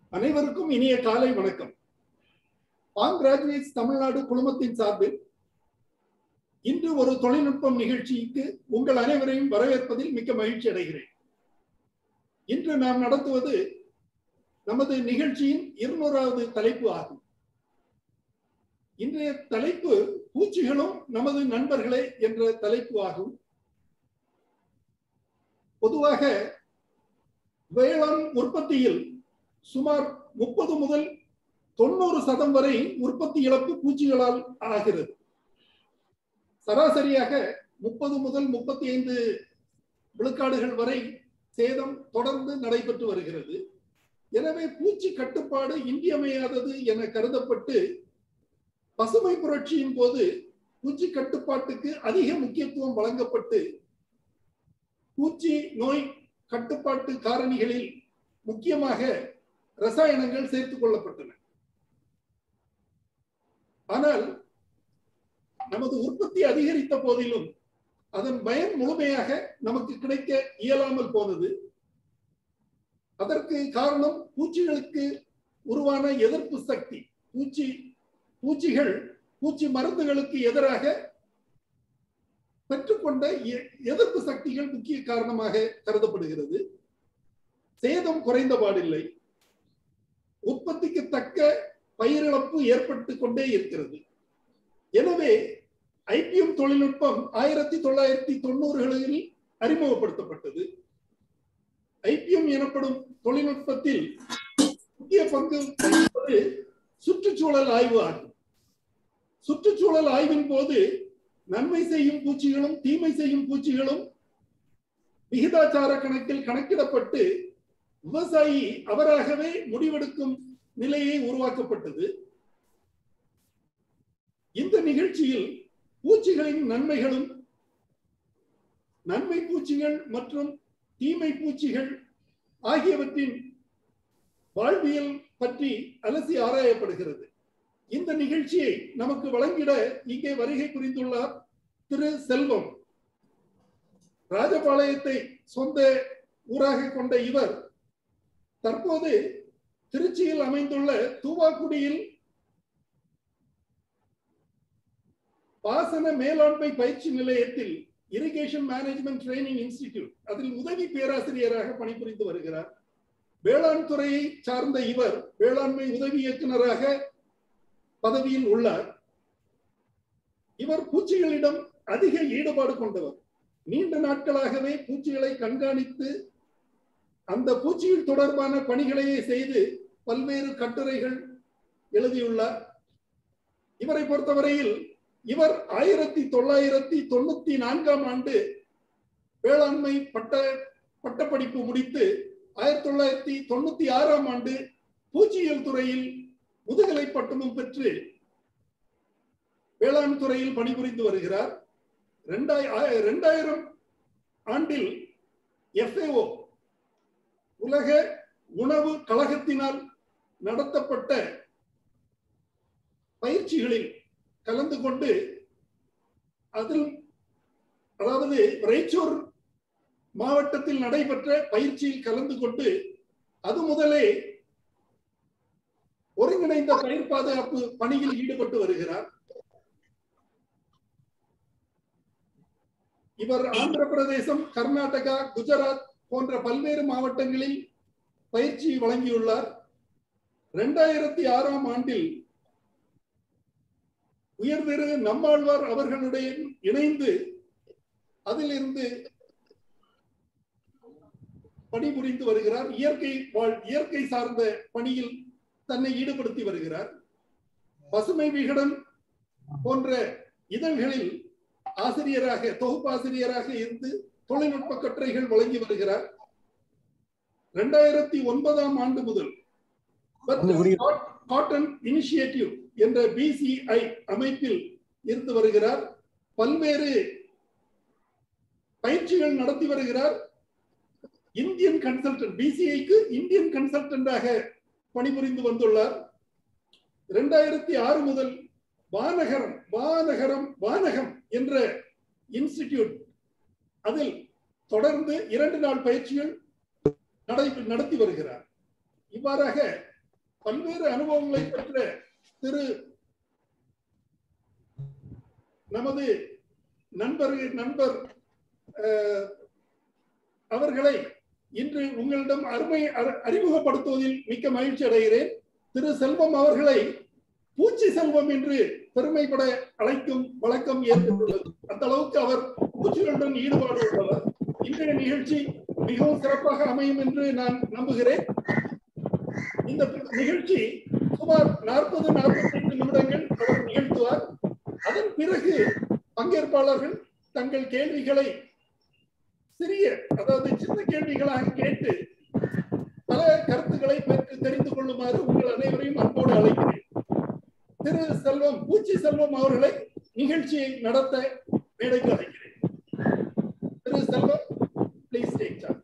அனைவருக்கும் இனிய காலை வணக்கம் பாங் கிராஜுவேட்ஸ் தமிழ்நாடு குழுமத்தின் சார்பில் இன்று ஒரு தொழில்நுட்பம் நிகழ்ச்சிக்கு உங்கள் அனைவரையும் வரவேற்பதில் மிக்க மகிழ்ச்சி அடைகிறேன் இன்று நாம் நடத்துவது நமது நிகழ்ச்சியின் இருநூறாவது தலைப்பு ஆகும் இன்றைய தலைப்பு பூச்சிகளும் நமது நண்பர்களே என்ற தலைப்பு ஆகும் பொதுவாக வேளாண் உற்பத்தியில் சுமார் முப்பது முதல் தொண்ணூறு சதம் வரை உற்பத்தி இழப்பு பூச்சிகளால் ஆகிறது சராசரியாக முப்பது முதல் முப்பத்தி ஐந்து விழுக்காடுகள் வரை சேதம் தொடர்ந்து நடைபெற்று வருகிறது எனவே பூச்சி கட்டுப்பாடு இன்றியமையாதது என கருதப்பட்டு பசுமை புரட்சியின் போது பூச்சி கட்டுப்பாட்டுக்கு அதிக முக்கியத்துவம் வழங்கப்பட்டு பூச்சி நோய் கட்டுப்பாட்டு காரணிகளில் முக்கியமாக ரசாயனங்கள் சேர்த்துக் கொள்ளப்பட்டன ஆனால் நமது உற்பத்தி அதிகரித்த போதிலும் அதன் பயன் முழுமையாக நமக்கு கிடைக்க இயலாமல் போனது அதற்கு காரணம் பூச்சிகளுக்கு உருவான எதிர்ப்பு சக்தி பூச்சி பூச்சிகள் பூச்சி மருந்துகளுக்கு எதிராக பெற்றுக்கொண்ட எதிர்ப்பு சக்திகள் முக்கிய காரணமாக கருதப்படுகிறது சேதம் குறைந்த பாடில்லை உற்பத்திக்கு தக்க பயிரிழப்பு ஏற்பட்டு கொண்டே இருக்கிறது எனவே ஐபிஎம் தொழில்நுட்பம் ஆயிரத்தி தொள்ளாயிரத்தி தொண்ணூறுகளில் அறிமுகப்படுத்தப்பட்டது ஐபிஎம் எனப்படும் தொழில்நுட்பத்தில் முக்கிய பங்கு வகிப்பது சுற்றுச்சூழல் ஆய்வு ஆகும் சுற்றுச்சூழல் ஆய்வின் போது நன்மை செய்யும் பூச்சிகளும் தீமை செய்யும் பூச்சிகளும் விகிதாச்சார கணக்கில் கணக்கிடப்பட்டு விவசாயி அவராகவே முடிவெடுக்கும் நிலையை உருவாக்கப்பட்டது இந்த நிகழ்ச்சியில் பூச்சிகளின் நன்மைகளும் நன்மை பூச்சிகள் மற்றும் தீமை பூச்சிகள் ஆகியவற்றின் வாழ்வியல் பற்றி அலசி ஆராயப்படுகிறது இந்த நிகழ்ச்சியை நமக்கு வழங்கிட இங்கே வருகை புரிந்துள்ளார் திரு செல்வம் ராஜபாளையத்தை சொந்த ஊராக கொண்ட இவர் தற்போது திருச்சியில் அமைந்துள்ள தூவாக்குடியில் பாசன மேலாண்மை பயிற்சி நிலையத்தில் இரிகேஷன் மேனேஜ்மெண்ட் ட்ரைனிங் இன்ஸ்டிடியூட் அதில் உதவி பேராசிரியராக பணிபுரிந்து வருகிறார் வேளாண் துறையை சார்ந்த இவர் வேளாண்மை உதவி இயக்குநராக பதவியில் உள்ளார் இவர் பூச்சிகளிடம் அதிக ஈடுபாடு கொண்டவர் நீண்ட நாட்களாகவே பூச்சிகளை கண்காணித்து அந்த பூச்சிகள் தொடர்பான பணிகளையே செய்து பல்வேறு கட்டுரைகள் எழுதியுள்ளார் இவரை பொறுத்தவரையில் இவர் ஆயிரத்தி தொள்ளாயிரத்தி தொண்ணூத்தி நான்காம் ஆண்டு வேளாண்மை பட்ட பட்டப்படிப்பு முடித்து ஆயிரத்தி தொள்ளாயிரத்தி தொண்ணூத்தி ஆறாம் ஆண்டு பூச்சியியல் துறையில் முதுகலை பட்டமும் பெற்று வேளாண் துறையில் பணிபுரிந்து வருகிறார் இரண்டாயிரம் ஆண்டில் எஃப்ஏஓ உலக உணவு கழகத்தினால் நடத்தப்பட்ட பயிற்சிகளில் கலந்து கொண்டு அதில் அதாவது ரைச்சூர் மாவட்டத்தில் நடைபெற்ற பயிற்சியில் கலந்து கொண்டு அது முதலே ஒருங்கிணைந்த பயிர் பாதுகாப்பு பணியில் ஈடுபட்டு வருகிறார் இவர் ஆந்திர பிரதேசம் கர்நாடகா குஜராத் போன்ற பல்வேறு மாவட்டங்களில் பயிற்சி வழங்கியுள்ளார் இரண்டாயிரத்தி ஆறாம் ஆண்டில் உயர்திரு நம்மாழ்வார் அவர்களுடைய இணைந்து அதிலிருந்து பணிபுரிந்து வருகிறார் இயற்கை வாழ் இயற்கை சார்ந்த பணியில் தன்னை ஈடுபடுத்தி வருகிறார் பசுமை விகடன் போன்ற இதழ்களில் ஆசிரியராக தொகுப்பாசிரியராக இருந்து தொழில்நுட்ப கட்டுரைகள் வழங்கி வருகிறார் இரண்டாயிரத்தி ஒன்பதாம் ஆண்டு முதல் காட்டன் இனிஷியேட்டிவ் என்ற பிசிஐ அமைப்பில் இருந்து வருகிறார் பல்வேறு பயிற்சிகள் நடத்தி வருகிறார் இந்தியன் கன்சல்டன்ட் பிசிஐக்கு இந்தியன் கன்சல்டன்டாக பணிபுரிந்து வந்துள்ளார் இரண்டாயிரத்தி ஆறு முதல் வானகரம் வானகரம் வானகம் என்ற இன்ஸ்டிடியூட் அதில் தொடர்ந்து இரண்டு நாள் பயிற்சிகள் நடை நடத்தி வருகிறார் இவ்வாறாக பல்வேறு அனுபவங்களை பெற்ற திரு நமது நண்பர் நண்பர் அஹ், அவர்களை இன்று உங்களிடம் அருமை அற- அறிமுகப்படுத்துவதில் மிக்க மகிழ்ச்சி அடைகிறேன் திரு செல்வம் அவர்களை பூச்சி செல்வம் என்று பெருமைப்பட அழைக்கும் வழக்கம் ஏற்பட்டுள்ளது அந்த அளவுக்கு அவர் பூச்சிகளுடன் ஈடுபாடு உள்ளவர் இன்றைய நிகழ்ச்சி மிகவும் சிறப்பாக அமையும் என்று நான் நம்புகிறேன் இந்த நிகழ்ச்சி சுமார் நாற்பது நாற்பத்தைந்து நிமிடங்கள் அவர் நிகழ்த்துவார் அதன் பிறகு பங்கேற்பாளர்கள் தங்கள் கேள்விகளை சிறிய அதாவது சின்ன கேள்விகளாக கேட்டு பல கருத்துக்களை பெற்று தெரிந்து கொள்ளுமாறு உங்கள் அனைவரையும் அன்போடு அழைக்கிறேன் திரு செல்வம் பூச்சி செல்வம் அவர்களை நிகழ்ச்சியை நடத்த மேடைக்கு அழைக்கிறேன் திரு செல்வம் ப்ளீஸ் டேக் சார்ஜ்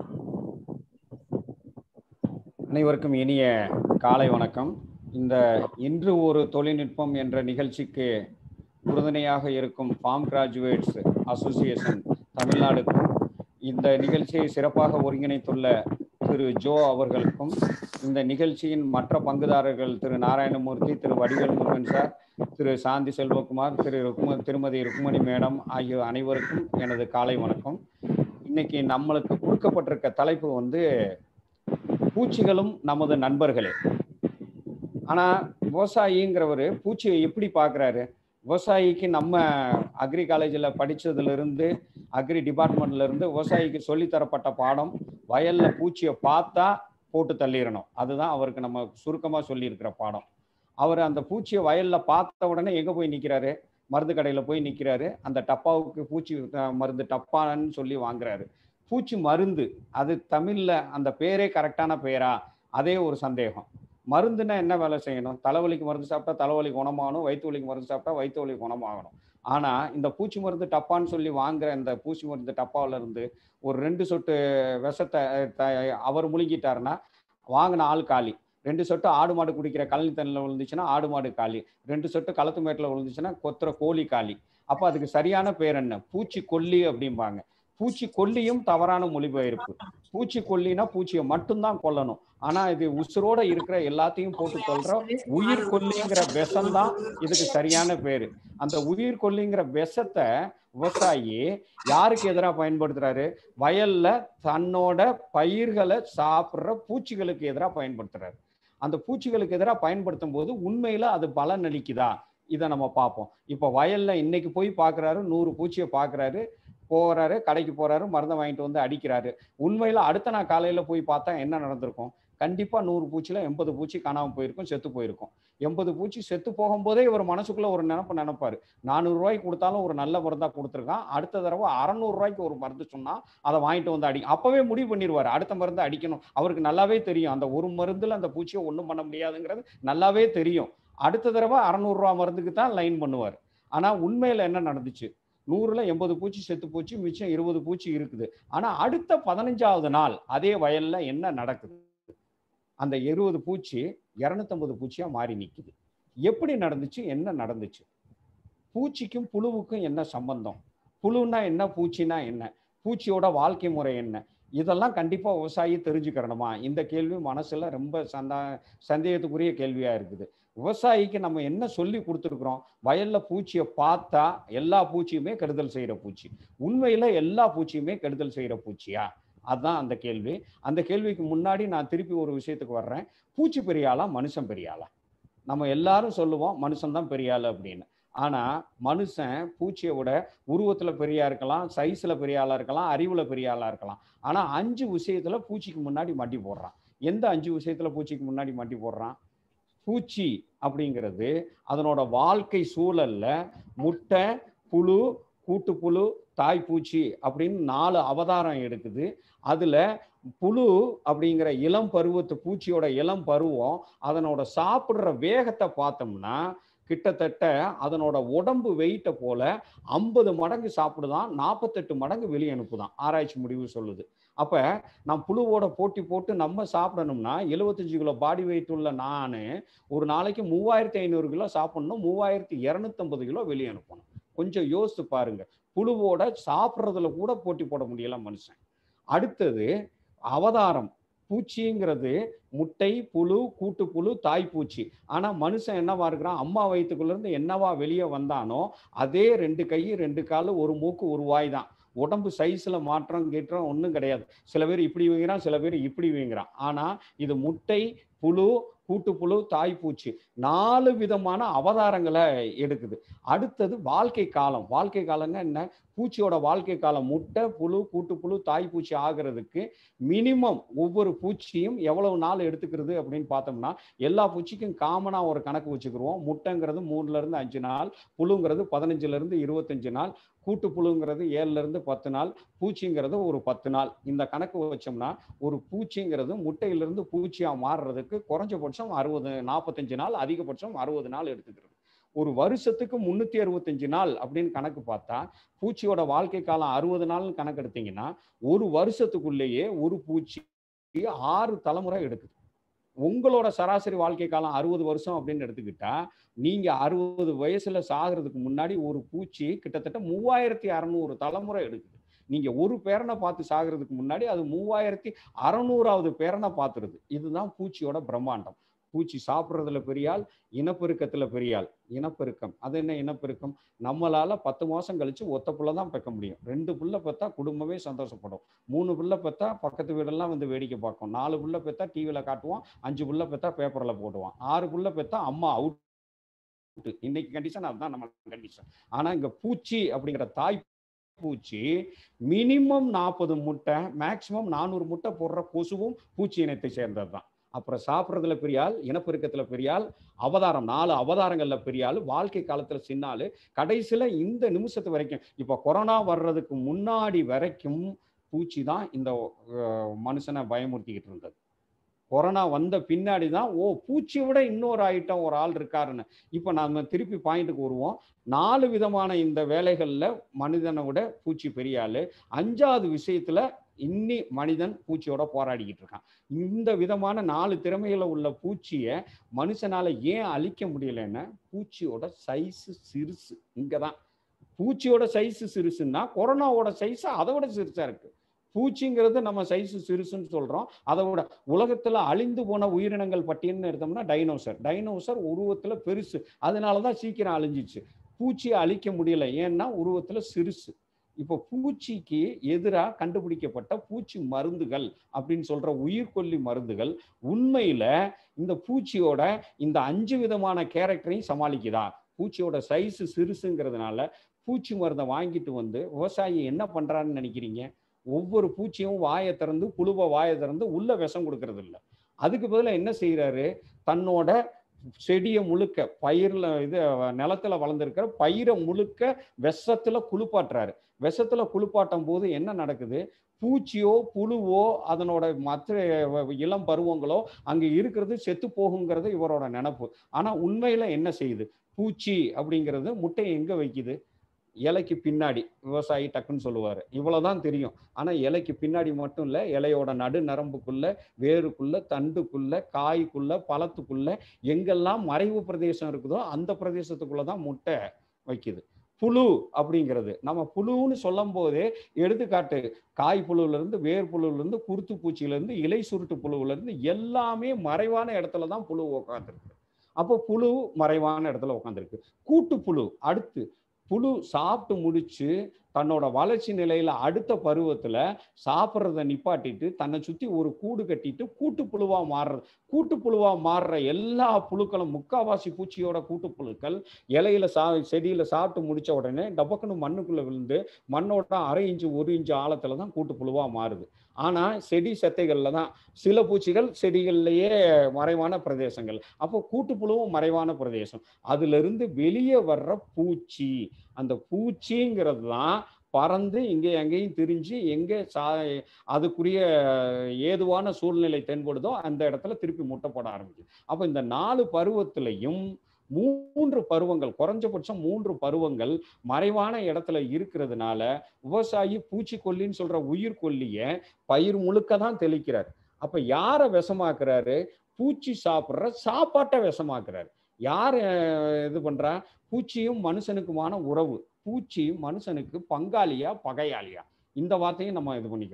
அனைவருக்கும் இனிய காலை வணக்கம் இந்த இன்று ஒரு தொழில்நுட்பம் என்ற நிகழ்ச்சிக்கு உறுதுணையாக இருக்கும் ஃபார்ம் கிராஜுவேட்ஸ் அசோசியேஷன் தமிழ்நாடுக்கும் இந்த நிகழ்ச்சியை சிறப்பாக ஒருங்கிணைத்துள்ள திரு ஜோ அவர்களுக்கும் இந்த நிகழ்ச்சியின் மற்ற பங்குதாரர்கள் திரு நாராயணமூர்த்தி திரு வடிவேல் முருகன் சார் திரு சாந்தி செல்வகுமார் திரு ருக்ம திருமதி ருக்மணி மேடம் ஆகிய அனைவருக்கும் எனது காலை வணக்கம் இன்னைக்கு நம்மளுக்கு கொடுக்கப்பட்டிருக்க தலைப்பு வந்து பூச்சிகளும் நமது நண்பர்களே ஆனா விவசாயிங்கிறவர் பூச்சியை எப்படி பார்க்குறாரு விவசாயிக்கு நம்ம அக்ரி காலேஜில் படிச்சதுல இருந்து அக்ரி டிபார்ட்மெண்ட்ல இருந்து விவசாயிக்கு சொல்லித்தரப்பட்ட பாடம் வயல்ல பூச்சியை பார்த்தா போட்டு தள்ளிடணும் அதுதான் அவருக்கு நம்ம சுருக்கமாக சொல்லியிருக்கிற பாடம் அவர் அந்த பூச்சியை வயல்ல பார்த்த உடனே எங்க போய் நிற்கிறாரு மருந்து கடையில் போய் நிற்கிறாரு அந்த டப்பாவுக்கு பூச்சி அஹ், மருந்து டப்பான்னு சொல்லி வாங்குறாரு பூச்சி மருந்து அது தமிழ்ல அந்த பேரே கரெக்டான பேரா அதே ஒரு சந்தேகம் மருந்துன்னா என்ன வேலை செய்யணும் தலைவலிக்கு மருந்து சாப்பிட்டா தலைவலி குணமாகணும் வயிற்று வலிக்கு மருந்து சாப்பிட்டா வயிற்று வலி குணமாகணும் ஆனா இந்த பூச்சி மருந்து டப்பான்னு சொல்லி வாங்குற இந்த பூச்சி மருந்து டப்பாவுல இருந்து ஒரு ரெண்டு சொட்டு விஷத்தை அஹ், த- அவர் முழுங்கிட்டாருன்னா வாங்கின ஆள் காலி ரெண்டு சொட்டு ஆடு மாடு குடிக்கிற கழனி தண்ணியில் விழுந்துச்சுன்னா ஆடு மாடு காலி ரெண்டு சொட்டு களத்து மேட்டில் விழுந்துச்சுன்னா கொத்துற கோழி காலி அப்போ அதுக்கு சரியான பேர் என்ன பூச்சி கொல்லி அப்படிம்பாங்க பூச்சி கொல்லியும் தவறான மொழிபெயர்ப்பு பூச்சி கொல்லினா பூச்சியை மட்டும்தான் கொல்லணும் ஆனா இது உசுரோட இருக்கிற எல்லாத்தையும் போட்டு கொல்ற உயிர் கொல்லிங்கிற விஷம் தான் இதுக்கு சரியான பேரு அந்த உயிர் கொல்லிங்கிற விஷத்தை விவசாயி யாருக்கு எதிராக பயன்படுத்துறாரு வயல்ல தன்னோட பயிர்களை சாப்பிடுற பூச்சிகளுக்கு எதிராக பயன்படுத்துறாரு அந்த பூச்சிகளுக்கு எதிராக பயன்படுத்தும் போது உண்மையில அது பலன் அளிக்குதா இதை நம்ம பார்ப்போம் இப்போ வயல்ல இன்னைக்கு போய் பார்க்கறாரு நூறு பூச்சியை பார்க்கறாரு போறாரு கடைக்கு போறாரு மருந்தை வாங்கிட்டு வந்து அடிக்கிறாரு உண்மையில அடுத்த நாள் காலையில போய் பார்த்தா என்ன நடந்திருக்கும் கண்டிப்பா நூறு பூச்சில எண்பது பூச்சி காணாம போயிருக்கும் செத்து போயிருக்கும் எண்பது பூச்சி செத்து போகும்போதே இவர் மனசுக்குள்ள ஒரு நினப்பு நினைப்பாரு நானூறு ரூபாய்க்கு கொடுத்தாலும் ஒரு நல்ல மருந்தா கொடுத்துருக்கான் அடுத்த தடவை அறநூறு ரூபாய்க்கு ஒரு மருந்து சொன்னா அதை வாங்கிட்டு வந்து அடி அப்பவே முடிவு பண்ணிடுவாரு அடுத்த மருந்து அடிக்கணும் அவருக்கு நல்லாவே தெரியும் அந்த ஒரு மருந்துல அந்த பூச்சியை ஒன்றும் பண்ண முடியாதுங்கிறது நல்லாவே தெரியும் அடுத்த தடவை அறநூறுரூவா மருந்துக்கு தான் லைன் பண்ணுவார் ஆனா உண்மையில என்ன நடந்துச்சு நூறுல எண்பது பூச்சி செத்து போச்சு மிச்சம் இருபது பூச்சி இருக்குது ஆனா அடுத்த பதினஞ்சாவது நாள் அதே வயல்ல என்ன நடக்குது அந்த இருபது பூச்சி இரநூத்தம்பது பூச்சியா மாறி நிக்குது எப்படி நடந்துச்சு என்ன நடந்துச்சு பூச்சிக்கும் புழுவுக்கும் என்ன சம்பந்தம் புழுன்னா என்ன பூச்சினா என்ன பூச்சியோட வாழ்க்கை முறை என்ன இதெல்லாம் கண்டிப்பா விவசாயி தெரிஞ்சுக்கிறணுமா இந்த கேள்வி மனசுல ரொம்ப சந்தா சந்தேகத்துக்குரிய கேள்வியா இருக்குது விவசாயிக்கு நம்ம என்ன சொல்லி கொடுத்துருக்குறோம் வயல்ல பூச்சியை பார்த்தா எல்லா பூச்சியுமே கெடுதல் செய்யற பூச்சி உண்மையில எல்லா பூச்சியுமே கெடுதல் செய்யற பூச்சியா அதான் அந்த கேள்வி அந்த கேள்விக்கு முன்னாடி நான் திருப்பி ஒரு விஷயத்துக்கு வர்றேன் பூச்சி பெரிய ஆளா மனுஷன் பெரிய ஆளா நம்ம எல்லாரும் சொல்லுவோம் மனுஷன் தான் பெரிய ஆளு அப்படின்னு ஆனா மனுஷன் பூச்சியை விட உருவத்துல பெரியா இருக்கலாம் சைஸ்ல பெரிய ஆளா இருக்கலாம் அறிவுல பெரிய ஆளா இருக்கலாம் ஆனா அஞ்சு விஷயத்துல பூச்சிக்கு முன்னாடி மட்டி போடுறான் எந்த அஞ்சு விஷயத்துல பூச்சிக்கு முன்னாடி மட்டி போடுறான் பூச்சி அப்படிங்கிறது அதனோட வாழ்க்கை சூழல்ல முட்டை புழு கூட்டுப்புழு தாய்ப்பூச்சி அப்படின்னு நாலு அவதாரம் எடுக்குது அதுல புழு அப்படிங்கிற இளம் பருவத்து பூச்சியோட இளம் பருவம் அதனோட சாப்பிடுற வேகத்தை பார்த்தோம்னா கிட்டத்தட்ட அதனோட உடம்பு வெயிட்டை போல ஐம்பது மடங்கு சாப்பிடுதான் நாற்பத்தெட்டு மடங்கு வெளியே அனுப்புதான் ஆராய்ச்சி முடிவு சொல்லுது அப்ப நான் புழுவோட போட்டி போட்டு நம்ம சாப்பிடணும்னா எழுபத்தஞ்சு கிலோ பாடி வெயிட் உள்ள நான் ஒரு நாளைக்கு மூவாயிரத்தி ஐநூறு கிலோ சாப்பிடணும் மூவாயிரத்தி இரநூத்தம்பது கிலோ வெளியே அனுப்பணும் கொஞ்சம் யோசித்து பாருங்க புழுவோட சாப்பிட்றதுல கூட போட்டி போட முடியல மனுஷன் அடுத்தது அவதாரம் பூச்சிங்கிறது முட்டை புழு கூட்டுப்புழு தாய்ப்பூச்சி ஆனா மனுஷன் என்னவா இருக்கிறான் அம்மா வயிற்றுக்குள்ள இருந்து என்னவா வெளியே வந்தானோ அதே ரெண்டு கை ரெண்டு காலு ஒரு மூக்கு ஒரு வாய் தான் உடம்பு சைஸ்ல மாற்றம் கேட்டுறோம் ஒன்றும் கிடையாது சில பேர் இப்படி வீங்குறான் சில பேர் இப்படி வீங்குறான் ஆனா இது முட்டை புழு கூட்டுப்புழு தாய்ப்பூச்சி நாலு விதமான அவதாரங்களை எடுக்குது அடுத்தது வாழ்க்கை காலம் வாழ்க்கை காலம்னா என்ன பூச்சியோட வாழ்க்கை காலம் முட்டை புழு கூட்டுப்புழு தாய்ப்பூச்சி ஆகிறதுக்கு மினிமம் ஒவ்வொரு பூச்சியும் எவ்வளவு நாள் எடுத்துக்கிறது அப்படின்னு பார்த்தோம்னா எல்லா பூச்சிக்கும் காமனா ஒரு கணக்கு வச்சுக்கிருவோம் முட்டைங்கிறது மூணுல இருந்து அஞ்சு நாள் புழுங்கிறது பதினஞ்சுல இருந்து இருபத்தஞ்சு நாள் கூட்டு புழுங்கிறது ஏழுல இருந்து பத்து நாள் பூச்சிங்கிறது ஒரு பத்து நாள் இந்த கணக்கு வச்சோம்னா ஒரு பூச்சிங்கிறது முட்டையிலிருந்து பூச்சியா மாறுறதுக்கு குறைஞ்சபட்சம் அறுபது நாற்பத்தஞ்சு நாள் அதிகபட்சம் அறுபது நாள் எடுத்துக்கிறது ஒரு வருஷத்துக்கு முன்னூத்தி அறுபத்தஞ்சு நாள் அப்படின்னு கணக்கு பார்த்தா பூச்சியோட வாழ்க்கை காலம் அறுபது நாள் கணக்கு எடுத்தீங்கன்னா ஒரு வருஷத்துக்குள்ளேயே ஒரு பூச்சி ஆறு தலைமுறை எடுக்குது உங்களோட சராசரி வாழ்க்கை காலம் அறுபது வருஷம் அப்படின்னு எடுத்துக்கிட்டா நீங்க அறுபது வயசுல சாகிறதுக்கு முன்னாடி ஒரு பூச்சி கிட்டத்தட்ட மூவாயிரத்தி அறநூறு தலைமுறை எடுக்குது நீங்க ஒரு பேரனை பார்த்து சாகிறதுக்கு முன்னாடி அது மூவாயிரத்தி அறநூறாவது பேரனை பார்த்துருது இதுதான் பூச்சியோட பிரம்மாண்டம் பூச்சி சாப்பிட்றதுல பெரியாள் இனப்பெருக்கத்துல பெரியாள் இனப்பெருக்கம் அது என்ன இனப்பெருக்கம் நம்மளால பத்து மாசம் கழிச்சு ஒத்த புள்ள தான் பெக்க முடியும் ரெண்டு புள்ள பெத்தா குடும்பமே சந்தோஷப்படும் மூணு புள்ள பெத்தா பக்கத்து வீடெல்லாம் வந்து வேடிக்கை பார்க்கும் நாலு புள்ள பெத்தா டிவியில காட்டுவோம் அஞ்சு புள்ள பெத்தா பேப்பர்ல போடுவான் ஆறு புள்ள பெத்தா அம்மா அவுட் இன்னைக்கு கண்டிஷன் அதுதான் நம்ம கண்டிஷன் ஆனா இங்க பூச்சி அப்படிங்கிற தாய் பூச்சி மினிமம் நாற்பது முட்டை மேக்சிமம் நானூறு முட்டை போடுற கொசுவும் பூச்சி இனத்தை சேர்ந்தது தான் அப்புறம் சாப்பிட்றதுல பெரியாள் இனப்பெருக்கத்துல பெரியாள் அவதாரம் நாலு அவதாரங்கள்ல பெரியாள் வாழ்க்கை காலத்துல சின்னாலு கடைசியில இந்த நிமிஷத்து வரைக்கும் இப்ப கொரோனா வர்றதுக்கு முன்னாடி வரைக்கும் பூச்சி தான் இந்த அஹ், மனுஷனை பயமுறுத்திக்கிட்டு இருந்தது கொரோனா வந்த பின்னாடி தான் ஓ பூச்சியை விட இன்னொரு ஐட்டம் ஒரு ஆள் இருக்காருன்னு இப்போ நாம திருப்பி பாயிண்ட்டுக்கு வருவோம் நாலு விதமான இந்த வேலைகள்ல மனிதனை விட பூச்சி பெரிய ஆளு அஞ்சாவது விஷயத்துல இன்னி மனிதன் பூச்சியோட போராடிக்கிட்டு இருக்கான் இந்த விதமான நாலு திறமையில உள்ள பூச்சியை மனுஷனால ஏன் அழிக்க முடியலன்னா பூச்சியோட சைஸ் சிறுசு இங்கதான் பூச்சியோட சைஸ் சிறுசுன்னா கொரோனாவோட சைஸ் அதை விட சிறுசா இருக்கு பூச்சிங்கிறது நம்ம சைஸ் சிறுசுன்னு சொல்றோம் அதை விட உலகத்துல அழிந்து போன உயிரினங்கள் பட்டியல்னு எடுத்தோம்னா டைனோசர் டைனோசர் உருவத்துல பெருசு அதனாலதான் சீக்கிரம் அழிஞ்சிச்சு பூச்சியை அழிக்க முடியல ஏன்னா உருவத்துல சிறுசு இப்போ பூச்சிக்கு எதிராக கண்டுபிடிக்கப்பட்ட பூச்சி மருந்துகள் அப்படின்னு சொல்ற உயிர்கொல்லி மருந்துகள் உண்மையில இந்த பூச்சியோட இந்த அஞ்சு விதமான கேரக்டரையும் சமாளிக்குதா பூச்சியோட சைஸ் சிறுசுங்கிறதுனால பூச்சி மருந்தை வாங்கிட்டு வந்து விவசாயி என்ன பண்றான்னு நினைக்கிறீங்க ஒவ்வொரு பூச்சியும் வாயை திறந்து புழுவை வாயை திறந்து உள்ள விஷம் கொடுக்கறது இல்லை அதுக்கு பதிலாக என்ன செய்யறாரு தன்னோட செடியை முழுக்க பயிர்ல இது நிலத்துல வளர்ந்துருக்கிற பயிரை முழுக்க விஷத்துல குளிப்பாட்டுறாரு விஷத்துல குளிப்பாட்டும் போது என்ன நடக்குது பூச்சியோ புழுவோ அதனோட மற்ற இளம் பருவங்களோ அங்க இருக்கிறது செத்து போகுங்கிறது இவரோட நினப்பு ஆனா உண்மையில என்ன செய்யுது பூச்சி அப்படிங்கிறது முட்டையை எங்க வைக்குது இலைக்கு பின்னாடி விவசாயி டக்குன்னு சொல்லுவாரு இவ்வளவுதான் தெரியும் ஆனா இலைக்கு பின்னாடி மட்டும் இல்ல இலையோட நடு நரம்புக்குள்ள வேருக்குள்ள தண்டுக்குள்ள காய்க்குள்ள பழத்துக்குள்ள எங்கெல்லாம் மறைவு பிரதேசம் இருக்குதோ அந்த பிரதேசத்துக்குள்ளதான் முட்டை வைக்குது புழு அப்படிங்கிறது நம்ம புழுன்னு சொல்லும் போதே எடுத்துக்காட்டு காய் புழுவுல இருந்து வேர் புழுவுல இருந்து குருத்து பூச்சியில இருந்து இலை சுருட்டு புழுவுல இருந்து எல்லாமே மறைவான இடத்துல தான் புழு உட்காந்துருக்கு அப்போ புழு மறைவான இடத்துல உட்காந்துருக்கு கூட்டு புழு அடுத்து புழு சாப்பிட்டு முடிச்சு தன்னோட வளர்ச்சி நிலையில அடுத்த பருவத்துல சாப்பிட்றத நிப்பாட்டிட்டு தன்னை சுத்தி ஒரு கூடு கட்டிட்டு கூட்டு புழுவா மாறுறது கூட்டு புழுவா மாறுற எல்லா புழுக்களும் முக்காவாசி பூச்சியோட கூட்டு புழுக்கள் இலையில சா செடியில சாப்பிட்டு முடிச்ச உடனே டபக்குன்னு மண்ணுக்குள்ள விழுந்து மண்ணோட அரை இன்ச்சு ஒரு இன்ச்சு ஆழத்துல தான் கூட்டு புழுவா மாறுது ஆனா செடி செத்தைகள்ல தான் சில பூச்சிகள் செடிகள்லயே மறைவான பிரதேசங்கள் அப்போ கூட்டுப்புழுவும் மறைவான பிரதேசம் அதுல இருந்து வெளியே வர்ற பூச்சி அந்த பூச்சிங்கிறது தான் பறந்து இங்கே எங்கேயும் திரிஞ்சு எங்கே சா அதுக்குரிய ஏதுவான சூழ்நிலை தென்படுதோ அந்த இடத்துல திருப்பி முட்டை போட ஆரம்பிக்குது அப்போ இந்த நாலு பருவத்திலையும் மூன்று பருவங்கள் குறைஞ்சபட்சம் மூன்று பருவங்கள் மறைவான இடத்துல இருக்கிறதுனால விவசாயி பூச்சிக்கொல்லின்னு சொல்ற உயிர்கொல்லிய பயிர் முழுக்க தான் தெளிக்கிறார் அப்ப யாரை விஷமாக்குறாரு பூச்சி சாப்பிட்ற சாப்பாட்டை விஷமாக்குறாரு யார் இது பண்றா பூச்சியும் மனுஷனுக்குமான உறவு பூச்சி மனுஷனுக்கு பங்காளியா பகையாளியா இந்த வார்த்தையும் நம்ம இது பண்ணிக்கிறோம்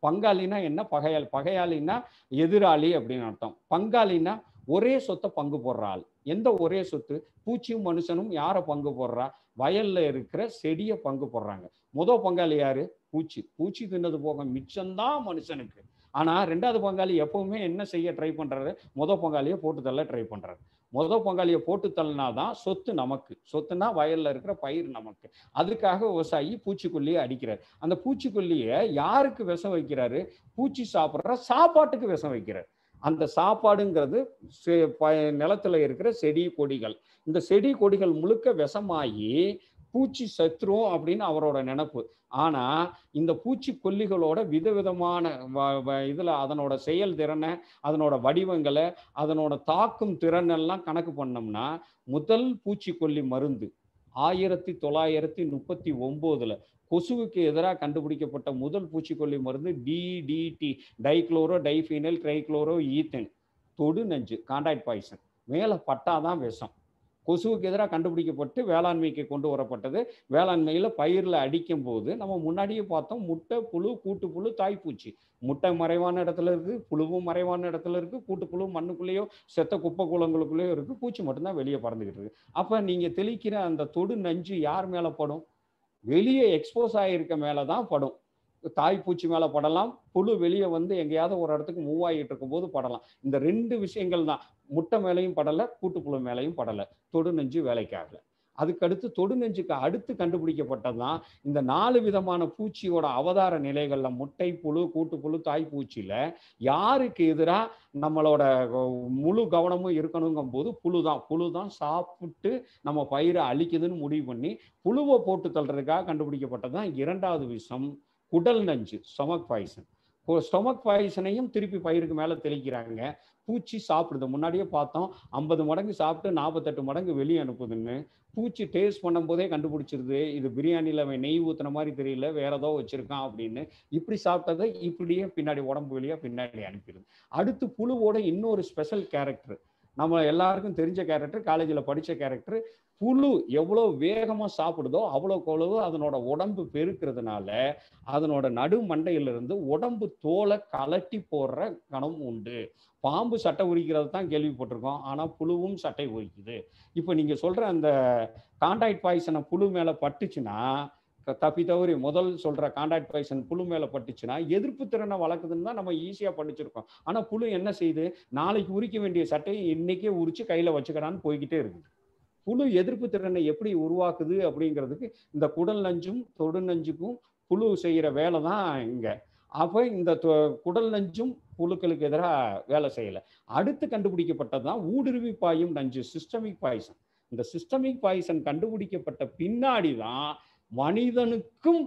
பங்காளினா என்ன பகையாளி பகையாளின்னா எதிராளி அப்படின்னு அர்த்தம் பங்காளினா ஒரே சொத்தை பங்கு போடுற ஆள் எந்த ஒரே சொத்து பூச்சியும் மனுஷனும் யாரை பங்கு போடுறா வயல்ல இருக்கிற செடியை பங்கு போடுறாங்க முத பங்காளி யாரு பூச்சி பூச்சி தின்னது போக மிச்சம்தான் மனுஷனுக்கு ஆனா ரெண்டாவது பங்காளி எப்பவுமே என்ன செய்ய ட்ரை பண்றாரு முத பங்காளியை போட்டு தள்ள ட்ரை பண்றாரு முத பங்காளியை போட்டு தள்ளினாதான் சொத்து நமக்கு சொத்துனா வயல்ல இருக்கிற பயிர் நமக்கு அதுக்காக விவசாயி பூச்சிக்கொல்லியை அடிக்கிறார் அந்த பூச்சிக்கொல்லியை யாருக்கு விஷம் வைக்கிறாரு பூச்சி சாப்பிட்ற சாப்பாட்டுக்கு விஷம் வைக்கிறார் அந்த சாப்பாடுங்கிறது செ- ப- நிலத்துல இருக்கிற செடி கொடிகள் இந்த செடி கொடிகள் முழுக்க விஷமாகி பூச்சி சத்துரும் அப்படின்னு அவரோட நினப்பு ஆனா இந்த பூச்சி கொல்லிகளோட விதவிதமான வ- வ- இதுல அதனோட செயல்திறனை அதனோட வடிவங்களை அதனோட தாக்கும் திறன் எல்லாம் கணக்கு பண்ணோம்னா முதல் பூச்சிக்கொல்லி மருந்து ஆயிரத்தி தொள்ளாயிரத்தி முப்பத்தி ஒம்போதுல கொசுவுக்கு எதிராக கண்டுபிடிக்கப்பட்ட முதல் பூச்சிக்கொல்லி மருந்து DDT dichlorodiphenyltrichloroethane தொடு நஞ்சு காண்டாக்ட் பாய்சன் மேலே பட்டாதான் விஷம் கொசுவுக்கு எதிராக கண்டுபிடிக்கப்பட்டு வேளாண்மைக்கு கொண்டு வரப்பட்டது வேளாண்மையில் பயிரில் அடிக்கும் போது நம்ம முன்னாடியே பார்த்தோம் முட்டை புழு கூட்டு புழு தாய்ப்பூச்சி முட்டை மறைவான இடத்துல இருக்கு புழுவும் மறைவான இடத்துல இருக்கு கூட்டு புழு மண்ணுக்குள்ளேயோ செத்த குப்பை குளங்களுக்குள்ளேயோ இருக்கு பூச்சி மட்டும்தான் வெளியே பறந்துகிட்டு இருக்கு அப்ப நீங்க தெளிக்கிற அந்த தொடு நஞ்சு யார் மேல படும் வெளியே எக்ஸ்போஸ் ஆகியிருக்க மேல தான் படும் தாய்ப்பூச்சி மேல படலாம் புழு வெளியே வந்து எங்கேயாவது ஒரு இடத்துக்கு மூவ் ஆகிட்டு இருக்கும் போது படலாம் இந்த ரெண்டு விஷயங்கள் தான் முட்டை மேலையும் படலை கூட்டுப்புழு மேலையும் படலை தொடு நெஞ்சு வேலைக்கு ஆகல அதுக்கடுத்து தொடு நெஞ்சுக்கு அடுத்து கண்டுபிடிக்கப்பட்டது தான் இந்த நாலு விதமான பூச்சியோட அவதார நிலைகள்ல முட்டை புழு கூட்டுப்புழு தாய்ப்பூச்சியில யாருக்கு எதிராக நம்மளோட முழு கவனமும் இருக்கணுங்கும் போது புழு தான் புழு தான் சாப்பிட்டு நம்ம பயிரை அழிக்குதுன்னு முடிவு பண்ணி புழுவை போட்டு தள்ளுறதுக்காக கண்டுபிடிக்கப்பட்டது தான் இரண்டாவது விஷம் குடல் நஞ்சு ஸ்டொமக் பாய்சன் ஸ்டொமக் பாய்சனையும் திருப்பி பயிருக்கு மேலே தெளிக்கிறாங்க பூச்சி சாப்பிடுது முன்னாடியே பார்த்தோம் ஐம்பது மடங்கு சாப்பிட்டு நாற்பத்தெட்டு மடங்கு வெளியே அனுப்புதுன்னு பூச்சி டேஸ்ட் பண்ணும்போதே கண்டுபிடிச்சிருது இது பிரியாணியில் அவன் நெய் ஊத்துன மாதிரி தெரியல வேற ஏதோ வச்சிருக்கான் அப்படின்னு இப்படி சாப்பிட்டதை இப்படியே பின்னாடி உடம்பு வழியா பின்னாடி அனுப்பிடுது அடுத்து புழுவோட இன்னொரு ஸ்பெஷல் கேரக்டர் நம்ம எல்லாருக்கும் தெரிஞ்ச கேரக்டர் காலேஜில் படித்த கேரக்டர் புழு எவ்வளோ வேகமாக சாப்பிடுதோ அவ்வளோக்கு அவ்வளவு அதனோட உடம்பு பெருக்கிறதுனால அதனோட நடு மண்டையிலிருந்து உடம்பு தோலை கலட்டி போடுற கணம் உண்டு பாம்பு சட்டை உரிக்கிறது தான் கேள்விப்பட்டிருக்கோம் ஆனால் புழுவும் சட்டை உரிக்குது இப்போ நீங்கள் சொல்கிற அந்த காண்டாக்ட் பாய்சனை புழு மேலே பட்டுச்சுன்னா க- தப்பி தவறி முதல் சொல்ற காண்டாக்ட் பாய்சன் புழு மேல பட்டுச்சுன்னா எதிர்ப்பு திறனை வளர்க்குதுன்னு தான் நம்ம ஈஸியா படிச்சிருக்கோம் ஆனா புழு என்ன செய்யுது நாளைக்கு உரிக்க வேண்டிய சட்டையை இன்னைக்கே உரிச்சு கையில வச்சுக்கடான்னு போய்கிட்டே இருக்குது புழு எதிர்ப்பு திறனை எப்படி உருவாக்குது அப்படிங்கிறதுக்கு இந்த குடல் நஞ்சும் தொடு நஞ்சுக்கும் புழு செய்யற வேலை தான் இங்க அப்போ இந்த தொ- குடல் நஞ்சும் புழுக்களுக்கு எதிராக வேலை செய்யலை அடுத்து கண்டுபிடிக்கப்பட்டது தான் ஊடுருவி பாயும் நஞ்சு சிஸ்டமிக் பாய்சன் இந்த சிஸ்டமிக் பாய்சன் கண்டுபிடிக்கப்பட்ட பின்னாடி தான் மனிதனுக்கும்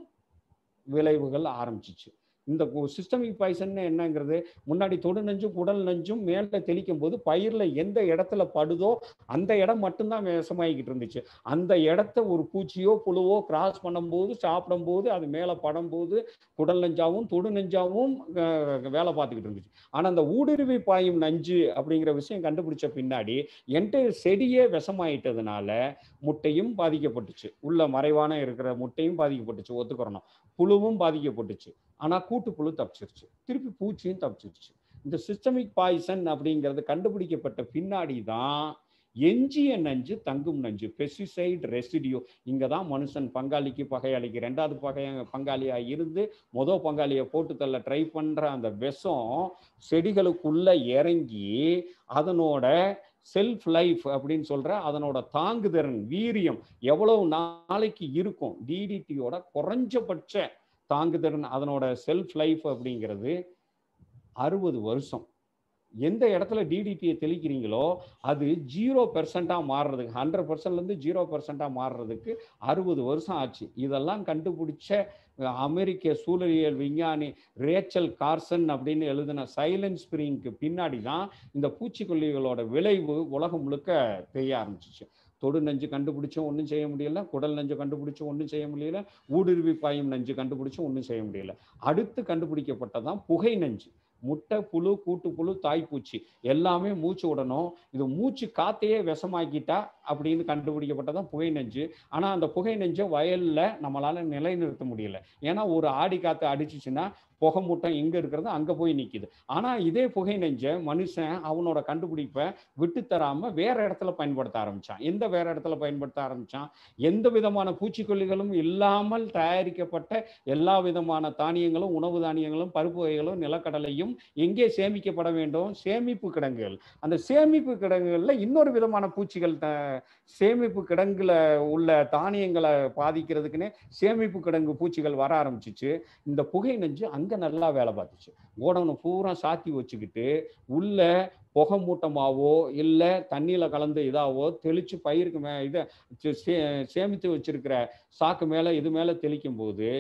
விளைவுகள் ஆரம்பிச்சிச்சு இந்த சிஸ்டமிக் பாய்சன் என்னங்கிறது முன்னாடி தொடு நஞ்சும் குடல் நஞ்சும் மேலே தெளிக்கும் போது பயிரில் எந்த இடத்துல படுதோ அந்த இடம் மட்டும்தான் விஷமாகிக்கிட்டு இருந்துச்சு அந்த இடத்த ஒரு பூச்சியோ புழுவோ கிராஸ் பண்ணும்போது சாப்பிடும்போது அது மேலே படும்போது குடல் நஞ்சாவும் தொடு நஞ்சாவும் அஹ், வேலை பார்த்துக்கிட்டு இருந்துச்சு ஆனால் அந்த ஊடுருவி பாயும் நஞ்சு அப்படிங்கிற விஷயம் கண்டுபிடிச்ச பின்னாடி என்டையர் செடியே விஷமாயிட்டதுனால முட்டையும் பாதிக்கப்பட்டுச்சு உள்ள மறைவான இருக்கிற முட்டையும் பாதிக்கப்பட்டுச்சு ஒத்துக்கிறணும் புழுவும் பாதிக்கப்பட்டுச்சு ஆனால் கூட்டு புழு தப்பிச்சிருச்சு திருப்பி பூச்சியும் தப்பிச்சிருச்சு இந்த சிஸ்டமிக் பாய்சன் அப்படிங்கிறது கண்டுபிடிக்கப்பட்ட பின்னாடி தான் எஞ்சிய நஞ்சு தங்கும் நஞ்சு பெஸ்டிசைட் ரெசிடியோ இங்கே தான் மனுஷன் பங்காளிக்கு பகையாளிக்கு ரெண்டாவது பகை பங்காளியாக இருந்து மொதல் பங்காளியை போட்டு தள்ள ட்ரை பண்ணுற அந்த விஷம் செடிகளுக்குள்ள இறங்கி அதனோட செல்ஃப் லைஃப் அப்படின்னு சொல்ற அதனோட தாங்குதிறன் வீரியம் எவ்வளவு நாளைக்கு இருக்கும் டிடிடியோட குறைஞ்சபட்ச தாங்குதிறன் அதனோட செல்ஃப் லைஃப் அப்படிங்கிறது அறுபது வருஷம் எந்த இடத்துல டிடிடியை தெளிக்கிறீங்களோ அது ஜீரோ பெர்சென்ட்டாக மாறுறதுக்கு ஹண்ட்ரட் பர்சன்ட்லேருந்து ஜீரோ பெர்சென்ட்டாக மாறுறதுக்கு அறுபது வருஷம் ஆச்சு இதெல்லாம் கண்டுபிடிச்ச அஹ், அமெரிக்க சூழலியல் விஞ்ஞானி ரேச்சல் கார்சன் அப்படின்னு எழுதின சைலன்ஸ் ஸ்பிரிங்க்கு பின்னாடி தான் இந்த பூச்சிக்கொல்லிகளோட விளைவு உலகம் முழுக்க தெரிய ஆரம்பிச்சிச்சு தொடு நஞ்சு கண்டுபிடிச்சும் ஒன்றும் செய்ய முடியல குடல் நஞ்சு கண்டுபிடிச்சும் ஒன்றும் செய்ய முடியல ஊடுருவி பாயும் நஞ்சு கண்டுபிடிச்சும் ஒன்றும் செய்ய முடியல அடுத்து கண்டுபிடிக்கப்பட்டதான் புகை நஞ்சு முட்டை புழு கூட்டு புழு தாய்ப்பூச்சி எல்லாமே மூச்சு விடணும் இது மூச்சு காத்தையே விஷமாக்கிட்டா அப்படின்னு கண்டுபிடிக்கப்பட்டதான் புகை நஞ்சு ஆனால் அந்த புகை நஞ்சை வயலில் நம்மளால நிலைநிறுத்த முடியல ஏன்னா ஒரு ஆடி காற்று அடிச்சிச்சுன்னா புகை மூட்டம் எங்க இருக்கிறதோ அங்க போய் நிக்குது ஆனா இதே புகை நெஞ்ச மனுஷன் அவனோட கண்டுபிடிப்பை விட்டு தராம வேற இடத்துல பயன்படுத்த ஆரம்பிச்சான் எந்த வேற இடத்துல பயன்படுத்த ஆரம்பிச்சான் எந்த விதமான பூச்சிக்கொல்லிகளும் இல்லாமல் தயாரிக்கப்பட்ட எல்லா விதமான தானியங்களும் உணவு தானியங்களும் பருப்பு வகைகளும் நிலக்கடலையும் எங்கே சேமிக்கப்பட வேண்டும் சேமிப்பு கிடங்குகள் அந்த சேமிப்பு கிடங்குகள்ல இன்னொரு விதமான பூச்சிகள் த- சேமிப்பு கிடங்குல உள்ள தானியங்களை பாதிக்கிறதுக்குன்னே சேமிப்பு கிடங்கு பூச்சிகள் வர ஆரம்பிச்சிச்சு இந்த புகை நெஞ்சு அங்க நல்லா வேலை பார்த்துச்சு கோடவுனை பூரா சாத்தி வச்சுக்கிட்டு உள்ள புகை மூட்டமாவோ இல்லை தண்ணியில கலந்து இதாவோ தெளிச்சு பயிருக்கு மே இதை சே- சே- சேமித்து வச்சிருக்கிற சாக்கு மேல இது மேல தெளிக்கும் போது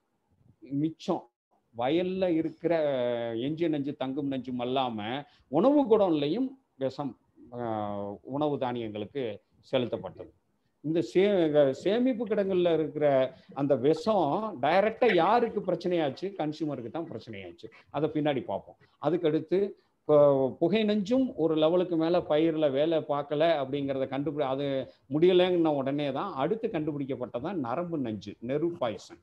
மிச்சம் வயல்ல இருக்கிற எஞ்சி நஞ்சு தங்கும் நஞ்சும் அல்லாம உணவு குடம்லையும் விஷம் ஆஹ், உணவு தானியங்களுக்கு செலுத்தப்பட்டது இந்த சே சேமிப்பு கிடங்குல இருக்கிற அந்த விஷம் டைரக்டா யாருக்கு பிரச்சனையாச்சு கன்சியூமருக்கு தான் பிரச்சனையாச்சு அதை பின்னாடி பார்ப்போம் அதுக்கடுத்து இப்போ புகை நஞ்சும் ஒரு லெவலுக்கு மேல பயிர்ல வேலை பார்க்கல அப்படிங்கிறத கண்டுபிடி அது முடியலைன்ன உடனே தான் அடுத்து கண்டுபிடிக்கப்பட்டதான் நரம்பு நஞ்சு நெரு பாய்சன்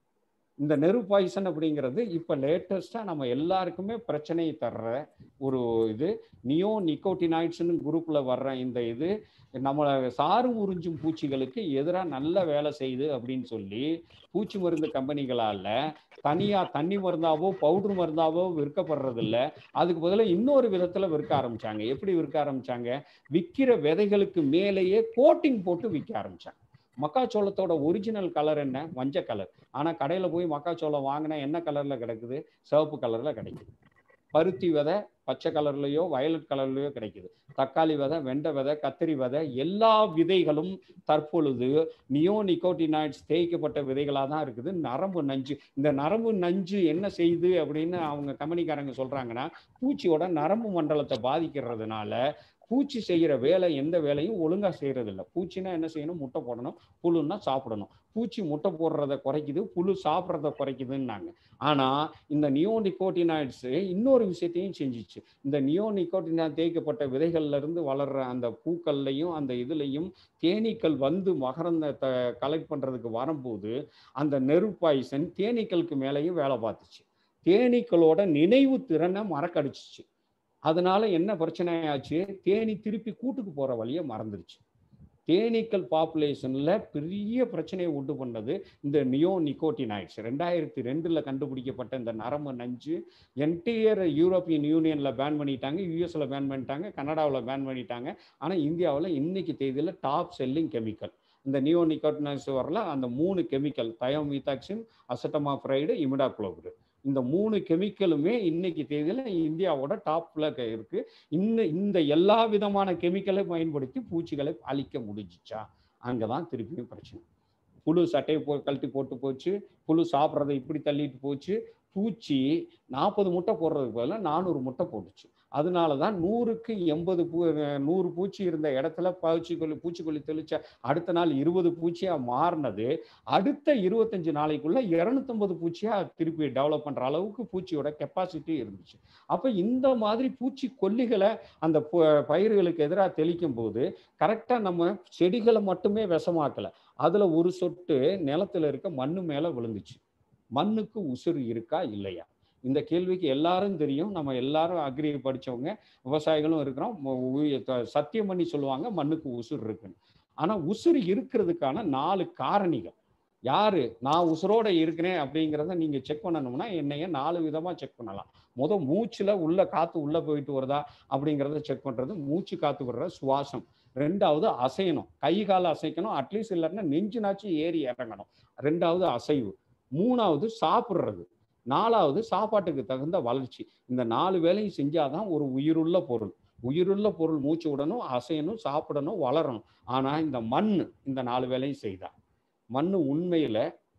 இந்த நெரு பாய்சன் அப்படிங்கிறது இப்போ லேட்டஸ்டா நம்ம எல்லாருக்குமே பிரச்சனையை தர்ற ஒரு இது நியோ நிக்கோட்டினாய்ட்ஸ்னு குரூப்ல வர்ற இந்த இது நம்மளை சாறு உறிஞ்சும் பூச்சிகளுக்கு எதிராக நல்ல வேலை செய்யுது அப்படின்னு சொல்லி பூச்சி மருந்து கம்பெனிகளால தனியா தண்ணி மருந்தாவோ பவுடர் மருந்தாவோ விற்கப்படுறது இல்ல அதுக்கு பதிலாக இன்னொரு விதத்துல விற்க ஆரம்பிச்சாங்க எப்படி விற்க ஆரம்பிச்சாங்க விற்கிற விதைகளுக்கு மேலேயே கோட்டிங் போட்டு விற்க ஆரம்பிச்சாங்க மக்காச்சோளத்தோட ஒரிஜினல் கலர் என்ன மஞ்சள் கலர் ஆனா கடையில போய் மக்காச்சோளம் வாங்கினா என்ன கலர்ல கிடைக்குது சிவப்பு கலர்ல கிடைக்குது பருத்தி விதை பச்சை கலர்லயோ வயலட் கலர்லயோ கிடைக்குது தக்காளி விதை வெண்டை விதை கத்திரி விதை எல்லா விதைகளும் தற்பொழுது நியோ நிக்கோட்டினாய்ட்ஸ் தேய்க்கப்பட்ட விதைகளாக தான் இருக்குது நரம்பு நஞ்சு இந்த நரம்பு நஞ்சு என்ன செய்யுது அப்படின்னு அவங்க கம்பெனிக்காரங்க சொல்றாங்கன்னா பூச்சியோட நரம்பு மண்டலத்தை பாதிக்கிறதுனால பூச்சி செய்யற வேலை எந்த வேலையும் ஒழுங்கா செய்யறது இல்ல பூச்சினா என்ன செய்யணும் முட்டை போடணும் புழுன்னா சாப்பிடணும் பூச்சி முட்டை போடுறத குறைக்குது புழு சாப்பிட்றத குறைக்குதுன்னாங்க ஆனா இந்த நியோ நிக்கோட்டினாய்ட்ஸ் இன்னொரு விஷயத்தையும் செஞ்சுச்சு இந்த நியோ நிக்கோட்டினா தேய்க்கப்பட்ட விதைகள்ல இருந்து வளர்ற அந்த பூக்கள்லையும் அந்த இதுலையும் தேனீக்கள் வந்து மகரந்தத்தை கலெக்ட் பண்றதுக்கு வரும்போது அந்த நெருப்பாய்சன் தேனீக்களுக்கு மேலேயும் வேலை பார்த்துச்சு தேனீக்களோட நினைவு திறனை மறக்கடிச்சிச்சு அதனால என்ன பிரச்சனை ஆச்சு தேனி திருப்பி கூட்டுக்கு போற வழியை மறந்துருச்சு தேனீக்கள் பாப்புலேஷன்ல பெரிய பிரச்சனையை உண்டு பண்ணது இந்த நியோ நிக்கோட்டினாய்ட்ஸ் ரெண்டாயிரத்தி ரெண்டுல கண்டுபிடிக்கப்பட்ட இந்த நரம்பு நஞ்சு என்டையர் யூரோப்பியன் யூனியன்ல பேன் பண்ணிட்டாங்க யூஎஸ்ல பேன் பண்ணிட்டாங்க கனடாவில் பேன் பண்ணிட்டாங்க ஆனா இந்தியாவில் இன்னைக்கு தேதியில டாப் செல்லிங் கெமிக்கல் இந்த நியோ நிக்கோட்டினாய்ட்ஸ் வரல அந்த மூணு கெமிக்கல் தயோமீதாக்சின் அசட்டமாஃப்ரைடு இமிடாக்ளோபிடு இந்த மூணு கெமிக்கலுமே இன்னைக்கு தேதியில இந்தியாவோட டாப்ல இருக்கு இன்னும் இந்த எல்லா விதமான கெமிக்கலை பயன்படுத்தி பூச்சிகளை அழிக்க முடிஞ்சிச்சா அங்கதான் திருப்பியும் பிரச்சனை புழு சட்டையை போ கழட்டி போட்டு போச்சு புழு சாப்பிட்றதை இப்படி தள்ளிட்டு போச்சு பூச்சி நாற்பது முட்டை போடுறதுக்கு பதிலாக நானூறு முட்டை போட்டுச்சு அதனால தான் நூறுக்கு எண்பது பூ நூறு பூச்சி இருந்த இடத்துல பூச்சிக்கொல்லி பூச்சிக்கொல்லி தெளிச்ச அடுத்த நாள் இருபது பூச்சியா மாறினது அடுத்த இருபத்தஞ்சு நாளைக்குள்ள இருநூத்தம்பது பூச்சியா திருப்பி டெவலப் பண்ற அளவுக்கு பூச்சியோட கெப்பாசிட்டி இருந்துச்சு அப்ப இந்த மாதிரி பூச்சி கொல்லிகளை அந்த ப- பயிர்களுக்கு எதிராக தெளிக்கும் போது கரெக்டா நம்ம செடிகளை மட்டுமே விஷமாக்கல அதுல ஒரு சொட்டு நிலத்துல இருக்க மண்ணு மேல விழுந்துச்சு மண்ணுக்கு உசுறு இருக்கா இல்லையா இந்த கேள்விக்கு எல்லாரும் தெரியும் நம்ம எல்லாரும் அக்ரி படிச்சவங்க விவசாயிகளும் இருக்கிறோம் ம- உ- த- சத்தியம் பண்ணி சொல்லுவாங்க மண்ணுக்கு உசுறு இருக்குன்னு ஆனா உசுறு இருக்கிறதுக்கான நாலு காரணிகள் யாரு நான் உசுரோட இருக்கிறேன் அப்படிங்கிறத நீங்க செக் பண்ணணும்னா என்னைய நாலு விதமா செக் பண்ணலாம் முத மூச்சுல உள்ள காத்து உள்ள போயிட்டு வருதா அப்படிங்கிறத செக் பண்றது மூச்சு காத்து வர்ற சுவாசம் ரெண்டாவது அசையணும் கை கால அசைக்கணும் அட்லீஸ்ட் இல்லைன்னா நெஞ்சுனாச்சும் ஏறி இறங்கணும் ரெண்டாவது அசைவு மூணாவது சாப்பிட்றது நாலாவது சாப்பாட்டுக்கு தகுந்த வளர்ச்சி இந்த நாலு வேலையும் செஞ்சாதான் ஒரு உயிருள்ள பொருள் உயிருள்ள பொருள் மூச்சு விடணும் அசையணும் சாப்பிடணும் வளரணும் ஆனா இந்த மண் இந்த நாலு வேலையும் செய்தா மண் உண்மையில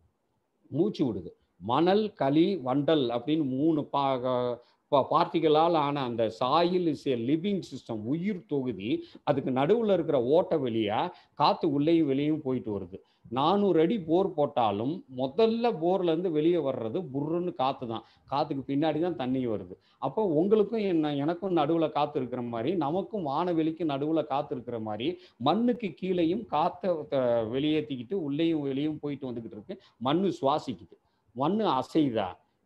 மூச்சு விடுது மணல் களி வண்டல் அப்படின்னு மூணு பா பா- பார்ட்டிகளால் ஆன அந்த soil is a living system உயிர் தொகுதி அதுக்கு நடுவில் இருக்கிற ஓட்ட வழியா காத்து உள்ளேயும் வெளியும் போயிட்டு வருது நானூறு அடி போர் போட்டாலும் முதல்ல போர்ல இருந்து வெளியே வர்றது புர்ருன்னு காத்து தான் காத்துக்கு பின்னாடி தான் தண்ணி வருது அப்போ உங்களுக்கும் என்ன எனக்கும் நடுவில் காத்து இருக்கிற மாதிரி நமக்கும் வானவெளிக்கும் நடுவில் காத்து இருக்கிற மாதிரி மண்ணுக்கு கீழேயும் காத்தை த- வெளியேற்றிக்கிட்டு உள்ளேயும் வெளியும் போயிட்டு வந்துக்கிட்டு இருக்கு மண்ணு சுவாசிக்குது மண்ணு அசைதா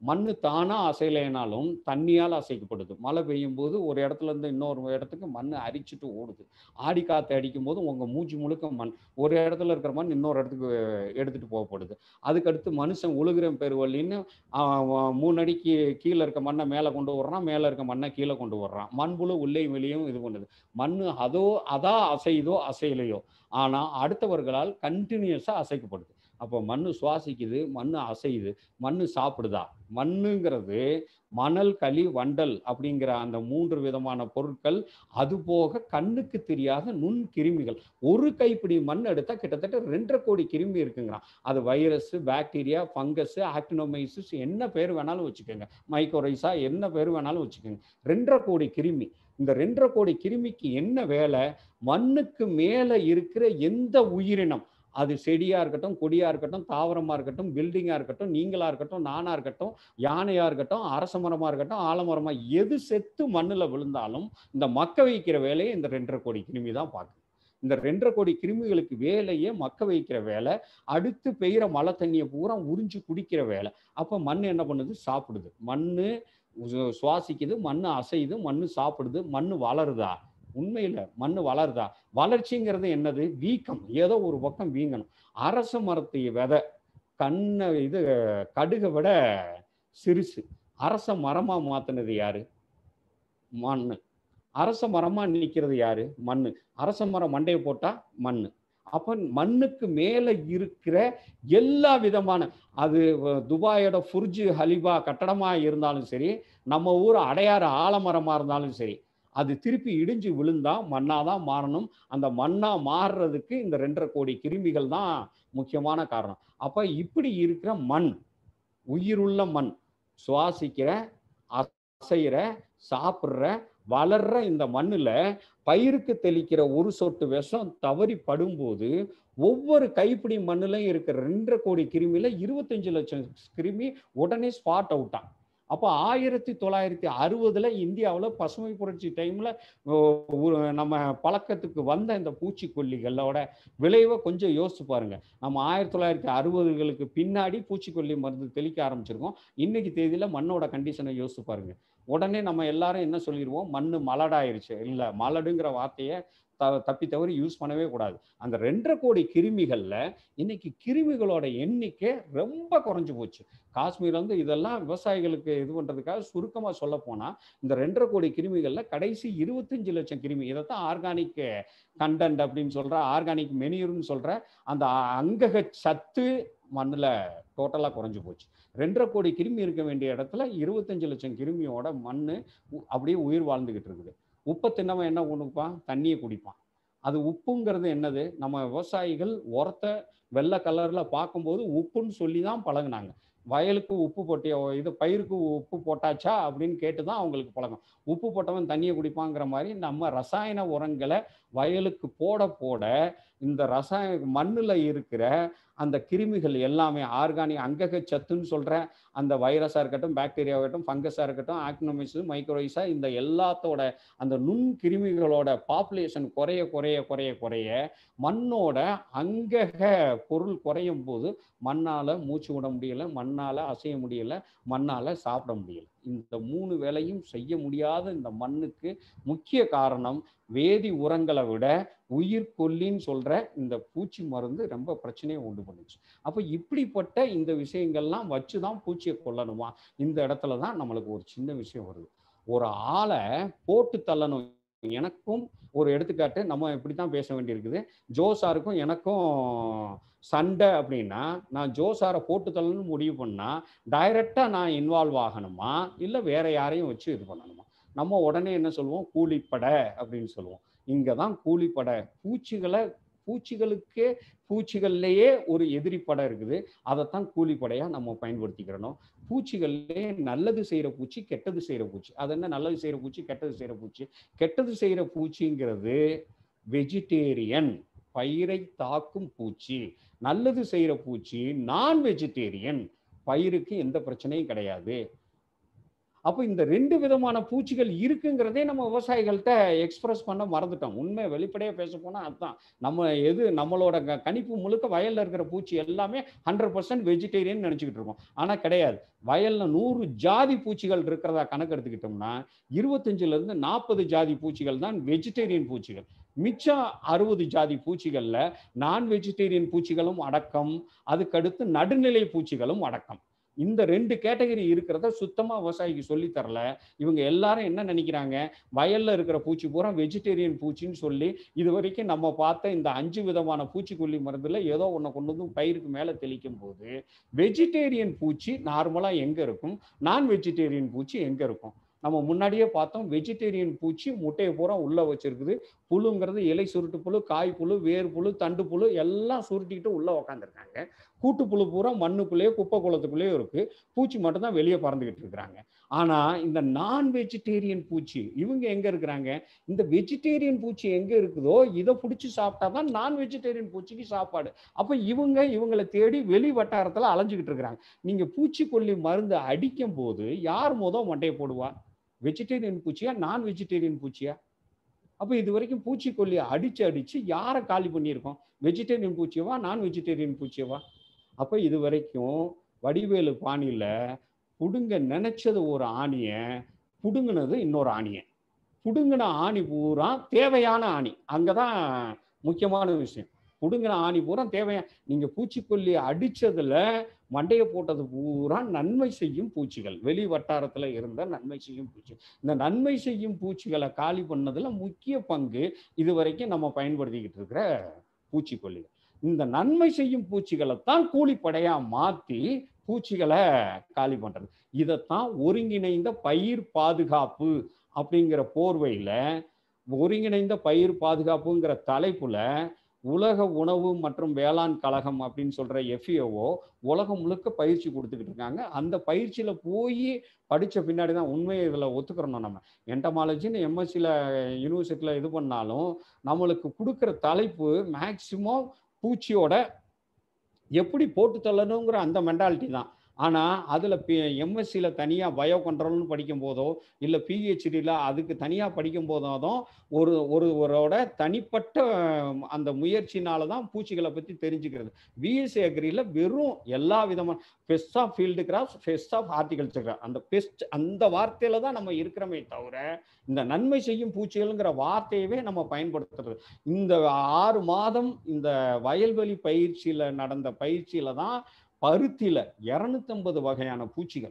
மண்ணு தானா அசையலைனாலும் தண்ணியால் அசைக்கப்படுது மழை பெய்யும் போது ஒரு இடத்துல இருந்து இன்னொரு இடத்துக்கு மண் அரிச்சிட்டு ஓடுது ஆடி காற்று அடிக்கும் போது உங்க மூச்சு முழுக்க மண் ஒரு இடத்துல இருக்கிற மண் இன்னொரு இடத்துக்கு எடுத்துட்டு போகப்படுது அதுக்கடுத்து மனுஷன் உழுகிற பெருவழின்னு மூணு அடிக்கு கீழே இருக்க மண்ணை மேலே கொண்டு வர்றான் மேலே இருக்க மண்ணை கீழே கொண்டு வர்றான் மண்புழு உள்ளேயும் வெளியும் இது பண்ணுது மண் அதோ அதா அசையுதோ அசையலையோ ஆனால் அடுத்தவர்களால் கண்டினியூஸாக அசைக்கப்படுது அப்போ மண் சுவாசிக்குது மண் அசையுது மண் சாப்பிடுதா மண்ணுங்கிறது மணல் களி வண்டல் அப்படிங்கிற அந்த மூன்று விதமான பொருட்கள் அது போக கண்ணுக்கு தெரியாத நுண் கிருமிகள் ஒரு கைப்பிடி மண் எடுத்தால் கிட்டத்தட்ட ரெண்டரை கோடி கிருமி இருக்குங்கிறான் அது வைரஸ் பாக்டீரியா ஃபங்கஸ் ஆக்டினோமைசிஸ் என்ன பேர் வேணாலும் வச்சுக்கோங்க மைக்ரோரைஸா என்ன பேர் வேணாலும் வச்சுக்கோங்க ரெண்டரை கோடி கிருமி இந்த ரெண்டரை கோடி கிருமிக்கு என்ன வேலை மண்ணுக்கு மேலே இருக்கிற எந்த உயிரினம் அது செடியா இருக்கட்டும் கொடியா இருக்கட்டும் தாவரமா இருக்கட்டும் பில்டிங்கா இருக்கட்டும் நீங்களா இருக்கட்டும் நானா இருக்கட்டும் யானையா இருக்கட்டும் அரச மரமா இருக்கட்டும் ஆலமரமா எது செத்து மண்ணுல விழுந்தாலும் இந்த மக்க வைக்கிற வேலையை இந்த ரெண்டரை கோடி கிருமி தான் பார்க்குது இந்த ரெண்டரை கோடி கிருமிகளுக்கு வேலையே மக்க வைக்கிற வேலை அடுத்து பெய்கிற மழை தண்ணியை பூரா உறிஞ்சு குடிக்கிற வேலை அப்போ மண் என்ன பண்ணுது சாப்பிடுது மண் சுவாசிக்குது மண் அசையுது மண் சாப்பிடுது மண் வளருதா உண்மையில் மண் வளருதா வளர்ச்சிங்கிறது என்னது வீக்கம் ஏதோ ஒரு பக்கம் வீங்கணும் அரச மரத்து விதை கண்ணை இது கடுகை விட சிறுசு அரச மரமா மாத்தினது யாரு மண் அரச மரமா நிற்கிறது யாரு மண் அரச மரம் மண்டையை போட்டா மண் அப்ப மண்ணுக்கு மேல இருக்கிற எல்லா விதமான அது துபாயோட ஃபுர்ஜு ஹலிபா கட்டடமா இருந்தாலும் சரி நம்ம ஊர் அடையாறு ஆலமரமா இருந்தாலும் சரி அது திருப்பி இடிஞ்சு விழுந்தா மண்ணாதான் மாறணும் அந்த மண்ணா மாறுறதுக்கு இந்த ரெண்டரை கோடி கிருமிகள் தான் முக்கியமான காரணம் அப்ப இப்படி இருக்கிற மண் உயிருள்ள மண் சுவாசிக்கிற அசைகிற சாப்பிட்ற வளர்ற இந்த மண்ணுல பயிருக்கு தெளிக்கிற ஒரு சொட்டு விஷம் தவறி படும்போது ஒவ்வொரு கைப்பிடி மண்ணுலையும் இருக்கிற ரெண்டரை கோடி கிருமியில இருபத்தஞ்சு லட்சம் கிருமி உடனே ஸ்பாட் அவுட்டான் அப்போ ஆயிரத்தி தொள்ளாயிரத்தி அறுபதுல இந்தியாவில் பசுமை புரட்சி டைம்ல நம்ம பழக்கத்துக்கு வந்த இந்த பூச்சிக்கொல்லிகளோட விளைவை கொஞ்சம் யோசிச்சு பாருங்க நம்ம ஆயிரத்தி தொள்ளாயிரத்தி அறுபதுகளுக்கு பின்னாடி பூச்சிக்கொல்லி மருந்து தெளிக்க ஆரம்பிச்சிருக்கோம் இன்னைக்கு தேதியில மண்ணோட கண்டிஷனை யோசிச்சு பாருங்க உடனே நம்ம எல்லாரும் என்ன சொல்லிடுவோம் மண்ணு மலடாயிருச்சு இல்லை மலடுங்கிற வார்த்தையை த தப்பி தவறி யூஸ் பண்ணவே கூடாது அந்த ரெண்டரை கோடி கிருமிகளில் இன்னைக்கு கிருமிகளோட எண்ணிக்கை ரொம்ப குறைஞ்சு போச்சு காஷ்மீர்ல வந்து இதெல்லாம் விவசாயிகளுக்கு இது பண்ணுறதுக்காக சுருக்கமாக சொல்ல போனால் இந்த ரெண்டரை கோடி கிருமிகளில் கடைசி இருபத்தஞ்சு லட்சம் கிருமி இதைத்தான் ஆர்கானிக் கண்டன்ட் அப்படின்னு சொல்கிற ஆர்கானிக் மெனியூர்னு சொல்கிற அந்த அங்கக சத்து மண்ணில் டோட்டலாக குறைஞ்சு போச்சு ரெண்டரை கோடி கிருமி இருக்க வேண்டிய இடத்துல இருபத்தஞ்சு லட்சம் கிருமியோட மண் அப்படியே உயிர் வாழ்ந்துகிட்டு இருக்குது உப்பை தின்னவன் என்ன கொடுப்பான் தண்ணியை குடிப்பான் அது உப்புங்கிறது என்னது நம்ம விவசாயிகள் உரத்தை வெள்ளை கலரில் பார்க்கும்போது உப்புன்னு சொல்லி தான் பழகுனாங்க வயலுக்கு உப்பு போட்டிய இது பயிருக்கு உப்பு போட்டாச்சா அப்படின்னு கேட்டு தான் அவங்களுக்கு பழக்கம் உப்பு போட்டவன் தண்ணியை குடிப்பாங்கிற மாதிரி நம்ம ரசாயன உரங்களை வயலுக்கு போட போட இந்த ரசாயன மண்ணில் இருக்கிற அந்த கிருமிகள் எல்லாமே ஆர்கானிக் அங்கக சத்துன்னு சொல்கிற அந்த வைரஸாக இருக்கட்டும் பாக்டீரியாவாக இருக்கட்டும் ஃபங்கஸாக இருக்கட்டும் ஆக்னோமிஸ் மைக்ரோவைஸா இந்த எல்லாத்தோட அந்த நுண் கிருமிகளோட பாப்புலேஷன் குறைய குறைய குறைய குறைய மண்ணோட அங்கக பொருள் குறையும் போது மண்ணால் மூச்சு விட முடியல மண்ணால் அசைய முடியல மண்ணால் சாப்பிட முடியல இந்த மூணு வேலையும் செய்ய முடியாத இந்த மண்ணுக்கு முக்கிய காரணம் வேதி உரங்களை விட உயிர்கொல்லின்னு சொல்ற இந்த பூச்சி மருந்து ரொம்ப பிரச்சனையை உண்டு பண்ணுச்சு அப்போ இப்படிப்பட்ட இந்த விஷயங்கள்லாம் வச்சு தான் பூச்சியை கொல்லணுமா இந்த இடத்துல தான் நம்மளுக்கு ஒரு சின்ன விஷயம் வருது ஒரு ஆளை போட்டு தள்ளணும் எனக்கும் ஒரு எடுத்துக்காட்டு நம்ம இப்படி தான் பேச வேண்டியிருக்குது ஜோசாருக்கும் எனக்கும் சண்டை அப்படின்னா நான் ஜோசாரை போட்டு தள்ளணும்னு முடிவு பண்ணால் டைரெக்டாக நான் இன்வால்வ் ஆகணுமா இல்லை வேற யாரையும் வச்சு இது பண்ணணுமா நம்ம உடனே என்ன சொல்லுவோம் கூலிப்படை அப்படின்னு சொல்லுவோம் இங்கே தான் கூலிப்படை பூச்சிகளை பூச்சிகளுக்கே பூச்சிகள்லேயே ஒரு எதிரி படம் இருக்குது அதைத்தான் கூலிப்படையாக நம்ம பயன்படுத்திக்கிறணும் பூச்சிகள்லே நல்லது செய்கிற பூச்சி கெட்டது செய்கிற பூச்சி அது என்ன நல்லது செய்கிற பூச்சி கெட்டது செய்கிற பூச்சி கெட்டது செய்கிற பூச்சிங்கிறது வெஜிடேரியன் பயிரை தாக்கும் பூச்சி நல்லது செய்கிற பூச்சி நான் வெஜிடேரியன் பயிருக்கு எந்த பிரச்சனையும் கிடையாது அப்போ இந்த ரெண்டு விதமான பூச்சிகள் இருக்குங்கிறதே நம்ம விவசாயிகள்கிட்ட எக்ஸ்பிரஸ் பண்ண மறந்துட்டோம் உண்மை வெளிப்படையாக பேச போனால் அதுதான் நம்ம எது நம்மளோட க- கணிப்பு முழுக்க வயல்ல இருக்கிற பூச்சி எல்லாமே ஹண்ட்ரட் பர்சன்ட் வெஜிடேரியன் நினச்சிக்கிட்டு இருக்கோம் ஆனால் கிடையாது வயல்ல நூறு ஜாதி பூச்சிகள் இருக்கிறதா கணக்கு எடுத்துக்கிட்டோம்னா இருபத்தஞ்சுல இருந்து நாற்பது ஜாதி பூச்சிகள் தான் வெஜிடேரியன் பூச்சிகள் மிச்சம் அறுபது ஜாதி பூச்சிகள்ல நான் வெஜிடேரியன் பூச்சிகளும் அடக்கம் அதுக்கடுத்து நடுநிலை பூச்சிகளும் அடக்கம் இந்த ரெண்டு கேட்டகரி இருக்கிறத சுத்தமா விவசாயிக்கு சொல்லி தரல இவங்க எல்லாரும் என்ன நினைக்கிறாங்க வயல்ல இருக்கிற பூச்சி பூரா வெஜிடேரியன் பூச்சின்னு சொல்லி இது வரைக்கும் நம்ம பார்த்த இந்த அஞ்சு விதமான பூச்சிக்கொல்லி மருந்துல ஏதோ ஒண்ணு கொண்டு வந்து பயிருக்கு மேல தெளிக்கும் போது வெஜிடேரியன் பூச்சி நார்மலா எங்க இருக்கும் நான் வெஜிடேரியன் பூச்சி எங்க இருக்கும் நம்ம முன்னாடியே பார்த்தோம் வெஜிடேரியன் பூச்சி முட்டையை பூரா உள்ள வச்சிருக்குது புழுங்கிறது இலை சுருட்டு புழு காய் புழு வேர் புழு தண்டு புழு எல்லாம் சுருட்டிக்கிட்டு உள்ள உக்காந்துருக்காங்க கூட்டு புழு பூரா மண்ணுக்குள்ளேயே குப்பை குளத்துக்குள்ளேயே இருக்கு பூச்சி மட்டும்தான் வெளியே பறந்துகிட்டு இருக்கிறாங்க ஆனா இந்த நான் வெஜிடேரியன் பூச்சி இவங்க எங்க இருக்கிறாங்க இந்த வெஜிடேரியன் பூச்சி எங்க இருக்குதோ இதை பிடிச்சி சாப்பிட்டா தான் நான் வெஜிடேரியன் பூச்சிக்கு சாப்பாடு அப்ப இவங்க இவங்களை தேடி வெளி வட்டாரத்துல அலைஞ்சுக்கிட்டு இருக்கிறாங்க நீங்க பூச்சிக்கொல்லி மருந்து அடிக்கும் போது யார் மொதல் மண்டையை போடுவா வெஜிடேரியன் பூச்சியா நான் வெஜிடேரியன் பூச்சியா அப்போ இது வரைக்கும் பூச்சிக்கொல்லி அடிச்சு அடிச்சு யாரை காலி பண்ணியிருக்கோம் வெஜிடேரியன் பூச்சியவா நான் வெஜிடேரியன் பூச்சியவா அப்போ இது வரைக்கும் வடிவேலு பாணியில புடுங்க நினைச்சது ஒரு ஆணியை புடுங்கினது இன்னொரு ஆணியை புடுங்கின ஆணி பூரா தேவையான ஆணி அங்கதான் முக்கியமான விஷயம் புடுங்கின ஆணி பூரா தேவையா நீங்க பூச்சிக்கொல்லி அடிச்சதுல மண்டையை போட்டது பூரா நன்மை செய்யும் பூச்சிகள் வெளி வட்டாரத்துல இருந்த நன்மை செய்யும் பூச்சி இந்த நன்மை செய்யும் பூச்சிகளை காலி பண்ணதுல முக்கிய பங்கு இது வரைக்கும் நம்ம பயன்படுத்திக்கிட்டு இருக்கிற பூச்சிக்கொல்லிகள் இந்த நன்மை செய்யும் பூச்சிகளை தான் கூலிப்படையா மாத்தி பூச்சிகளை காலி பண்றது இதைத்தான் ஒருங்கிணைந்த பயிர் பாதுகாப்பு அப்படிங்கிற போர்வையில ஒருங்கிணைந்த பயிர் பாதுகாப்புங்கிற தலைப்புல உலக உணவு மற்றும் வேளாண் கழகம் அப்படின்னு சொல்ற எஃப்ஏஓ உலகம் முழுக்க பயிற்சி கொடுத்துக்கிட்டு இருக்காங்க அந்த பயிற்சியில போய் படிச்ச பின்னாடி தான் உண்மையை இதுல ஒத்துக்கிறணும் நம்ம என்டமாலஜின்னு எம்எஸ்சியில் யூனிவர்சிட்டியில் இது பண்ணாலும் நம்மளுக்கு கொடுக்குற தலைப்பு மேக்சிமம் பூச்சியோட எப்படி போட்டு தள்ளணுங்கிற அந்த மென்டாலிட்டி தான் ஆனால் அதில் பி எம்எஸ்சியில் தனியாக பயோ கண்ட்ரோல்னு படிக்கும் போதோ இல்லை பிஹெச்டியில் அதுக்கு தனியாக படிக்கும் போதோ தான் ஒரு ஒருவரோட தனிப்பட்ட அஹ், அந்த முயற்சினால தான் பூச்சிகளை பற்றி தெரிஞ்சுக்கிறது பிஎஸ்சி அக்ரியில் வெறும் எல்லா விதமான best of field crop best of horticulture அந்த பெஸ்ட் அந்த வார்த்தையில தான் நம்ம இருக்கிறோமே தவிர இந்த நன்மை செய்யும் பூச்சிகள்ங்கிற வார்த்தையவே நம்ம பயன்படுத்துறது இந்த ஆறு மாதம் இந்த வயல்வெளி பயிற்சியில நடந்த பயிற்சியில தான் பருத்தியில இருநூத்தம்பது வகையான பூச்சிகள்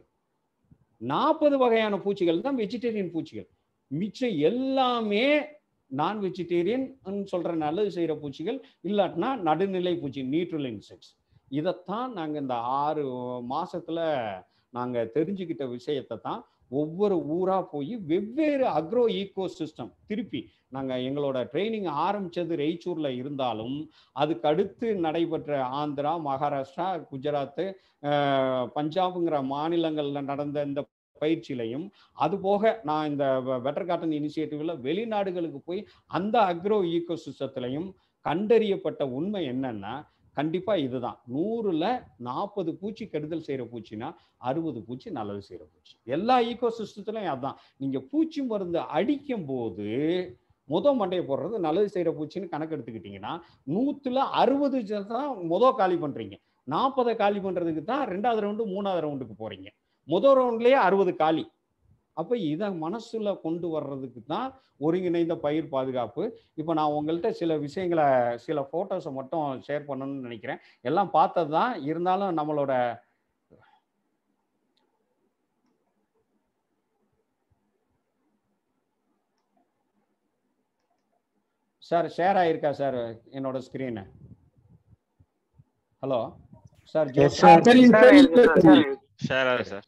நாற்பது வகையான பூச்சிகள் தான் வெஜிடேரியன் பூச்சிகள் மிச்சம் எல்லாமே நான் வெஜிடேரியன் சொல்ற நல்லது செய்யற பூச்சிகள் இல்லாட்டினா நடுநிலை பூச்சி நியூட்ரல் இன்செக்ட்ஸ் இதைத்தான் நாங்க இந்த ஆறு மாசத்துல நாங்க தெரிஞ்சுக்கிட்ட விஷயத்தை தான் ஒவ்வொரு ஊரா போய் வெவ்வேறு அக்ரோ ஈகோ சிஸ்டம் திருப்பி நாங்க எங்களோட ட்ரைனிங் ஆரம்பிச்சது ரெய்ச்சூர்ல இருந்தாலும் அதுக்கு அடுத்து நடைபெற்ற ஆந்திரா மகாராஷ்டிரா குஜராத் அஹ், பஞ்சாப்ங்கிற மாநிலங்கள்ல நடந்த இந்த பயிற்சியிலையும் அது போக நான் இந்த பெட்டர் காட்டன் இனிஷியேட்டிவ்ல வெளிநாடுகளுக்கு போய் அந்த அக்ரோ ஈகோ சிஸ்டத்திலையும் கண்டறியப்பட்ட உண்மை என்னன்னா கண்டிப்பா இதுதான் நூறுல நாற்பது பூச்சி கெடுதல் செய்யற பூச்சினா அறுபது பூச்சி நல்லது செய்யற பூச்சி எல்லா ஈகோ சிஸ்டத்திலையும் அதான் நீங்க பூச்சி மருந்து அடிக்கும் போது முத மண்டையை போடுறது நல்லது செய்யற பூச்சின்னு கணக்கு எடுத்துக்கிட்டீங்கன்னா நூத்துல அறுபது தான் முத காலி பண்றீங்க நாற்பதை காலி பண்றதுக்கு தான் ரெண்டாவது ரவுண்டு மூணாவது ரவுண்டுக்கு போறீங்க முதல் ரவுண்ட்லயே அறுபது காலி அப்ப இதை மனசுல கொண்டு வர்றதுக்கு தான் ஒருங்கிணைந்த பயிர் பாதுகாப்பு இப்போ நான் உங்கள்கிட்ட சில விஷயங்களை சில போட்டோஸை மட்டும் ஷேர் பண்ணணும்னு நினைக்கிறேன் எல்லாம் பார்த்தது தான் இருந்தாலும் நம்மளோட சார் ஷேர் ஆயிருக்கா சார் என்னோட ஸ்க்ரீனு ஹலோ சார் Yes, ஜோஸ் sir. தெரியும், Sir, தெரியும், இருக்கு, sir. தெரியும். ஷேர் ஆகுது சார்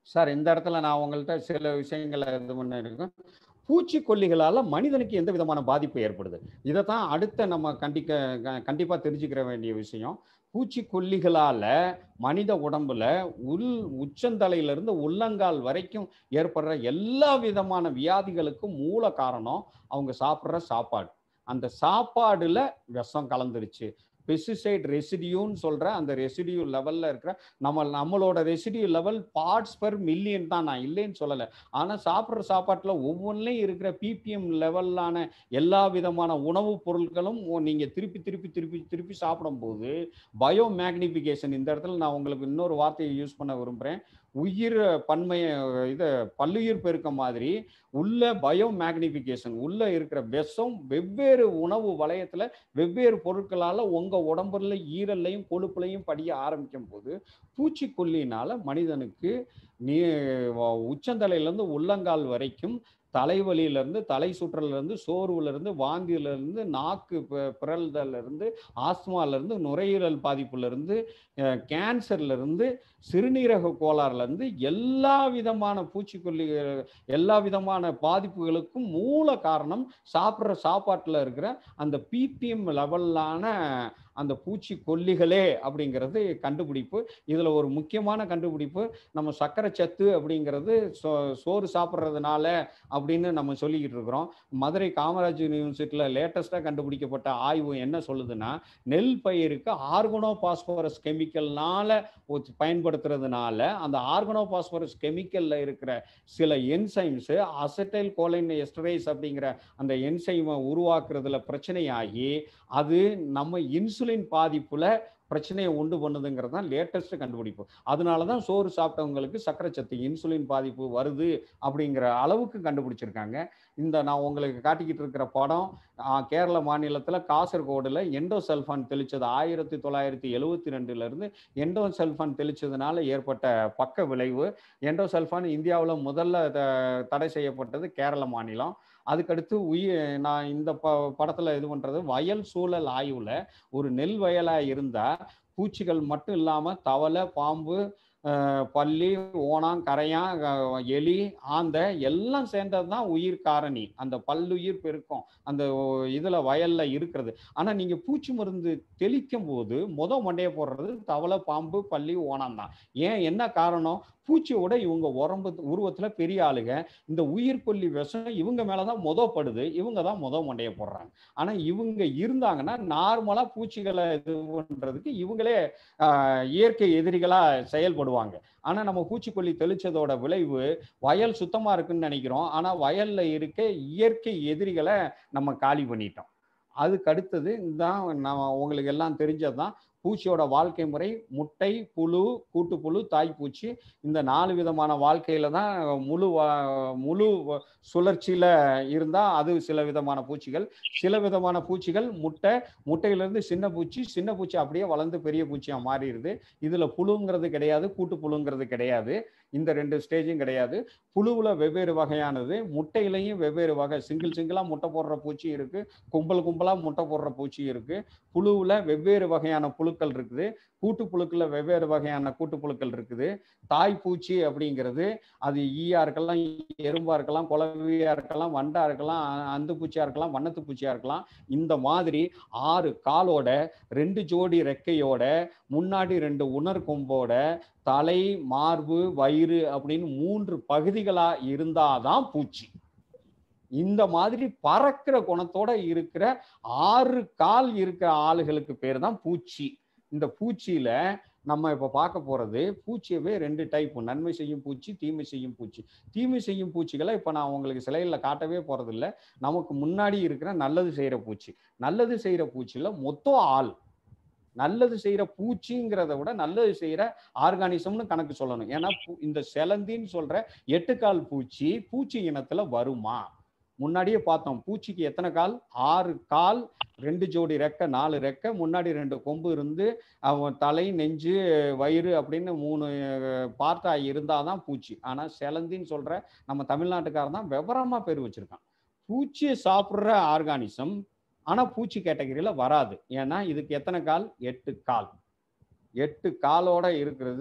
சார் இந்த இடத்துல நான் உங்கள்கிட்ட சில விஷயங்களை இது பண்ண இருக்கேன் பூச்சிக்கொல்லிகளால மனிதனுக்கு எந்த விதமான பாதிப்பு ஏற்படுது இதை தான் அடுத்த நம்ம கண்டிக்க க- கண்டிப்பா தெரிஞ்சுக்கிற வேண்டிய விஷயம் பூச்சிக்கொல்லிகளால மனித உடம்புல உள் உச்சந்தலையில இருந்து உள்ளங்கால் வரைக்கும் ஏற்படுற எல்லா விதமான வியாதிகளுக்கும் மூல காரணம் அவங்க சாப்பிட்ற சாப்பாடு அந்த சாப்பாடுல விஷம் கலந்துருச்சு பெஸ்டிசைட் ரெசிடியூன்னு சொல்ற அந்த ரெசிடியூ லெவல்ல இருக்கிற நம்ம நம்மளோட residue level parts per million தான் நான் இல்லைன்னு சொல்லலை ஆனா சாப்பிட்ற சாப்பாட்டுல ஒவ்வொன்றிலையும் இருக்கிற பிபிஎம் லெவல்லான எல்லா விதமான உணவுப் பொருட்களும் ஒ- நீங்க திருப்பி திருப்பி திருப்பி திருப்பி சாப்பிடும்போது பயோ மேக்னிஃபிகேஷன் இந்த இடத்துல நான் உங்களுக்கு இன்னொரு வார்த்தையை யூஸ் பண்ண விரும்புறேன் உயிர் பன்மைய இது பல்லுயிர் பெருக்கம் மாதிரி உள்ள பயோ மேக்னிஃபிகேஷன் உள்ள இருக்கிற விஷம் வெவ்வேறு உணவு வளையத்துல வெவ்வேறு பொருட்களால உங்க உடம்புல ஈரல்லையும் கொழுப்புலையும் படிய ஆரம்பிக்கும் போது பூச்சிக்கொல்லினால மனிதனுக்கு நீ உச்சந்தலையில இருந்து உள்ளங்கால் வரைக்கும் தலைவலியில இருந்து தலை சுற்றல்ல இருந்து சோர்வுல இருந்து வாந்தியில இருந்து நாக்கு பி- பிறழ்தல்ல இருந்து ஆஸ்துமால இருந்து நுரையீரல் பாதிப்புல இருந்து அஹ், கேன்சர்ல இருந்து சிறுநீரக கோளாறுல இருந்து எல்லா விதமான பூச்சிக்கொல்லி எல்லா விதமான பாதிப்புகளுக்கும் மூல காரணம் சாப்பிட்ற சாப்பாட்டுல இருக்கிற அந்த பிபிஎம் லெவல்லான அந்த பூச்சிக்கொல்லிகளே அப்படிங்கிறது கண்டுபிடிப்பு இதுல ஒரு முக்கியமான கண்டுபிடிப்பு நம்ம சர்க்கரை சத்து அப்படிங்கிறது சோ- சோறு சாப்பிட்றதுனால அப்படின்னு நம்ம சொல்லிக்கிட்டு இருக்கிறோம் மதுரை காமராஜ் யூனிவர்சிட்டியில லேட்டஸ்டா கண்டுபிடிக்கப்பட்ட ஆய்வு என்ன சொல்லுதுன்னா நெல் பயிருக்கு ஆர்கனோ பாஸ்பரஸ் கெமிக்கல்னால பயன்படுத்துறதுனால அந்த ஆர்கனோ பாஸ்பரஸ் கெமிக்கல்ல இருக்கிற சில என்சைம்ஸ் அசட்டைல் கோலைன் எஸ்டரேஸ் அப்படிங்கிற அந்த என்சைமை உருவாக்குறதுல பிரச்சனையாகி அது நம்ம இன்சுலின் பாதிப்புல பிரச்சனையை உண்டு பண்ணுதுங்கிறது தான் லேட்டஸ்ட் கண்டுபிடிப்பு அதனால தான் சோறு சாப்பிட்டவங்களுக்கு சர்க்கரை சத்து இன்சுலின் பாதிப்பு வருது அப்படிங்கிற அளவுக்கு கண்டுபிடிச்சிருக்காங்க இந்த நான் உங்களுக்கு காட்டிக்கிட்டு இருக்கிற படம் ஆ, கேரள மாநிலத்தில் காசர்கோடுல எண்டோசல்ஃபான் தெளிச்சது ஆயிரத்தி தொள்ளாயிரத்தி எழுவத்தி ரெண்டுல இருந்து எண்டோசல்ஃபான் தெளிச்சதுனால ஏற்பட்ட பக்க விளைவு எண்டோசல்ஃபான் இந்தியாவில் முதல்ல த- தடை செய்யப்பட்டது கேரள மாநிலம் அதுக்கடுத்து உயிர் நான் இந்த ப படத்துல இது பண்றது வயல் சூழல் ஆய்வுல ஒரு நெல் வயலா இருந்தா பூச்சிகள் மட்டும் இல்லாம தவளை பாம்பு அஹ், பல்லி ஓணாம் கரையான் அஹ், எலி ஆந்தை எல்லாம் சேர்ந்தது தான் உயிர் காரணி அந்த பல்லுயிர் பெருக்கம் அந்த ஓ- இதுல வயல்ல இருக்கிறது ஆனா நீங்க பூச்சி மருந்து தெளிக்கும் போது முத மண்டைய போடுறது தவளை பாம்பு பல்லி ஓணாம் தான் ஏன் என்ன காரணம் பூச்சியோட இவங்க உரம்பு உருவத்துல பெரிய ஆளுங்க இந்த உயிர்கொல்லி விஷம் இவங்க மேலதான் முதப்படுது இவங்க தான் முத மண்டைய போடுறாங்க ஆனா இவங்க இருந்தாங்கன்னா நார்மலா பூச்சிகளை இது பண்றதுக்கு இவங்களே ஆஹ், இயற்கை எதிரிகளா செயல்படுவாங்க ஆனா நம்ம பூச்சிக்கொல்லி தெளிச்சதோட விளைவு வயல் சுத்தமா இருக்குன்னு நினைக்கிறோம் ஆனா வயல்ல இருக்க இயற்கை எதிரிகளை நம்ம காலி பண்ணிட்டோம் அதுக்கு அடுத்தது தான் நம்ம உங்களுக்கு எல்லாம் தெரிஞ்சதுதான் பூச்சியோட வாழ்க்கை முறை முட்டை புழு கூட்டுப்புழு தாய்ப்பூச்சி இந்த நாலு விதமான வாழ்க்கையில தான் முழு வா- முழு வ- சுழற்சியில இருந்தா அது சில விதமான பூச்சிகள் சில விதமான பூச்சிகள் முட்டை முட்டையிலிருந்து சின்ன பூச்சி சின்ன பூச்சி அப்படியே வளர்ந்து பெரிய பூச்சியா மாறிடுது இதுல புழுங்கிறது கிடையாது கூட்டு புழுங்கிறது கிடையாது இந்த ரெண்டு ஸ்டேஜும் கிடையாது புழுவுல வெவ்வேறு வகையானது முட்டையிலையும் வெவ்வேறு வகை சிங்கிள் சிங்கிளா முட்டை போடுற பூச்சி இருக்கு கும்பல் கும்பலா முட்டை போடுற பூச்சி இருக்கு புழுவுல வெவ்வேறு வகையான புழுக்கள் இருக்குது கூட்டு புழுக்கள்ல வெவ்வேறு வகையான கூட்டு புழுக்கள் இருக்குது தாய் பூச்சி அப்படிங்கிறது அது ஈயா இருக்கலாம் எறும்பா இருக்கலாம் குளவியா இருக்கலாம் வண்டா இருக்கலாம் அ- அந்து பூச்சியா இருக்கலாம் வண்ணத்து பூச்சியா இருக்கலாம் இந்த மாதிரி ஆறு காலோட ரெண்டு ஜோடி ரெக்கையோட முன்னாடி ரெண்டு உணர் கொம்போட தலை மார்பு வயிறு அப்படின்னு மூன்று பகுதிகளா இருந்தாதான் பூச்சி இந்த மாதிரி பறக்கிற குணத்தோட இருக்கிற ஆறு கால் இருக்கிற ஆளுகளுக்கு பேர் தான் பூச்சி இந்த பூச்சியில நம்ம இப்ப பார்க்க போறது பூச்சியவே ரெண்டு டைப் நன்மை செய்யும் பூச்சி தீமை செய்யும் பூச்சி தீமை செய்யும் பூச்சிகளை இப்ப நான் உங்களுக்கு சிலையில காட்டவே போறது இல்ல நமக்கு முன்னாடி இருக்கிற நல்லது செய்யற பூச்சி நல்லது செய்யற பூச்சியில மொத்தம் ஆள் நல்லது செய்யற பூச்சிங்கிறத விட நல்லது செய்யற ஆர்கானிசம்னு கணக்கு சொல்லணும் ஏன்னா பூ- இந்த செலந்தின்னு சொல்ற எட்டுக்கால் பூச்சி பூச்சி இனத்துல வருமா முன்னாடியே பார்த்தோம் பூச்சிக்கு எத்தனை கால் ஆறு கால் ரெண்டு ஜோடி ரெக்கை நாலு ரெக்கை முன்னாடி ரெண்டு கொம்பு இருந்து அவன் தலை நெஞ்சு வயிறு அப்படின்னு மூணு பார்ட்டா இருந்தாதான் பூச்சி ஆனா செலந்தின்னு சொல்ற நம்ம தமிழ்நாட்டுக்காரன் தான் விவரமா பேர் வச்சிருக்கான் பூச்சியை சாப்பிடுற ஆர்கானிசம் ஆனா பூச்சி கேட்டகரியில வராது ஏன்னா இதுக்கு எத்தனை கால் எட்டு கால் எட்டு காலோட இருக்கிறது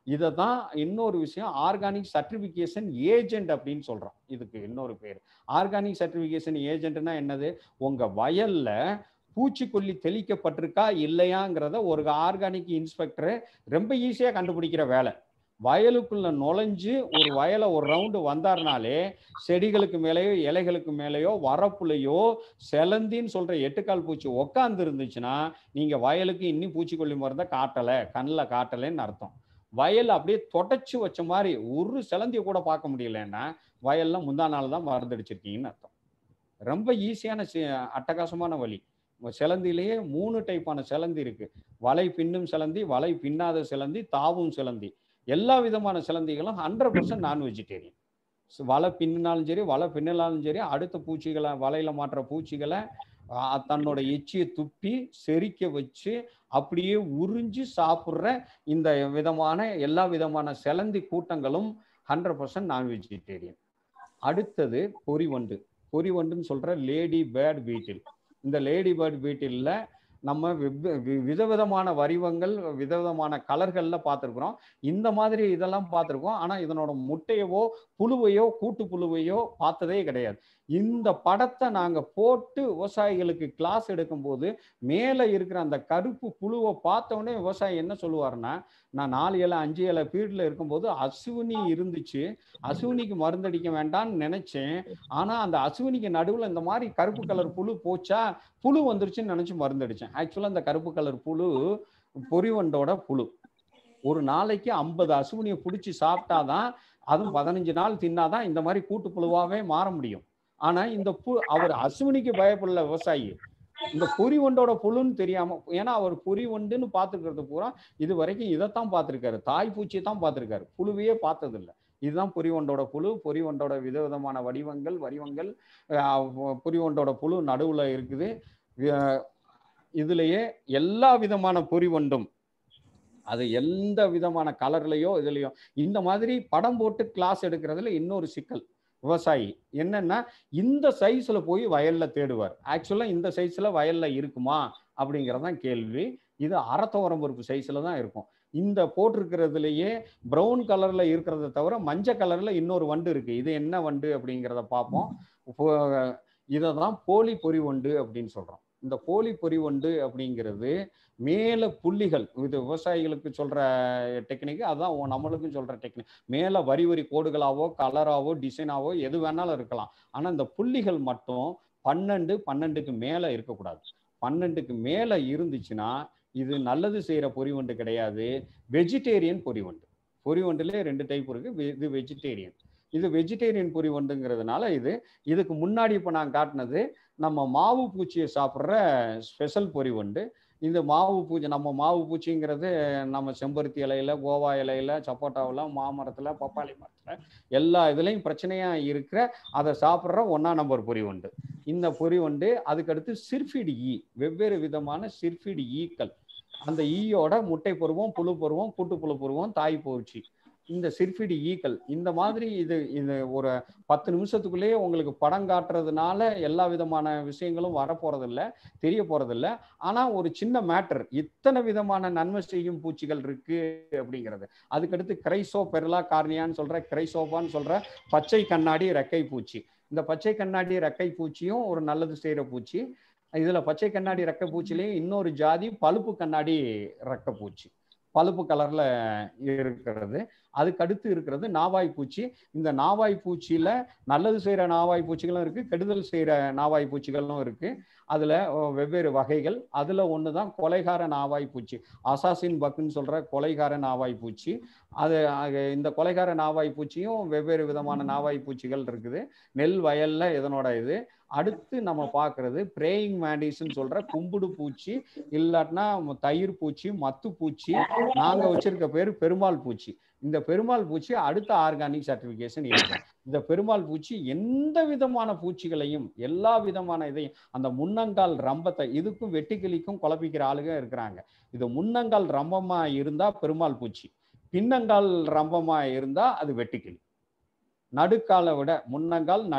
இதை தான் இன்னொரு விஷயம் ஆர்கானிக் சர்டிஃபிகேஷன் ஏஜென்ட் அப்படின்னு சொல்றோம் இதுக்கு இன்னொரு பேர் ஆர்கானிக் சர்டிஃபிகேஷன் ஏஜென்ட்னா என்னது உங்க வயல்ல பூச்சிக்கொல்லி தெளிக்கப்பட்டிருக்கா இல்லையாங்கிறத ஒரு ஆர்கானிக் இன்ஸ்பெக்டர் ரொம்ப ஈஸியா கண்டுபிடிக்கிற வேலை வயலுக்குள்ள நுழைஞ்சு ஒரு வயலை ஒரு ரவுண்டு வந்தாருனாலே செடிகளுக்கு மேலேயோ இலைகளுக்கு மேலேயோ வரப்புலையோ செலந்தின்னு சொல்ற எட்டுக்கால் பூச்சி உக்காந்து இருந்துச்சுன்னா நீங்க வயலுக்கு இன்னும் பூச்சிக்கொல்லி மருந்தை காட்டலை கண்ணில் காட்டலைன்னு அர்த்தம் வயல் அப்படியே தொடச்சு வச்ச மாதிரி ஒரு செலந்தியை கூட பார்க்க முடியலன்னா வயல்ல முந்தா நாள் தான் மருந்தடிச்சிருக்கீங்கன்னு அர்த்தம் ரொம்ப ஈஸியான அட்டகாசமான வழி சிலந்திலேயே மூணு டைப்பான சிலந்தி இருக்கு வலை பின்னும் சிலந்தி வலை பின்னாத சிலந்தி தாவும் சிலந்தி எல்லா விதமான சிலந்திகளும் ஹண்ட்ரட் பர்சன்ட் நான் வெஜிடேரியன் வலை பின்னாலும் சரி வலை பின்னலாலும் சரி அடுத்த பூச்சிகளை வலையில மாற்ற பூச்சிகளை தன்னோட எச்சியை துப்பி செரிக்க வச்சு அப்படியே உறிஞ்சு சாப்பிட்ற இந்த விதமான எல்லா விதமான சிலந்தி கூட்டங்களும் ஹண்ட்ரட் பர்சன்ட் நான் வெஜிடேரியன் அடுத்தது பொறிவண்டு பொறிவண்டுன்னு சொல்ற லேடி பேர்ட் பீட்டில் இந்த லேடி பேர்ட் பீட்டில்ல நம்ம விதவிதமான வடிவங்கள் விதவிதமான கலர்கள்ல பார்த்துருக்குறோம் இந்த மாதிரி இதெல்லாம் பார்த்துருக்கோம் ஆனா இதனோட முட்டையவோ புழுவையோ கூட்டு புழுவையோ பார்த்ததே கிடையாது இந்த படத்தை நாங்க போட்டு விவசாயிகளுக்கு கிளாஸ் எடுக்கும்போது மேலே இருக்கிற அந்த கருப்பு புழுவை பார்த்தோடனே விவசாயி என்ன சொல்லுவாருன்னா நான் நாலு இலை அஞ்சு இலை பீரியட்ல இருக்கும்போது அசுவினி இருந்துச்சு அசுவினிக்கு மருந்தடிக்க வேண்டாம்னு நினைச்சேன் ஆனா அந்த அசுவினிக்கு நடுவில் இந்த மாதிரி கருப்பு கலர் புழு போச்சா புழு வந்துருச்சுன்னு நினைச்சு மருந்தடிச்சேன் ஆக்சுவலா அந்த கருப்பு கலர் புழு பொறிவண்டோட புழு ஒரு நாளைக்கு ஐம்பது அசுவினியை பிடிச்சி சாப்பிட்டாதான் அதுவும் பதினஞ்சு நாள் தின்னாதான் இந்த மாதிரி கூட்டு புழுவாவே மாற முடியும் ஆனா இந்த பு அவர் அசுவினிக்கு பயப்படல விவசாயி இந்த பொறி வண்டோட புழுன்னு தெரியாம ஏன்னா அவர் பொறி வண்டுன்னு பார்த்துக்கிறது பூரா இது வரைக்கும் இதைத்தான் பார்த்துருக்காரு தாய் பூச்சியை தான் பார்த்துருக்காரு புழுவையே பார்த்ததில்லை இதுதான் பொறிவண்டோட புழு பொறிவண்டோட விதவிதமான வடிவங்கள் வடிவங்கள் பொறிவண்டோட புழு நடுவுல இருக்குது இதுலயே எல்லா விதமான பொறிவண்டும் அது எந்த விதமான கலர்லயோ இதுலயோ இந்த மாதிரி படம் போட்டு கிளாஸ் எடுக்கிறதுல இன்னொரு சிக்கல் விவசாயி என்னன்னா இந்த சைஸ்ல போய் வயல்ல தேடுவார் ஆக்சுவலா இந்த சைஸ்ல வயல்ல இருக்குமா அப்படிங்கறதான் கேள்வி இது அறத்தோரம் பருப்பு சைஸ்ல தான் இருக்கும் இந்த போட்டிருக்கிறதுலயே ப்ரௌன் கலர்ல இருக்கிறத தவிர மஞ்சள் கலர்ல இன்னொரு வண்டு இருக்கு இது என்ன வண்டு அப்படிங்கிறத பார்ப்போம் இதை தான் போலி பொறி வண்டு அப்படின்னு சொல்றோம் இந்த போலி பொறி வண்டு அப்படிங்கிறது மேல புள்ளிகள் இது விவசாயிகளுக்கு சொல்ற டெக்னிக் அதான் நம்மளுக்கும் சொல்ற டெக்னிக் மேல வரி வரி கோடுகளாவோ கலராவோ டிசைனாவோ எது வேணாலும் இருக்கலாம் ஆனா இந்த புள்ளிகள் மட்டும் பன்னெண்டு பன்னெண்டுக்கு மேல இருக்கக்கூடாது பன்னெண்டுக்கு மேல இருந்துச்சுன்னா இது நல்லது செய்யற பொறிவண்டு கிடையாது வெஜிடேரியன் பொறிவண்டு பொறிவண்டுல ரெண்டு டைப் இருக்கு இது வெஜிடேரியன் இது வெஜிடேரியன் பொறிவண்டுங்கிறதுனால இது இதுக்கு முன்னாடி இப்போ நான் காட்டினது நம்ம மாவு பூச்சியை சாப்பிட்ற ஸ்பெஷல் பொறிவண்டு இந்த மாவு பூச்சி நம்ம மாவு பூச்சிங்கிறது நம்ம செம்பருத்தி இலையில கோவா இலையில சப்போட்டாவில் மாமரத்தில் பப்பாளி மரத்தில் எல்லா இதுலேயும் பிரச்சனையா இருக்கிற அதை சாப்பிட்ற ஒன்றா நம்பர் பொறிவண்டு இந்த பொறிவண்டு அதுக்கடுத்து சிர்ஃபிடு ஈ வெவ்வேறு விதமான சிர்ஃபிடு ஈக்கள் அந்த ஈயோட முட்டை பருவம் புழு பருவம் கூட்டு புழு பருவம் தாய் பூச்சி இந்த சிற்பிடி ஈக்கள் இந்த மாதிரி இது இது ஒரு பத்து நிமிஷத்துக்குள்ளேயே உங்களுக்கு படம் காட்டுறதுனால எல்லா விதமான விஷயங்களும் வரப்போறதில்ல தெரிய போறதில்ல ஆனா ஒரு சின்ன மேட்டர் இத்தனை விதமான நன்மை செய்யும் பூச்சிகள் இருக்கு அப்படிங்கிறது அதுக்கடுத்து கிரைசோ பெர்லா கார்னியான்னு சொல்ற கிரைசோபான்னு சொல்ற பச்சை கண்ணாடி ரெக்கை பூச்சி இந்த பச்சை கண்ணாடி ரெக்கை பூச்சியும் ஒரு நல்லது செய்யற பூச்சி இதுல பச்சை கண்ணாடி ரெக்கை பூச்சிலையும் இன்னொரு ஜாதி பழுப்பு கண்ணாடி ரெக்கை பூச்சி பழுப்பு கலர்ல இருக்கிறது அதுக்கு அடுத்து இருக்கிறது நாவாய் பூச்சி இந்த நாவாய் பூச்சியில நல்லது செய்யற நாவாய் பூச்சிகளும் இருக்கு கெடுதல் செய்யற நாவாய் பூச்சிகளும் இருக்கு அதுல வெவ்வேறு வகைகள் அதுல ஒண்ணுதான் கொலைகார நாவாய் பூச்சி அசாசின் பக்குன்னு சொல்ற கொலைகார நாவாய் பூச்சி அது இந்த கொலைகார நாவாய் பூச்சியும் வெவ்வேறு விதமான நாவாய் பூச்சிகள் இருக்குது நெல் வயல்ல இதனோட இது அடுத்து நம்ம பார்க்கறது பிரேயிங் மேண்டிஸ்ன்னு சொல்ற கும்புடு பூச்சி இல்லாட்டினா தயிர் பூச்சி மத்து பூச்சி நாங்க வச்சிருக்க பேர் பெருமாள் பூச்சி இந்த பெருமாள் பூச்சி அடுத்த ஆர்கானிக் சர்டிபிகேஷன் இருக்கு இந்த பெருமாள் பூச்சி எந்த விதமான பூச்சிகளையும் எல்லா விதமான இதையும் அந்த முன்னங்கால் ரம்பத்தை இதுக்கும் வெட்டிக்கிளிக்கும் குழப்பிக்கிற ஆளுங்க இருக்கிறாங்க இது முன்னங்கால் ரம்பமா இருந்தா பெருமாள் பூச்சி பின்னங்கால் ரம்பமா இருந்தா அது வெட்டுக்கிளி நடுக்காலை விட முன்னங்கால் நடு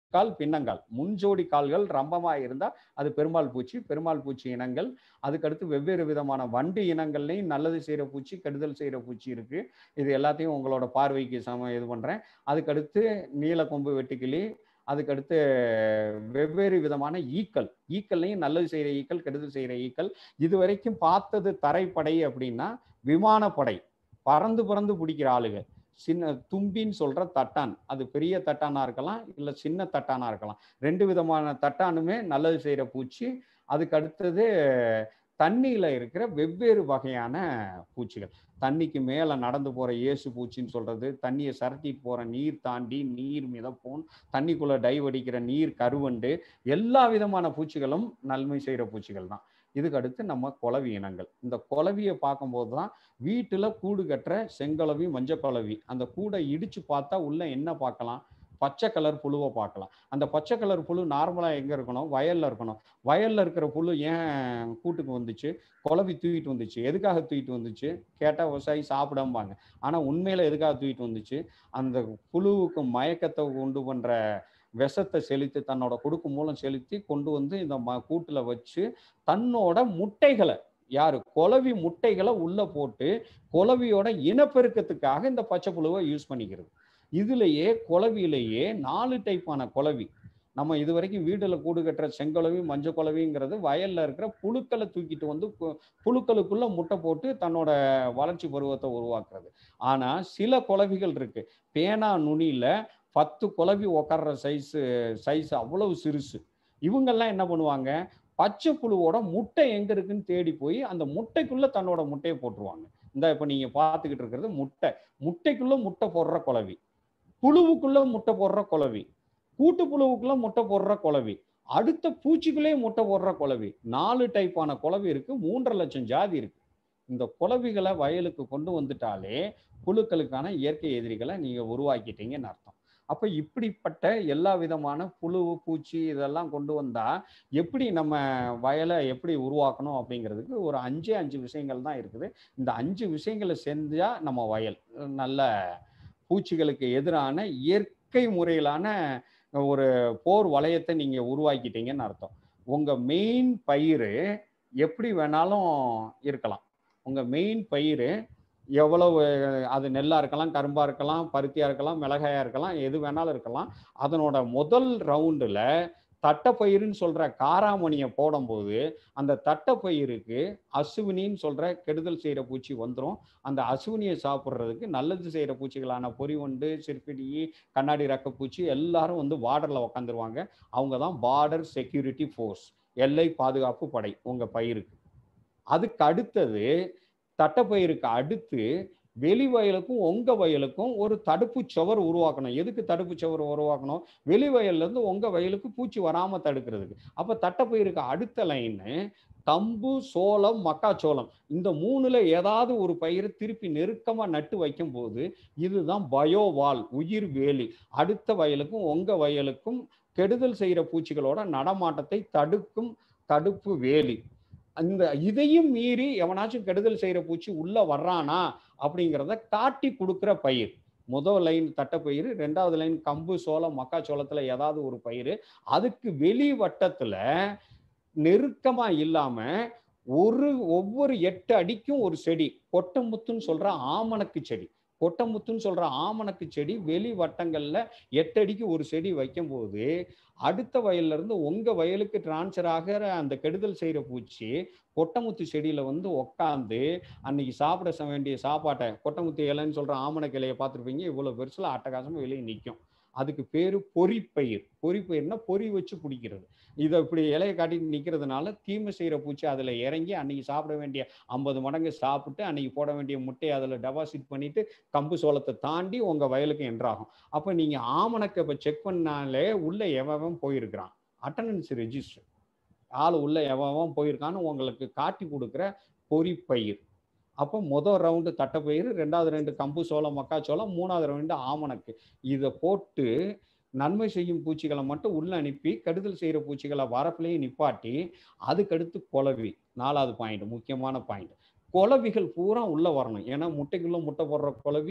முன்கால் பின்னங்கால் முன்ஜோடி கால்கள் ரம்பமா இருந்தா அது பெருமாள் பூச்சி பெருமாள் பூச்சி இனங்கள் அதுக்கடுத்து வெவ்வேறு விதமான வண்டு இனங்கள்லையும் நல்லது செய்யற பூச்சி கெடுதல் செய்யற பூச்சி இருக்கு இது எல்லாத்தையும் உங்களோட பார்வைக்கு சம இது பண்றேன் அதுக்கடுத்து நீலக்கொம்பு வெட்டுக்கிளி அதுக்கடுத்து வெவ்வேறு விதமான ஈக்கள் ஈக்கள்லையும் நல்லது செய்யற ஈக்கள் கெடுதல் செய்யற ஈக்கள் இது வரைக்கும் பார்த்தது தரைப்படை அப்படின்னா விமானப்படை பறந்து பறந்து பிடிக்கிற ஆளுங்க சின்ன தும்பின்னு சொல்ற தட்டான் அது பெரிய தட்டானா இருக்கலாம் இல்ல சின்ன தட்டானா இருக்கலாம் ரெண்டு விதமான தட்டானுமே நல்லது செய்யற பூச்சி அதுக்கு அடுத்தது தண்ணியில இருக்கிற வெவ்வேறு வகையான பூச்சிகள் தண்ணிக்கு மேல நடந்து போற இயேசு பூச்சின்னு சொல்றது தண்ணியை சரட்டிட்டு போற நீர் தாண்டி நீர் மிதப்போன் தண்ணிக்குள்ள டைவ் அடிக்கிற நீர் கருவண்டு எல்லா விதமான பூச்சிகளும் நன்மை செய்யற பூச்சிகள் தான் இதுக்கு அடுத்து நம்ம குளவி இனங்கள் இந்த குளவியை பார்க்கும்போது தான் வீட்டுல கூடு கட்டுற செங்குளவி மஞ்சள் குளவி அந்த கூடை இடிச்சு பார்த்தா உள்ள என்ன பார்க்கலாம் பச்சை கலர் புழுவை பார்க்கலாம் அந்த பச்சை கலர் புழு நார்மலாக எங்கே இருக்கணும் வயல்ல இருக்கணும் வயல்ல இருக்கிற புழு ஏன் கூட்டுக்கு வந்துச்சு குழவி தூக்கிட்டு வந்துச்சு எதுக்காக தூக்கிட்டு வந்துச்சு கேட்டால் விவசாயி சாப்பிடாம்பாங்க ஆனால் உண்மையில எதுக்காக தூக்கிட்டு வந்துச்சு அந்த புழுவுக்கு மயக்கத்தை உண்டு பண்ற விஷத்தை செலுத்தி தன்னோட கொடுக்கு மூலம் செலுத்தி கொண்டு வந்து இந்த ம கூட்டுல வச்சு தன்னோட முட்டைகளை யாரு குளவி முட்டைகளை உள்ள போட்டு குளவியோட இனப்பெருக்கத்துக்காக இந்த பச்சை புழுவை யூஸ் பண்ணிக்கிறது இதுலயே குளவியிலேயே நாலு டைப்பான குளவி நம்ம இது வரைக்கும் வீடுல கூடு கட்டுற செங்குளவி மஞ்சள் குளவிங்கிறது வயல்ல இருக்கிற புழுக்களை தூக்கிட்டு வந்து கு- புழுக்களுக்குள்ள முட்டை போட்டு தன்னோட வளர்ச்சி பருவத்தை உருவாக்குறது ஆனா சில குளவிகள் இருக்கு பேனா நுனியில பத்து குளவி உக்கார்ற சைஸ் சைஸ் அவ்வளவு சிறுசு இவங்கெல்லாம் என்ன பண்ணுவாங்க பச்சை புழுவோட முட்டை எங்க இருக்குன்னு தேடி போய் அந்த முட்டைக்குள்ள தன்னோட முட்டையை போட்டுருவாங்க இந்த இப்ப நீங்க பார்த்துக்கிட்டு இருக்கிறது முட்டை முட்டைக்குள்ள முட்டை போடுற குளவி புழுவுக்குள்ள முட்டை போடுற குளவி கூட்டு புழுவுக்குள்ள முட்டை போடுற குளவி அடுத்த பூச்சிக்குள்ளே முட்டை போடுற குளவி நாலு டைப்பான குளவி இருக்கு மூன்றரை லட்சம் ஜாதி இருக்கு இந்த குளவிகளை வயலுக்கு கொண்டு வந்துட்டாலே புழுக்களுக்கான இயற்கை எதிரிகளை நீங்க உருவாக்கிட்டீங்கன்னு அர்த்தம் அப்ப இப்படிப்பட்ட எல்லா விதமான புழு பூச்சி இதெல்லாம் கொண்டு வந்தா எப்படி நம்ம வயலை எப்படி உருவாக்கணும் அப்படிங்கிறதுக்கு ஒரு அஞ்சே அஞ்சு விஷயங்கள் தான் இருக்குது இந்த அஞ்சு விஷயங்களை செஞ்சா நம்ம வயல் நல்ல பூச்சிகளுக்கு எதிரான இயற்கை முறையிலான ஒரு போர் வளையத்தை நீங்க உருவாக்கிட்டீங்கன்னு அர்த்தம் உங்க மெயின் பயிர் எப்படி வேணாலும் இருக்கலாம் உங்க மெயின் பயிர் எவ்வளவு அது நெல்லா இருக்கலாம் கரும்பா இருக்கலாம் பருத்தியா இருக்கலாம் மிளகாயா இருக்கலாம் எது வேணாலும் இருக்கலாம் அதனோட முதல் ரவுண்டுல தட்டைப்பயிறுன்னு சொல்ற காராமணியை போடும்போது அந்த தட்டைப்பயிருக்கு அசுவினின்னு சொல்ற கெடுதல் செய்யற பூச்சி வந்துடும் அந்த அசுவினியை சாப்பிட்றதுக்கு நல்லது செய்யற பூச்சிகளான பொறிவண்டு சிற்பிடி கண்ணாடி ரக்க பூச்சி எல்லாரும் வந்து பார்டர்ல உக்காந்துருவாங்க அவங்க தான் பார்டர் செக்யூரிட்டி ஃபோர்ஸ் எல்லை பாதுகாப்பு படை உங்க பயிருக்கு அதுக்கு அடுத்தது தட்டைப்பயிருக்கு அடுத்து வெளி வயலுக்கும் உங்க வயலுக்கும் ஒரு தடுப்பு சுவர் உருவாக்கணும் எதுக்கு தடுப்பு சுவர் உருவாக்கணும் வெளி வயல்ல இருந்து உங்க வயலுக்கு பூச்சி வராம தடுக்கிறதுக்கு அப்ப தட்டைப்பயிருக்கு அடுத்த லைனு கம்பு சோளம் மக்காச்சோளம் இந்த மூணுல ஏதாவது ஒரு பயிரை திருப்பி நெருக்கமா நட்டு வைக்கும் போது இதுதான் பயோவால் உயிர் வேலி அடுத்த வயலுக்கும் உங்க வயலுக்கும் கெடுதல் செய்யற பூச்சிகளோட நடமாட்டத்தை தடுக்கும் தடுப்பு வேலி அந்த இதையும் மீறி எவனாச்சும் கெடுதல் செய்யற பூச்சி உள்ள வர்றானா அப்படிங்கிறத காட்டி கொடுக்குற பயிர் முதல் லைன் தட்டைப்பயிர் ரெண்டாவது லைன் கம்பு சோளம் மக்காச்சோளத்துல ஏதாவது ஒரு பயிர் அதுக்கு வெளி வட்டத்துல நெருக்கமா இல்லாம ஒரு ஒவ்வொரு எட்டு அடிக்கும் ஒரு செடி கொட்டமுத்துன்னு சொல்ற ஆமணக்கு செடி கொட்டமுத்துன்னு சொல்ற ஆமணக்கு செடி வெளி வட்டங்கள்ல எட்டு அடிக்கு ஒரு செடி வைக்கும்போது அடுத்த வயல்ல இருந்து உங்க வயலுக்கு டிரான்ஸ்ஃபர் ஆகிற அந்த கெடுதல் செய்யற பூச்சி கொட்டமுத்து செடியில வந்து உக்காந்து அன்னைக்கு சாப்பிட ச- வேண்டிய சாப்பாட்டை கொட்டமுத்து இலைன்னு சொல்ற ஆமண கிளையை பார்த்துருப்பீங்க இவ்வளவு பெருசுல அட்டகாசமா வெளியே நிற்கும் அதுக்கு பேரு பொறிப்பயிர் பொறிப்பயிர்னா பொறி வச்சு பிடிக்கிறது இதை இப்படி இலையை காட்டிட்டு நிக்கிறதுனால தீமை செய்யற பூச்சி அதுல இறங்கி அன்னைக்கு சாப்பிட வேண்டிய ஐம்பது மடங்கு சாப்பிட்டு அன்னைக்கு போட வேண்டிய முட்டையை அதுல டெபாசிட் பண்ணிட்டு கம்பு சோளத்தை தாண்டி உங்க வயலுக்கு என்றாகும் அப்ப நீங்க ஆமணக்கை இப்ப செக் பண்ணாலே உள்ள எவன் போயிருக்கிறான் அட்டண்டன்ஸ் ரெஜிஸ்டர் ஆள் உள்ள எவன் போயிருக்கான்னு உங்களுக்கு காட்டி கொடுக்குற பொறிப்பயிர் அப்போ முதல் ரவுண்டு தட்டைப்பயிர் ரெண்டாவது ரெண்டு கம்பு சோளம் மக்காச்சோளம் மூணாவது ரவுண்டு ஆமணக்கு இதை போட்டு நன்மை செய்யும் பூச்சிகளை மட்டும் உள்ள அனுப்பி கெடுதல் செய்யற பூச்சிகளை வரப்புலேயே நிப்பாட்டி அதுக்கடுத்து குளவி நாலாவது பாயிண்ட் முக்கியமான பாயிண்ட் குளவிகள் பூரா உள்ள வரணும் ஏன்னா முட்டைக்குள்ள முட்டை போடுற குளவி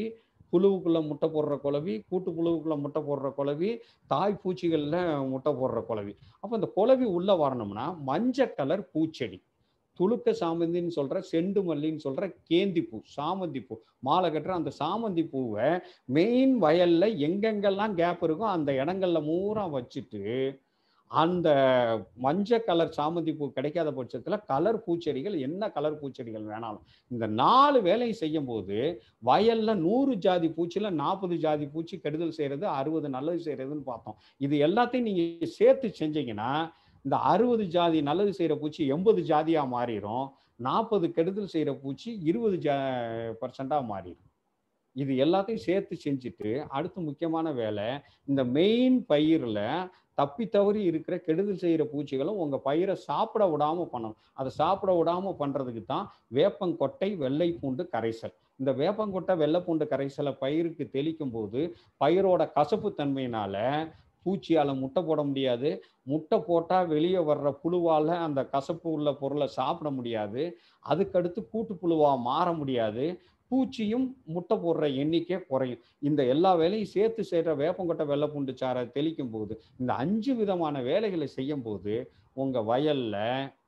புழுவுக்குள்ள முட்டை போடுற குளவி கூட்டு புழுவுக்குள்ள முட்டை போடுற குளவி தாய் பூச்சிகள்ல முட்டை போடுற குளவி அப்போ இந்த குளவி உள்ள வரணும்னா மஞ்சள் கலர் பூச்செடி துளுக்க சாமந்தின்னு சொல்ற செண்டு மல்லின்னு சொல்ற கேந்தி பூ சாமந்தி பூ மாலை கட்டுற அந்த சாமந்தி பூவை மெயின் வயல்ல எங்கெங்கெல்லாம் கேப் இருக்கோ அந்த இடங்கள்ல மூரா வச்சுட்டு அந்த மஞ்சள் கலர் சாமந்தி பூ கிடைக்காத பட்சத்துல கலர் பூச்செடிகள் என்ன கலர் பூச்செடிகள் வேணாலும் இந்த நாலு வேலையை செய்யும் போது வயல்ல நூறு ஜாதி பூச்சில நாற்பது ஜாதி பூச்சி கெடுதல் செய்யறது அறுபது நல்லது செய்யறதுன்னு பார்த்தோம் இது எல்லாத்தையும் நீங்க சேர்த்து செஞ்சீங்கன்னா இந்த அறுபது ஜாதி நல்லது செய்யற பூச்சி எண்பது ஜாதியா மாறிடும் நாற்பது கெடுதல் செய்யற பூச்சி இருபது ஜா பர்சண்டா மாறிடும் இது எல்லாத்தையும் சேர்த்து செஞ்சுட்டு அடுத்து முக்கியமான வேலை இந்த மெயின் பயிரில் தப்பி தவறி இருக்கிற கெடுதல் செய்கிற பூச்சிகளும் உங்கள் பயிரை சாப்பிட விடாம பண்ணணும் அதை சாப்பிட விடாம பண்ணுறதுக்கு தான் வேப்பங்கொட்டை வெள்ளை பூண்டு கரைசல் இந்த வேப்பங்கொட்டை வெள்ளை பூண்டு கரைசலை பயிருக்கு தெளிக்கும் போது பயிரோட கசப்பு தன்மையினால பூச்சியால் முட்டை போட முடியாது முட்டை போட்டால் வெளியே வர்ற புழுவால் அந்த கசப்பு உள்ள பொருளை சாப்பிட முடியாது அதுக்கடுத்து கூட்டு புழுவாக மாற முடியாது பூச்சியும் முட்டை போடுற எண்ணிக்கை குறையும் இந்த எல்லா வேலையும் சேர்த்து செய்கிற வேப்பங்கொட்டை வெள்ளை பூண்டு சாரை தெளிக்கும் போது இந்த அஞ்சு விதமான வேலைகளை செய்யும் போது உங்கள் வயலில்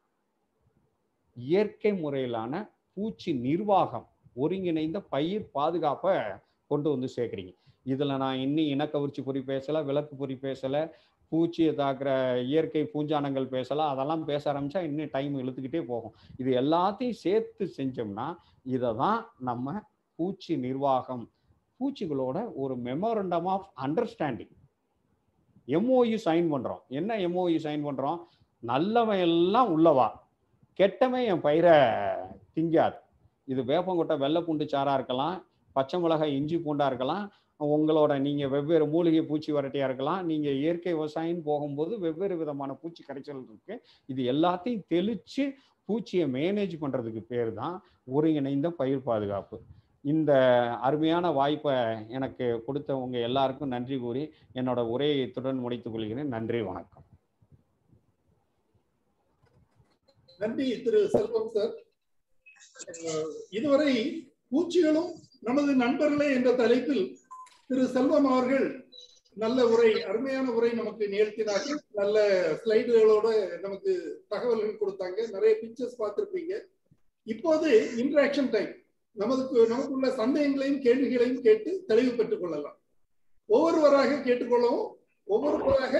இயற்கை முறையிலான பூச்சி நிர்வாகம் ஒருங்கிணைந்த பயிர் பாதுகாப்பை கொண்டு வந்து சேர்க்குறீங்க இதில் நான் இன்னும் இனக்கவர்ச்சி பொறி பேசலை விளக்கு பொறி பேசலை பூச்சியை தாக்குற இயற்கை பூஞ்சானங்கள் பேசலாம் அதெல்லாம் பேச ஆரம்பிச்சா இன்னும் டைம் இழுத்துக்கிட்டே போகும் இது எல்லாத்தையும் சேர்த்து செஞ்சோம்னா இதை தான் நம்ம பூச்சி நிர்வாகம் பூச்சிகளோட ஒரு memorandum of understanding MOU sign பண்ணுறோம் என்ன எம்ஓயு சைன் பண்ணுறோம் நல்லவன் எல்லாம் உள்ளவா கெட்டவன் என் பயிரை திங்காது இது வேப்பங்கொட்டை வெள்ளை பூண்டு சாரா இருக்கலாம் பச்சை மிளகாய் இஞ்சி பூண்டா இருக்கலாம் உங்களோட நீங்க வெவ்வேறு மூலிகை பூச்சி வரட்டியா இருக்கலாம் நீங்க இயற்கை விவசாயம் போகும்போது வெவ்வேறு விதமான பூச்சி கரைச்சல் இருக்கு இது எல்லாத்தையும் தெளிச்சு பூச்சியை மேனேஜ் பண்றதுக்கு பேர் தான் ஒருங்கிணைந்த பயிர் பாதுகாப்பு இந்த அருமையான வாய்ப்பை எனக்கு கொடுத்த உங்க எல்லாருக்கும் நன்றி கூறி என்னோட உரையை இத்துடன் முடித்துக் கொள்கிறேன் நன்றி வணக்கம் நன்றி திரு செல்வம் சார் இதுவரை பூச்சிகளும் நமது நண்பர்களே என்ற தலைப்பில் திரு செல்வம் அவர்கள் நல்ல உரை அருமையான உரை நமக்கு நிகழ்த்தினார்கள் நல்ல ஸ்லைடுகளோட நமக்கு தகவல்கள் கொடுத்தாங்க நிறைய பிக்சர்ஸ் பார்த்திருப்பீங்க இப்போது இன்ட்ராக்ஷன் டைம் நமக்கு நமக்குள்ள சந்தேகங்களையும் கேள்விகளையும் கேட்டு தெளிவு பெற்றுக் கொள்ளலாம் ஒவ்வொருவராக கேட்டுக்கொள்ளவும் ஒவ்வொருவராக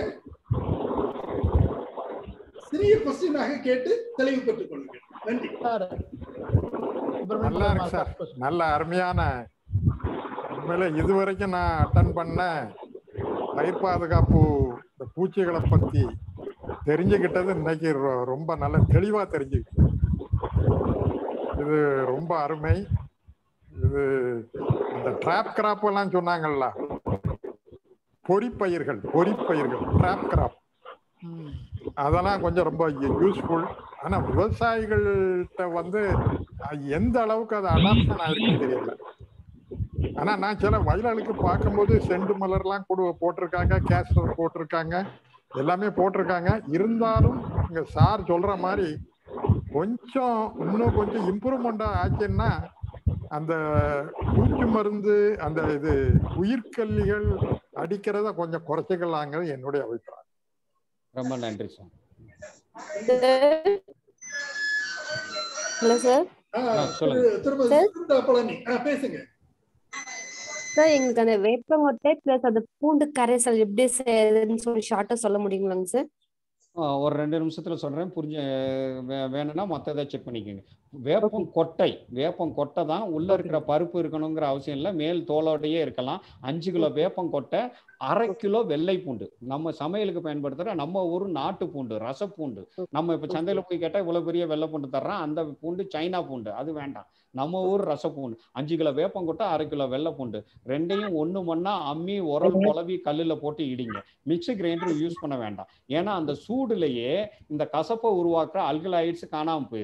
சிறிய கொஸ்டினாக கேட்டு தெளிவு பெற்றுக் கொள்ளுங்கள் நன்றி நல்லா இருக்கு சார் நல்ல அருமையான உண்மையில இதுவரைக்கும் நான் அட்டன் பண்ண பயிர் பாதுகாப்பு இந்த பூச்சிகளை பத்தி தெரிஞ்சுக்கிட்டது இன்னைக்கு ரொ- ரொம்ப நல்ல தெளிவா தெரிஞ்சுக்கிட்டேன் இது ரொம்ப அருமை இது இந்த ட்ராப் கிராப் எல்லாம் சொன்னாங்கல்ல பொறிப்பயிர்கள் பொறிப்பயிர்கள் ட்ராப் கிராப் அதெல்லாம் கொஞ்சம் ரொம்ப யூஸ்ஃபுல் ஆனா விவசாயிகள்கிட்ட வந்து அஹ், எந்த அளவுக்கு அது அடாப்ஷன் ஆயிருக்குன்னு தெரியல ஆனா நான் சில வயல்களுக்கு பார்க்கும்போது செண்டு மலர்லாம் கூட போட்டிருக்காங்க கேஸ்டர் போட்டிருக்காங்க எல்லாமே போட்டிருக்காங்க இருந்தாலும் இங்க சார் சொல்ற மாதிரி கொஞ்சம் இன்னும் கொஞ்சம் இம்ப்ரூவ்மெண்ட் ஆச்சுன்னா அந்த பூச்சி மருந்து அந்த இது உயிர்கல்லிகள் அடிக்கிறத கொஞ்சம் குறைச்சிக்கலாங்கிறது என்னுடைய அபிப்பிராயம் ரொம்ப நன்றி சார் ஹலோ சார் ஆ, ஆ, சொல்லுங்க. திரு- திருமதி சார். சுனிதா பழனி ஆ, பேசுங்க சார் எங்களுக்கு அந்த வேப்பங்கொட்டை பிளஸ் அந்த பூண்டு கரைசல் எப்படி செய்யறதுன்னு சொல்லி ஷார்ட்டா சொல்ல முடியுங்களாங்க சார் ஆ, ஒரு ரெண்டு நிமிஷத்துல சொல்றேன் புரிஞ்ச வே- வேணும்னா மற்றதை செக் பண்ணிக்கோங்க வேப்பம் கொட்டை வேப்பம் கொட்டை தான் உள்ள இருக்கிற பருப்பு இருக்கணுங்கிற அவசியம் இல்லை மேல் தோலோடையே இருக்கலாம் அஞ்சு கிலோ வேப்பம் கொட்டை அரை கிலோ வெள்ளை பூண்டு நம்ம சமையலுக்கு பயன்படுத்துற நம்ம ஊர் நாட்டு பூண்டு ரசப்பூண்டு நம்ம இப்ப சந்தையில போய் கேட்டா இவ்வளவு பெரிய வெள்ளை பூண்டு தர்றான் அந்த பூண்டு சைனா பூண்டு அது வேண்டாம் நம்ம ஊர் ரசப்பூண்டு அஞ்சு கிலோ வேப்பங்கொட்டை அரை கிலோ வெள்ளை பூண்டு ரெண்டையும் ஒண்ணு மண்ணா அம்மி உரல் குழவி கல்லுல போட்டு இடிங்க மிக்ஸி கிரைண்டர் யூஸ் பண்ண வேண்டாம் ஏன்னா அந்த சூடுலயே இந்த கசப்பை உருவாக்குற அல்கலாய்ட்ஸ் காணாம போயிருது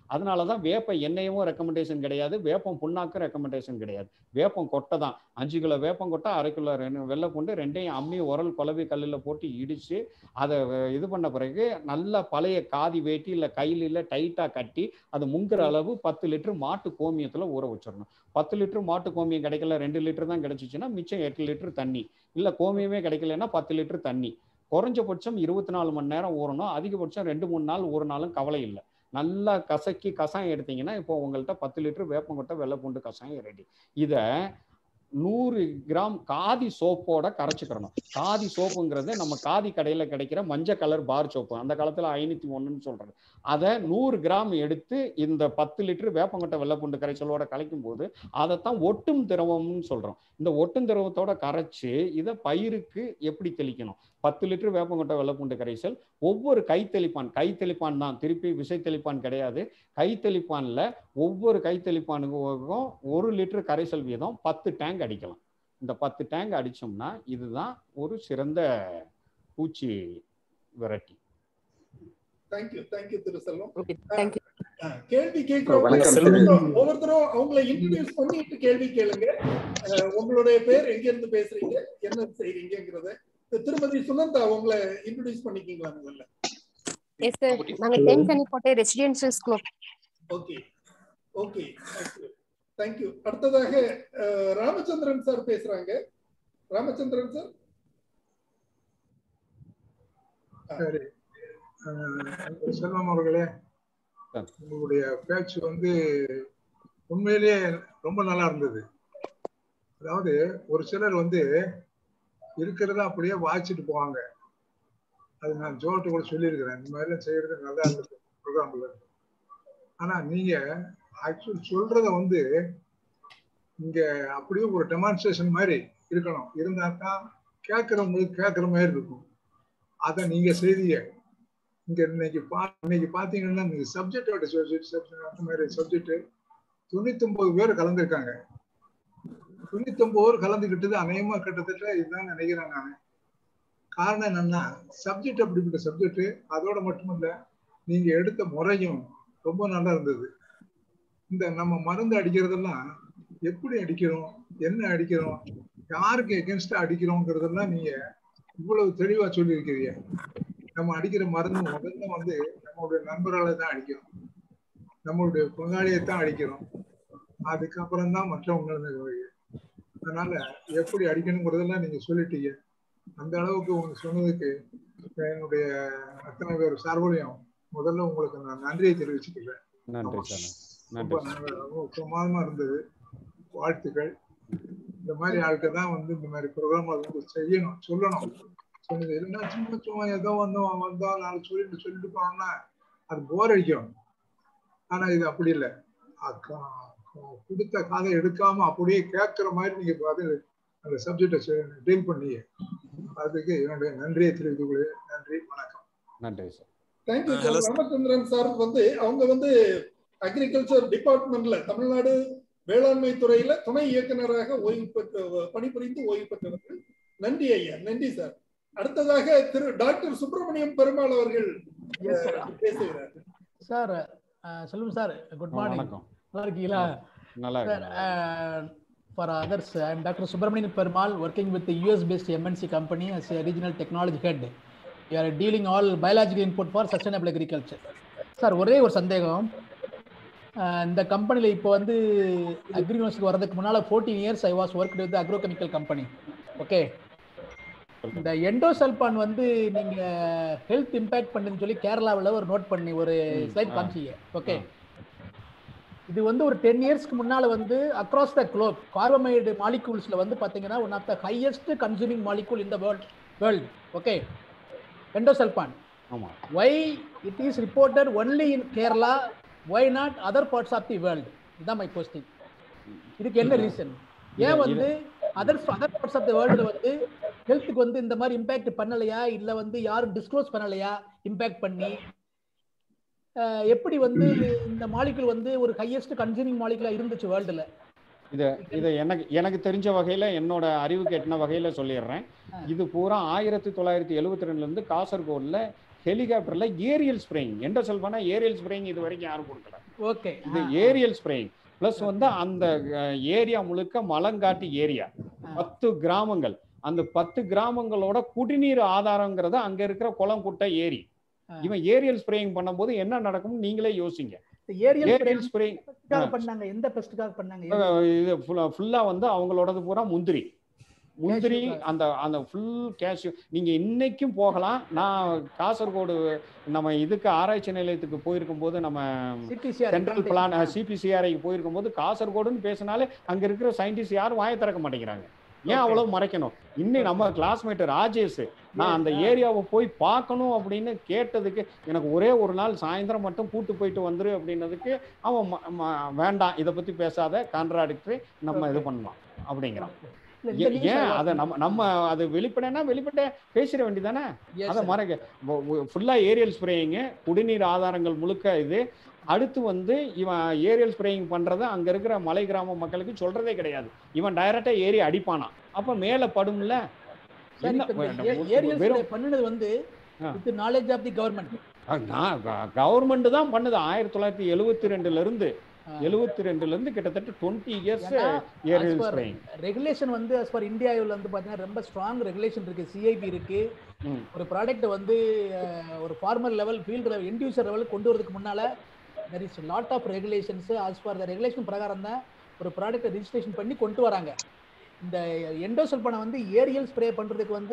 அதனால தான் வேப்ப எண்ணெயும் ரெக்கமெண்டேஷன் கிடையாது வேப்பம் புண்ணாக்கும் ரெக்கமெண்டேஷன் கிடையாது வேப்பம் கொட்டை தான் அஞ்சு கிலோ வேப்பம் கொட்டை அரை கிலோ ரெண்டு வெள்ளை பூண்டு ரெண்டையும் அம்மி உரல் குழவி கல்லில் போட்டு இடித்து அதை இது பண்ண பிறகு நல்லா பழைய காதி வேட்டி இல்லை கையில் இல்லை டைட்டாக கட்டி அது முங்குற அளவு பத்து லிட்டர் மாட்டு கோமியத்தில் ஊற வச்சிடணும் பத்து லிட்டர் மாட்டு கோமியம் கிடைக்கல ரெண்டு லிட்டர் தான் கிடைச்சிச்சுன்னா மிச்சம் எட்டு லிட்டர் தண்ணி இல்லை கோமியமே கிடைக்கலன்னா பத்து லிட்டர் தண்ணி குறைஞ்சபட்சம் இருபத்தி நாலு மணி நேரம் ஊறணும் அதிகபட்சம் ரெண்டு மூணு நாள் ஊறினாலும் கவலை இல்லை நல்லா கசக்கி கசாயம் எடுத்தீங்கன்னா இப்போ உங்கள்கிட்ட பத்து லிட்டர் வேப்பங்கொட்டை வெள்ளை பூண்டு கசாயம் ரெடி இதை நூறு கிராம் காதி சோப்போட கரைச்சிக்கிறணும் காதி சோப்புங்கிறது நம்ம காதி கடையில் கிடைக்கிற மஞ்சள் கலர் பார் சோப்பு அந்த காலத்தில் ஐநூற்றி ஒன்றுன்னு சொல்கிறது அதை நூறு கிராம் எடுத்து இந்த பத்து லிட்டர் வேப்பங்கொட்டை வெள்ளைப்பூண்டு கரைச்சலோட கலைக்கும் போது அதைத்தான் ஒட்டும் திரவம்னு சொல்கிறோம் இந்த ஒட்டும் திரவத்தோட கரைச்சு இதை பயிருக்கு எப்படி தெளிக்கணும் பத்து லிட்டர் வேப்பங்கொட்டை வெள்ளைப்பூண்டு கரைசல் ஒவ்வொரு கை தெளிப்பான் கை தெளிப்பான் தான் திருப்பி விசை தெளிப்பான் கிடையாது கை தெளிப்பான்ல ஒவ்வொரு கை தெளிப்பானுக்கும் ஒரு லிட்டர் கரைசல் வீதம் பத்து டேங்க் அடிக்கலாம் இந்த பத்து டேங்க் அடிச்சோம்னா இதுதான் ஒரு சிறந்த பூச்சி விரட்டி தேங்க்யூ தேங்க்யூ திரு செல்வம் ஓகே தேங்க்யூ அஹ், கேள்வி கேட்கிறவங்க வணக்கம். ஒவ்வொருத்தரும் ஒவ்வொருத்தரும் அவங்களை இன்ட்ரடியூஸ் பண்ணிட்டு கேள்வி கேளுங்க அஹ், உங்களுடைய பேர் எங்க இருந்து பேசுறீங்க என்ன செய்றீங்கிறத திருமதி சுனந்தா உங்களை இன்ட்ரடியூஸ் பண்ணிக்கீங்களா முதல்ல எஸ் சார் நாங்க tenth Anikottai residential school okay okay thank you அடுத்ததாக அஹ், ராமச்சந்திரன் சார் பேசுறாங்க ராமச்சந்திரன் சார் சரி அஹ் செல்வம் அவர்களே ஆ. உங்களுடைய பேச்சு வந்து உண்மையிலேயே ரொம்ப நல்லா இருந்தது அதாவது ஒரு சிலர் வந்து இருக்கிறத அப்படியே வாய்ச்சிட்டு போவாங்க அது நான் ஜோட்டு கூட சொல்லியிருக்கிறேன் இந்த மாதிரிலாம் செய்யறது நல்லா இருந்தது ப்ரோக்ராம்ல ஆனா நீங்க ஆக்சுவல் சொல்றத வந்து இங்க அப்படியே ஒரு டெமான்ஸ்ட்ரேஷன் மாதிரி இருக்கணும் இருந்தா தான் கேட்கறவங்களுக்கு கேட்கற மாதிரி இருக்கும் அதை நீங்க செய்தீங்க இங்க இன்னைக்கு பா இன்னைக்கு பாத்தீங்கன்னா நீங்க சப்ஜெக்டோட சப்ஜெக்ட் அந்த மாதிரி சப்ஜெக்ட் தொண்ணூத்தி ஒன்பது பேர் கலந்துருக்காங்க தொண்ணூத்தி ஒன்பது பேர் கலந்துக்கிட்டது அநேகமா கிட்டத்தட்ட இதுதான் நினைக்கிறேன் நான் காரணம் என்னன்னா சப்ஜெக்ட் அப்படிப்பட்ட சப்ஜெக்ட் அதோட மட்டுமல்ல நீங்க எடுத்த முறையும் ரொம்ப நல்லா இருந்தது இந்த நம்ம மருந்து அடிக்கிறதெல்லாம் எப்படி அடிக்கிறோம் என்ன அடிக்கிறோம் யாருக்கு எகென்ஸ்டா அடிக்கிறோங்கிறதெல்லாம் நீங்க இவ்வளவு தெளிவா சொல்லியிருக்கிறீங்க நம்ம அடிக்கிற மருந்து முதல்ல வந்து நம்மளுடைய நண்பர்களை தான் அடிக்கிறோம் நம்மளுடைய பங்காளியை தான் அடிக்கிறோம் அதுக்கப்புறம் தான் மற்றவங்க அதனால எப்படி அடிக்கணுங்கிறதெல்லாம் நீங்க சொல்லிட்டீங்க அந்த அளவுக்கு உங்க சொன்னதுக்கு என்னுடைய அத்தனை பேர் சார்புலையும் முதல்ல உங்களுக்கு நான் நன்றியை தெரிவிச்சுக்கிறேன் நன்றி சார் ரொம்ப நன்றி நல்ல- ரொம்ப பிரமாதமா இருந்தது வாழ்த்துக்கள் இந்த மாதிரி ஆட்கள் தான் வந்து இந்த மாதிரி ப்ரோக்ராம் வந்து செய்யணும் சொல்லணும் சொன்னது இல்லைன்னா சும்மா சும்மா ஏதோ வந்தோம் வந்தோம் நாலு சொல்லிட்டு சொல்லிட்டு போனோம்னா அது போர் அடிக்கும் ஆனா இது அப்படி இல்லை அக்கா- கொடுத்த காதை எடுக்காம அப்படியே கேட்கிற மாதிரி நீங்க பதில் அந்த சப்ஜெக்டை டீல் பண்ணி அதுக்கு என்னுடைய நன்றியை தெரிவித்துக் கொள்கிறேன் நன்றி வணக்கம் நன்றி sir thank you Uh, hello, sir sir. Ramachandran sir வந்து அவங்க வந்து அக்ரிகல்ச்சர் டிபார்ட்மெண்ட்ல தமிழ்நாடு வேளாண்மை துறையில துணை இயக்குனராக ஓய்வு பெற்ற பணிபுரிந்து ஓய்வு பெற்றவர்கள் நன்றி ஐயா நன்றி சார் அடுத்ததாக திரு டாக்டர் சுப்பிரமணியம் பெருமாள் அவர்கள் Yes, sir. அஹ், பேசுகிறார் சார் அஹ், செல்வம் சார் குட் மார்னிங் வணக்கம் நல்லா இருக்கீங்களா நல்லா சார் இருக்கு for others I am doctor Subramanian Perumal working with US based MNC company as a regional technology head we are dealing all biological input for sustainable agriculture sir ஒரே ஒரு சந்தேகம் அஹ், இந்த கம்பெனியில் இப்போ வந்து அக்ரி யூனிவர்சிட்டி வரதுக்கு முன்னால் fourteen years I was work with agrochemical company okay இந்த எண்டோசல்பான் வந்து நீங்க ஹெல்த் இம்பாக்ட் பண்ணுன்னு சொல்லி கேரளாவில் ஒரு நோட் பண்ணி ஒரு ம், ஸ்லைட் ஆ. காமிச்சீங்க ஓகே இது வந்து ஒரு டென் இயர்ஸ்க்கு முன்னால வந்து அக்ராஸ் த குளோப் கார்பமைடு மாலிகூல்ஸ்ல வந்து பாத்தீங்கன்னா one of the highest consuming molecule in the world world okay endosulfan ஆமா why it is reported only in Kerala why not other parts of the world இதுதான் மை கொஸ்டின் இதுக்கு என்ன ரீசன் ஏன் இது- வந்து other other parts of the world வந்து ஹெல்த்துக்கு வந்து இந்த மாதிரி இம்பாக்ட் பண்ணலையா இல்ல வந்து யாரும் டிஸ்க்ளோஸ் பண்ணலையா இம்பாக்ட் பண்ணி அஹ், எப்படி வந்து இந்த மாலிகுல் வந்து ஒரு ஹையஸ்ட் கன்சூமிங் மாலிகுலா இருந்துச்சு வேர்ல்டுல இத இதை எனக்கு எனக்கு தெரிஞ்ச வகையில என்னோட அறிவுக்கு எட்டின வகையில சொல்லிடுறேன் ஆ. இது பூரா ஆயிரத்தி தொள்ளாயிரத்தி எழுபத்தி ரெண்டுல இருந்து காசர்கோட்ல ஹெலிகாப்டர்ல ஏரியல் ஸ்ப்ரேயிங் என்ற சொல்வானா ஏரியல் ஸ்ப்ரேயிங் இது வரைக்கும் யாரும் கொடுக்கல ஓகே இது ஏரியல் ஸ்ப்ரேயிங் பிளஸ் வந்து அந்த ஏரியா முழுக்க மலங்காட்டு ஏரியா பத்து கிராமங்கள் அந்த பத்து கிராமங்களோட குடிநீர் ஆதாரங்கிறது அங்க இருக்கிற குளம் குட்டை ஏரி இவன் ஏரியல் ஸ்ப்ரேயிங் பண்ணும்போது என்ன நடக்கும்னு நீங்களே யோசிங்க ஏரியல் ஏரியல் ஸ்ப்ரேயிங் பெஸ்ட்டுக்காக பண்ணாங்க எந்த பெஸ்ட்டுக்காக பண்ணாங்க இது ஃபுல்லா வந்து அவங்களோடது பூரா முந்திரி முந்திரி அந்த அந்த ஃபுல் கேஷ்யூ நீங்க இன்னைக்கும் போகலாம் நான் காசர்கோடு நம்ம இதுக்கு ஆராய்ச்சி நிலையத்துக்கு போயிருக்கும் போது நம்ம சிபிசிஆர் சென்ட்ரல் பிளான் சிபிசிஆர்ஐக்கு போயிருக்கும் போது காசர்கோடுன்னு பேசினாலே அங்க இருக்கிற சயின்டிஸ்ட் யாரும் வாயை திறக்க மாட்டேங்கிறாங்க ஏன் அவ்வளவு மறைக்கணும் இன்னும் நம்ம கிளாஸ்மேட் ராஜேஷ் நான் அந்த ஏரியாவை போய் பார்க்கணும் அப்படின்னு கேட்டதுக்கு எனக்கு ஒரே ஒரு நாள் சாயந்தரம் மட்டும் கூட்டு போயிட்டு வந்துரு அப்படின்னதுக்கு அவன் ம- ம- வேண்டாம் இதை பத்தி பேசாத கான்ட்ராடிக்டரி நம்ம இது பண்ணலாம் அப்படிங்கிறான் இல்ல, இந்த ஏ- news ஏன் I அதை watched. நம்ம நம்ம அது வெளிப்படைனா வெளிப்பட பேசிட வேண்டியதானே Yes, அதை sir. மறைக்க ஃபுல்லா ஏரியல் ஸ்ப்ரேயிங்கு குடிநீர் ஆதாரங்கள் முழுக்க இது அடுத்து வந்து இவன் ஏரியல் ஸ்ப்ரேயிங் பண்றத அங்க இருக்கிற மலை கிராம மக்களுக்கு சொல்றதே கிடையாது இவன் டைரக்டா ஏறி அடிப்பானாம் அப்ப மேல படும்ல Sir, என்ன இப்ப இந்த வெறும் ஏ- aerial spray பண்ணுனது வந்து ஆ. With knowledge of the government government தான் பண்ணுது ஆயிரத்தி தொள்ளாயிரத்தி எழுவத்தி ரெண்டுல இருந்து எழுவத்தி ரெண்டுல இருந்து கிட்டத்தட்ட twenty years aerial spraying regulation வந்து as per இந்தியாவில் வந்து பார்த்தீங்கன்னா ரொம்ப ஸ்ட்ராங் ரெகுலேஷன் இருக்கு சிஐபி இருக்கு ம். ஒரு ப்ராடக்ட் வந்து அஹ், ஒரு farmer level field level individual level கொண்டு வரதுக்கு முன்னால there is lot of regulations as per the regulation பிரகாரம் தான் ஒரு ப்ராடக்ட்டை ரிஜிஸ்ட்ரேஷன் பண்ணி கொண்டு வராங்க இந்த எண்டோசல்பனை வந்து ஏரியல் ஸ்ப்ரே பண்றதுக்கு வந்து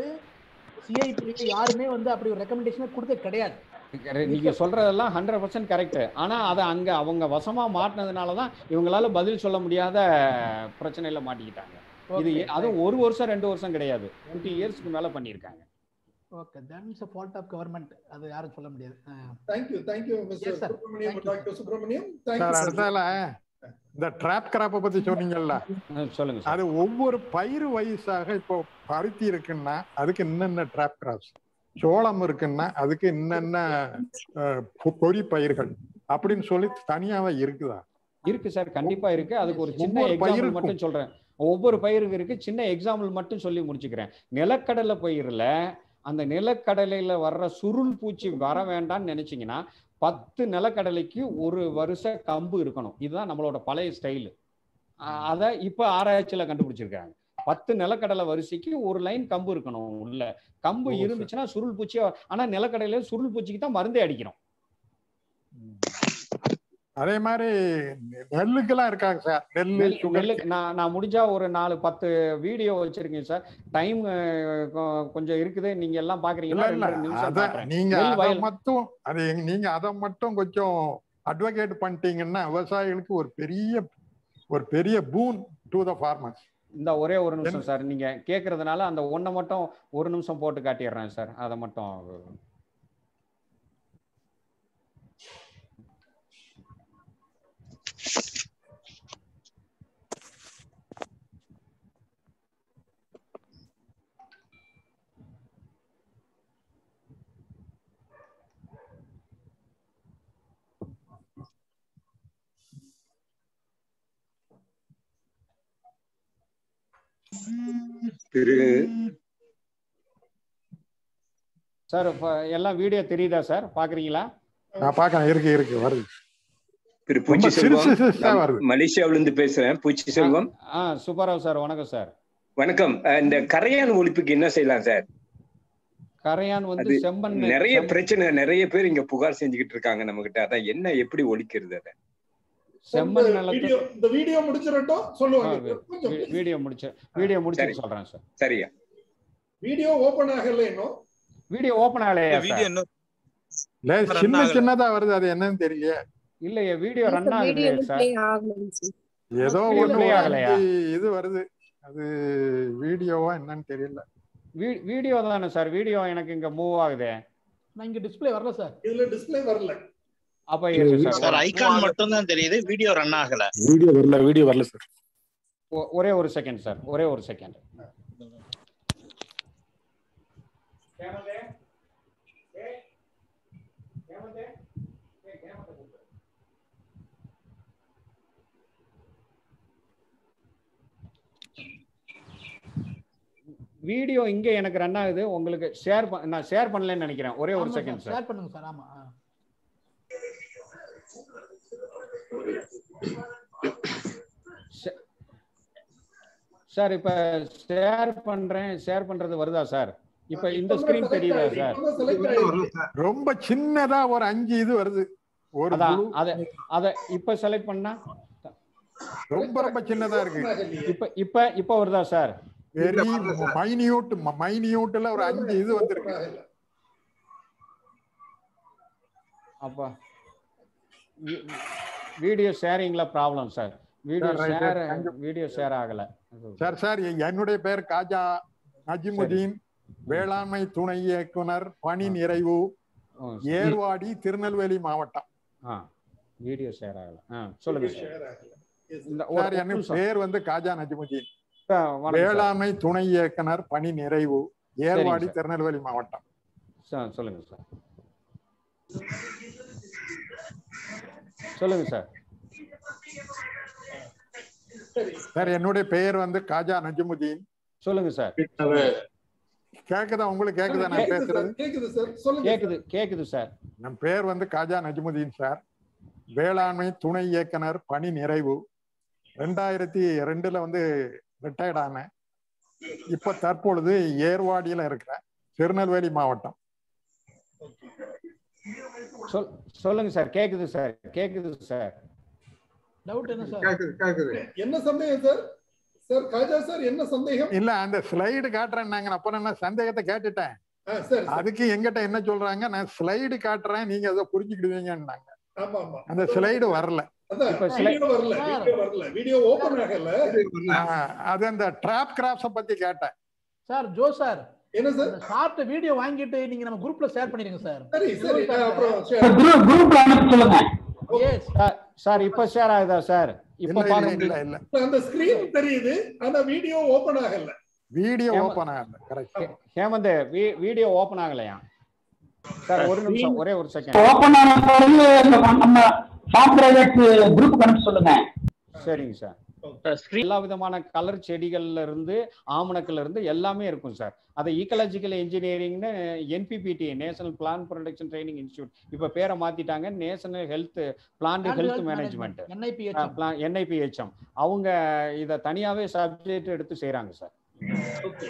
சிஐபி யாருமே வந்து அப்படி ஒரு ரெக்கமெண்டேஷனை கொடுக்க கிடையாது நீங்க சொல்றதெல்லாம் ஹண்ட்ரட் பர்சன்ட் கரெக்ட் ஆனா அதை அங்க அவங்க வசமா மாட்டினதுனால தான் இவங்களால பதில் சொல்ல முடியாத பிரச்சனையில மாட்டிக்கிட்டாங்க இது Okay, அதுவும் ஒரு வருஷம் ரெண்டு வருஷம் கிடையாது டுவெண்ட்டி இயர்ஸ்க்கு மேல பண்ணியிருக்காங்க okay that is fault of government அது யாரும் சொல்ல முடியாது அஹ், thank you thank you mister Yes, sir. Subramaniam Thank you, doctor Subramaniam sir thank you அடுத்தால இந்த ட்ராப் கிராப்பை பத்தி சொன்னீங்கல்ல அஹ் சொல்லுங்க சார் அது ஒவ்வொரு பயிர் வயசாக இப்போ பருத்தி இருக்குன்னா அதுக்கு என்னென்ன ட்ராப் கிராப்ஸ் சோளம் இருக்குன்னா அதுக்கு என்னென்ன அஹ், பொ- பொறி பயிர்கள் அப்படின்னு சொல்லி தனியாவே இருக்குதா இருக்கு சார் கண்டிப்பா இருக்கு அதுக்கு ஒரு சின்ன ஒவ்வொரு எக்ஸாம்பிள் பயிருக்கும். மட்டும் சொல்றேன் ஒவ்வொரு பயிருக்கு இருக்கு சின்ன எக்ஸாம்பிள் மட்டும் சொல்லி முடிச்சுக்கிறேன் நிலக்கடலை பயிர்ல அந்த நிலக்கடலையில வர்ற சுருள் பூச்சி வர வேண்டாம்னு நினைச்சீங்கன்னா பத்து நிலக்கடலைக்கு ஒரு வருஷ கம்பு இருக்கணும் இதுதான் நம்மளோட பழைய ஸ்டைலு அதை இப்ப ஆராய்ச்சியில கண்டுபிடிச்சிருக்காங்க பத்து நிலக்கடலை வரிசைக்கு ஒரு லைன் கம்பு இருக்கணும் உள்ள கம்பு ஓ, சரி. இருந்துச்சுன்னா சுருள் பூச்சி ஆனா நிலக்கடலையில சுருள் பூச்சிக்கு தான் மருந்தே அடிக்கிறோம் அதே மாதிரி நெல்லுக்கெல்லாம் இருக்காங்க சார் நெல்லு நெல் சுகர் நெல்லு நான் நான் முடிஞ்சா ஒரு நாலு பத்து வீடியோ வச்சிருக்கேன் சார் டைம் கொஞ்சம் இருக்குது நீங்க எல்லாம் இல்ல பாக்குறீங்களா இல்ல ரெண்டு நிமிஷம் அத பாக்குறேன் நீங்க நெல் அத வயல் மட்டும் அது எங்க- நீங்க அத மட்டும் கொஞ்சம் அட்வொகேட் பண்ணிட்டீங்கன்னா விவசாயிகளுக்கு ஒரு பெரிய ஒரு பெரிய பூன் டு த ஃபார்மர்ஸ் இந்த ஒரே ஒரு நிமிஷம் சார் நீங்க கேக்குறதுனால அந்த ஒன்றை மட்டும் ஒரு நிமிஷம் போட்டு காட்டிடுறேன் சார் அதை மட்டும் திரு சார் இப்போ எல்லாம் வீடியோ தெரியுதா சார் பாக்குறீங்களா நான் பாக்கிறேன் இருக்கு இருக்கு வருது திரு ரொம்ப பூச்சி சிறுசு செல்வம் சிறுசா நான் வருது மலேசியாவில இருந்து பேசுறேன் பூச்சி செல்வம் ஆ சுப்பராவ் சார் வணக்கம் சார் வணக்கம் அஹ் இந்த கரையான் ஒழிப்புக்கு என்ன செய்யலாம் சார் கரையான் வந்து அது செம்மண் நிறைய செம்- பிரச்சனை நிறைய பேர் இங்க புகார் செஞ்சுக்கிட்டு இருக்காங்க நம்ம கிட்ட அதான் என்ன எப்படி ஒழிக்கிறது அதை செம்மண் நிலத்து வீடியோ இந்த வீடியோ முடிச்சிடட்டும் சொல்லுவாங்க கொஞ்சம் வீ- வீடியோ முடிச்சு வீடியோ முடிச்சு சரி. சொல்றேன் சார் சரியா வீடியோ ஓபன் ஆகல இன்னும் வீடியோ ஓபன் ஆகலையா வீடியோ சார் இன்னும் இல்ல run சின்ன ஆகல. சின்னதா வருது அது என்னன்னு தெரியல இல்லையே வீடியோ ரன் ஆகுது வீடியோ சார் ப்ளே ஆகலைங்க சார் ஏதோ Video ஒண்ணு play ஒரு ஆகலையா? அஞ்சு இது வருது அது வீடியோவா என்னன்னு தெரியல வீ- வீடியோ தானே சார் வீடியோ எனக்கு இங்க மூவ் ஆகுது நான் இங்க டிஸ்ப்ளே வரல சார் இதுல டிஸ்ப்ளே வரல அப்ப இருக்கு சார் சார் ஐகான் மட்டும் தான் தெரியுது வீடியோ ரன் ஆகல வீடியோ வரல வீடியோ வரல சார் ஒ- ஒரே ஒரு செகண்ட் சார் ஒரே ஒரு செகண்ட் வீடியோ இங்க எனக்கு ரன் ஆகுது உங்களுக்கு ஷேர் நான் ஷேர் பண்ணலன்னு நினைக்கிறேன் ஒரே ஒரு செகண்ட் சார் ஷேர் பண்ணுங்க சார் ஆமா ஆ. சார் இப்ப ஷேர் பண்றேன் ஷேர் பண்றது வருதா சார் இப்ப இந்த ஸ்கிரீன் தெரியுதா சார் ரொம்ப சின்னதா ஒரு அஞ்சு இது வருது ஒரு அதான் blue. அத அத இப்ப செலக்ட் பண்ணா ரொம்ப ரொம்ப சின்னதா இருக்கு இப்ப இப்ப இப்ப வருதா சார் வெரி மைன்யூட் மைன்யூட்ல ஒரு அஞ்சு இது வந்திருக்கு அப்ப வீடியோ ஷேரிங்ல problem sir video Sir, right, share right. Thank you. Video share ஆகல சார் சார் என்னுடைய பெயர் காஜா நஜிமுதீன் வேளாண்மை துணை இயக்குனர் பணி நிறைவு ஓ, ஏர்வாடி திருநெல்வேலி மாவட்டம் ஆ வீடியோ ஷேர் ஆகல ஆ சொல்லுங்க சார் இந்த ஒரு சார் என் நிமிஷம். பேர் வந்து காஜா நஜிமுதீன் ஆ, வணக்கம் சார். வேளாண்மை துணை இயக்குனர் பணி நிறைவு ஏர்வாடி சார். திருநெல்வேலி மாவட்டம் சார் சொல்லுங்க சார் சொல்லுங்க சார் சார் என்னுடைய பெயர் வந்து காஜா நஜிமுதீன் சொல்லுங்க சார் கேக்குதா உங்களுக்கு கேக்குதா நான் கேக்குது பேசுறது சார் கேக்குது சார் சொல்லுங்க கேக்குது கேக்குது சார் என் பேர் வந்து காஜா நஜிமுதீன் சார் வேளாண்மை துணை இயக்குனர் பணி நிறைவு ரெண்டாயிரத்தி ரெண்டுல வந்து ரிட்டையர்ட் ஆனேன் இப்ப தற்பொழுது ஏர்வாடியில இருக்கிறேன் திருநெல்வேலி மாவட்டம் சொல் சொல்லுங்க சார் கேக்குது சார் கேக்குது சார் டவுட் என்ன சார் கேக்குது கேக்குது என்ன சந்தேகம் சார் சார் காஜா சார் என்ன சந்தேகம் இல்ல அந்த ஸ்லைடு காட்டுறேன்னாங்க அப்புறம் நான் சந்தேகத்தை கேட்டுட்டேன் ஆ, சரி சரி. அதுக்கு எங்கிட்ட என்ன சொல்றாங்க நான் ஸ்லைடு காட்டுறேன் நீங்க அதை புரிஞ்சுக்கிடுவீங்கன்னாங்க ஆமா ஆமா அந்த ஸ்லைடு வரல அதான் இப்ப slide- வீடியோ வரல வீடியோ வரல வீடியோ ஓபன் ஆகல ஆஹ், அது அந்த டிராப் கிராப்ஸ பத்தி கேட்டேன் சார் ஜோ சார் என்ன சார் அந்த ஷார்ட் வீடியோ வாங்கிட்டு நீங்க நம்ம குரூப்ல ஷேர் பண்ணிருங்க சார் சரி சரி நான் அப்புறம் குரூப்ல அனுப்ப சொல்லுங்க எஸ் சார் சார் இப்ப ஷேர் ஆகுதா சார் இப்ப இல்ல இல்ல பாருங்க இல்ல இல்ல அந்த ஸ்கிரீன் தெரியுது ஆனா வீடியோ ஓபன் ஆகல வீடியோ ஏமா- ஓபன் ஆகல கரெக்ட் ஹேமந்த் வீடியோ ஓபன் ஆகலையா சார் ஒரு நிமிஷம் ஒரே ஒரு செகண்ட் ஓபன் ஆன பிறகு இந்த நம்ம ஃபார்ம் பிரைவேட் குரூப் அனுப்ப சொல்லுங்க சரிங்க சார் எல்லா விதமான கலர் செடிகள்ல இருந்து ஆமணக்குல இருந்து எல்லாமே இருக்கும் சார் அதை ஈக்கலாஜிக்கல் இன்ஜினியரிங்னு NPPT national plant protection training institute இப்ப பேரை மாத்திட்டாங்க national health plant health management NIPH NIPHM அவங்க இதை தனியாவே சப்ஜெக்ட் எடுத்து செய்றாங்க சார் ஓகே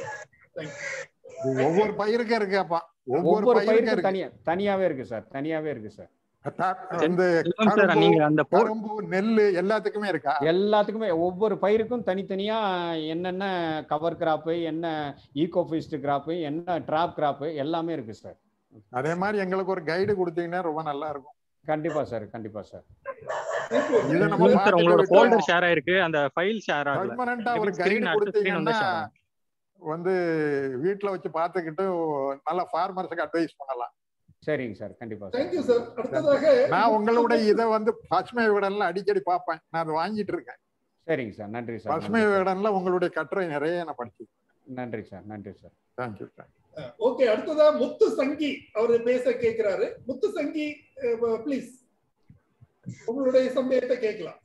இது ஒவ்வொரு பயிருக்கும் இருக்காப்பா ஒவ்வொரு ஒவ்வொரு பயிருக்கும் பயிருக்கும் இருக்கு தனியா தனியாவே இருக்கு சார் தனியாவே இருக்கு சார் த- வந்து செல்வம் சார், கரும்பு, நீங்க அந்த போ- கரும்பு நெல்லு எல்லாத்துக்குமே இருக்கா எல்லாத்துக்குமே ஒவ்வொரு பயிருக்கும் தனித்தனியா என்னென்ன கவர் கிராப்பு என்ன ஈகோஃபிஸ்ட் கிராப்பு என்ன ட்ராப் கிராப்பு எல்லாமே இருக்கு சார் அதே மாதிரி எங்களுக்கு ஒரு கைடு கொடுத்தீங்கன்னா ரொம்ப நல்லா இருக்கும் கண்டிப்பா சார் கண்டிப்பா சார் இதை நம்ம இல்லைங்க சார் உங்களோட பார்த்துட்டு ஃபோல்டர் ஷேர் ஆயிருக்கு அந்த ஃபைல் ஷேர் ஆகல பர்மனண்டா ஒரு Maybe screen கைடு அடுத்த screen வந்து கொடுத்தீங்கன்னா share ஆகும். வந்து வீட்ல வச்சு பார்த்துக்கிட்டு நல்ல ஃபார்மர்ஸுக்கு அட்வைஸ் பண்ணலாம் சரிங்க சார் கண்டிப்பா சார் தேங்க்யூ சார் அடுத்ததாக நான் உங்களுடைய இதை வந்து பசுமை விகடன்ல அடிக்கடி பார்ப்பேன் நான் அதை வாங்கிட்டு இருக்கேன் சரிங்க சார் நன்றி சார் பசுமை விகடன்ல உங்களுடைய கட்டுரை நிறைய நான் படிச்சு நன்றி சார் நன்றி சார் தேங்க்யூ ஓகே அடுத்ததா முத்து சங்கி அவரு பேச கேக்குறாரு முத்து சங்கி ப்ளீஸ் உங்களுடைய சந்தேகத்தை கேட்கலாம்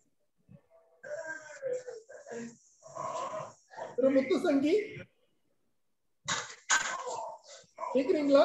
திரு முத்து சங்கி கேக்குறீங்களா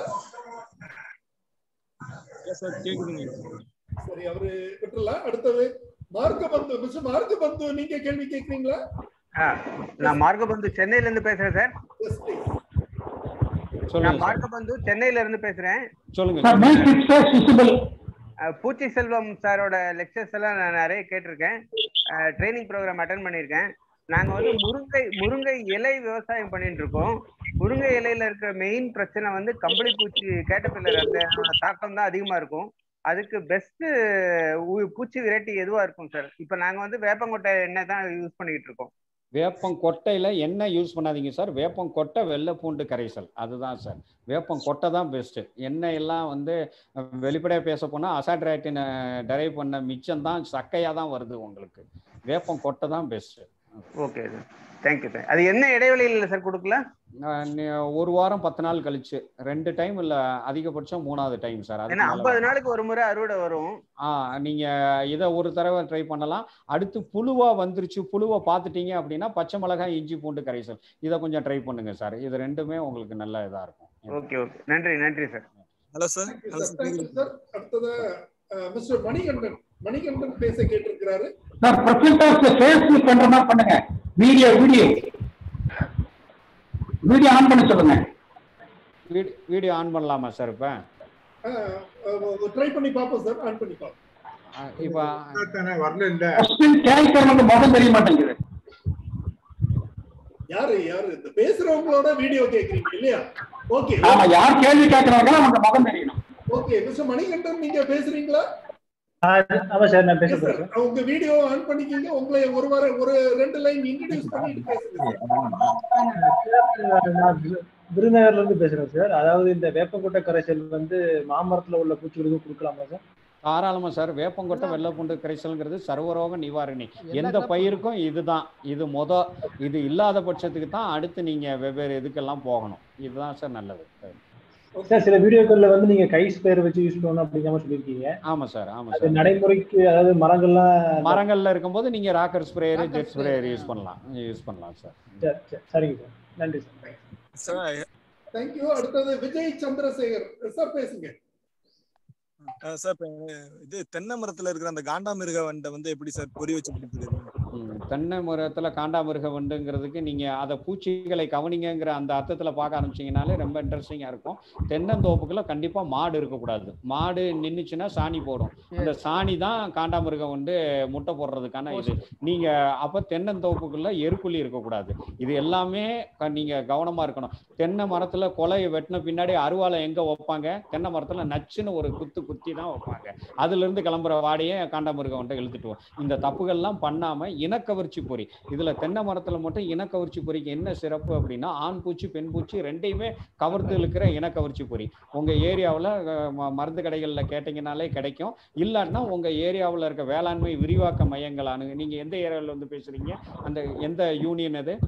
சரி அவரு விட்டுறலாம் அடுத்தது மார்க்க பந்து மிஸ்டர் மார்க்க பந்து நீங்க கேள்வி கேக்குறீங்களா ஆ, நான் மார்கபந்து சென்னையில இருந்து பேசுறேன் சார் எஸ் ப்ளீஸ் நான் சொல்லுங்க சார் மார்கபந்து சென்னையில இருந்து பேசுறேன் சொல்லுங்க சார் சொல்லுங்க மேக் இட் ஃபேஸ் விசிபிள் அஹ், பூச்சி செல்வம் சாரோட லெக்சர்ஸ் எல்லாம் நான் நிறைய கேட்டிருக்கேன் ட்ரைனிங் ப்ரோக்ராம் அட்டன் பண்ணியிருக்கேன் நாங்க வந்து முருங்கை முருங்கை இலை விவசாயம் பண்ணிட்டு இருக்கோம் முருங்கை இலையில இருக்கிற மெயின் பிரச்சனை வந்து கம்பளி பூச்சி கேட்டபில்லர் அந்த தாக்கம் தான் அதிகமா இருக்கும் அதுக்கு பெஸ்ட் பூச்சி வெரைட்டி எதுவா இருக்கும் சார் இப்போ நாங்க வந்து வேப்பங்கொட்டை எண்ணெய் தான் யூஸ் பண்ணிட்டு இருக்கோம் வேப்பம் கொட்டையில என்ன யூஸ் பண்ணாதீங்க சார் வேப்பம் கொட்டை வெள்ளை பூண்டு கரைசல் அதுதான் சார் வேப்பம் கொட்டை தான் பெஸ்ட் எண்ணெய் எல்லாம் வந்து அஹ், வெளிப்படையா பேச போனா அசாட்ராக்டின் டெரைவ் பண்ண மிச்சம் தான் சக்கையா தான் வருது உங்களுக்கு வேப்பம் கொட்டை தான் best okay sir thank you sir அது என்ன இடைவெளியில் சார் கொடுக்கல ஒரு வாரம் பத்து நாள் கழிச்சு ரெண்டு டைம் இல்ல அதிகபட்சம் மூணாவது டைம் சார் அதுக்கு ஏன்னா மேல ஐம்பது நாளுக்கு ஒரு முறை அறுவடை வரும் ஆ நீங்க இதை ஒரு தடவை ட்ரை பண்ணலாம் அடுத்து புழுவா வந்துருச்சு புழுவை பார்த்துட்டீங்க அப்படின்னா பச்சை மிளகாய் இஞ்சி பூண்டு கரைசல் இதை கொஞ்சம் ட்ரை பண்ணுங்க சார் இது ரெண்டுமே உங்களுக்கு நல்ல இதா இருக்கும் ஓகே ஓகே நன்றி நன்றி சார் ஹலோ சார் சார் அடுத்ததா மிஸ்டர் மணிகண்டன் மணிகண்டன் பேச கேட்டிருக்கிறாரு சார் ப்ரொஃபைல் ஃபேஸ்புக் பண்ற மாதிரி பண்ணுங்க வீடியோ வீடியோ வீடியோ ஆன் பண்ண சொல்லுங்க வீடியோ ஆன் பண்ணலாமா சார் இப்போ ட்ரை பண்ணி பார்ப்போம் சார் ஆன் பண்ணி பார்ப்போம் இப்போ வரல இல்ல கொஸ்டின் கேட்கறவங்க முகம் தெரிய மாட்டேங்குது யாரு யாரு இந்த பேசுறவங்களோட வீடியோ கேக்குறீங்க இல்லையா ஓகே ஆமா யார் கேள்வி கேட்கறாங்களோ அவங்க முகம் தெரியணும் ஓகே மிஸ்டர் மணிகண்டன் நீங்க பேசுறீங்களா ஆமா சார் நான் பேச போறேன் சார் உங்க வீடியோ ஆன் பண்ணிக்கிங்க உங்களை ஒரு வார ஒரு ரெண்டு லைன் இன்ட்ரடியூஸ் பண்ணிட்டு பேசுங்க நான் விரு- விருதுநகர்ல இருந்து பேசுறேன் சார் அதாவது இந்த வேப்பங்கொட்டை கரைசல் வந்து மாமரத்துல உள்ள பூச்சிகளுக்கும் கொடுக்கலாமா சார் தாராளமா சார் வேப்பங்கொட்டை வெள்ளைப்பூண்டு கரைசல்ங்கிறது சர்வரோக நிவாரணி எந்த எல்லா- பயிருக்கும் இதுதான் இது மொத இது இல்லாத பட்சத்துக்கு தான் அடுத்து நீங்க வெவ்வேறு இதுக்கெல்லாம் போகணும் இதுதான் சார் நல்லது சார் சில வீடியோக்கள்ல வந்து நீங்க கை ஸ்பேர் வச்சு யூஸ் பண்ணணும் அப்படிங்கிற மாதிரி சொல்லியிருக்கீங்க ஆமா சார் ஆமா அது சார் நடைமுறைக்கு அதாவது மரங்கள்லாம் மரங்கள்ல இருக்கும்போது நீங்க rocker sprayer jet sprayer use பண்ணலாம் யூஸ் பண்ணலாம் சார் சரி, சரி, சரிங்க சார் நன்றி சார் தேங்க்யூ அடுத்தது விஜய் சந்திரசேகர் சார் பேசுங்க அஹ் சார் இப்ப இது தென்னை மரத்துல இருக்கிற அந்த காண்டாமிருக வண்டை வந்து எப்படி சார் பொறி வச்சு பிடிக்குது ம், தென்னை மரத்துல காண்டாமிருக வண்டுங்கிறதுக்கு நீங்க அதை பூச்சிகளை கவனிங்கங்கிற அந்த அர்த்தத்துல பார்க்க ஆரம்பிச்சீங்கனாலே ரொம்ப இன்ட்ரெஸ்டிங்கா இருக்கும் தென்னந்தோப்புக்குள்ள கண்டிப்பா மாடு இருக்கக்கூடாது மாடு நின்னுச்சுன்னா சாணி போடும் அந்த சாணி தான் காண்டாமிருகம் வந்து முட்டை போடுறதுக்கான இது நீங்க அப்ப தென்னந்தோப்புக்குள்ள எருக்குழி இருக்கக்கூடாது இது எல்லாமே க- நீங்க கவனமா இருக்கணும் தென்னை மரத்துல கொலையை வெட்டின பின்னாடி அருவாலை எங்க வைப்பாங்க தென்னை மரத்துல நச்சுன்னு ஒரு குத்து குத்தி தான் வைப்பாங்க அதுல இருந்து கிளம்புற வாடையே காண்டாமிருகம் வந்து இழுத்துட்டு வரும். இந்த தப்புகள்லாம் பண்ணாம இனக்கவர்ச்சி பொறி இதுல தென்னை மரத்துல மட்டும் இனக்கவர்ச்சி பொறிக்கு என்ன சிறப்பு அப்படின்னா ஆண் பூச்சி பெண் பூச்சி ரெண்டையுமே கவர்ந்து இழுக்கிற இனக்கவர்ச்சி பொறி உங்க ஏரியாவில் மருந்து கடைகள்ல கேட்டீங்கனாலே கிடைக்கும் இல்லாட்டினா உங்க ஏரியாவில் இருக்க வேளாண்மை விரிவாக்க மையங்கள் அணுகு நீங்க எந்த ஏரியாவில் வந்து பேசுறீங்க அந்த எந்த யூனியன் அது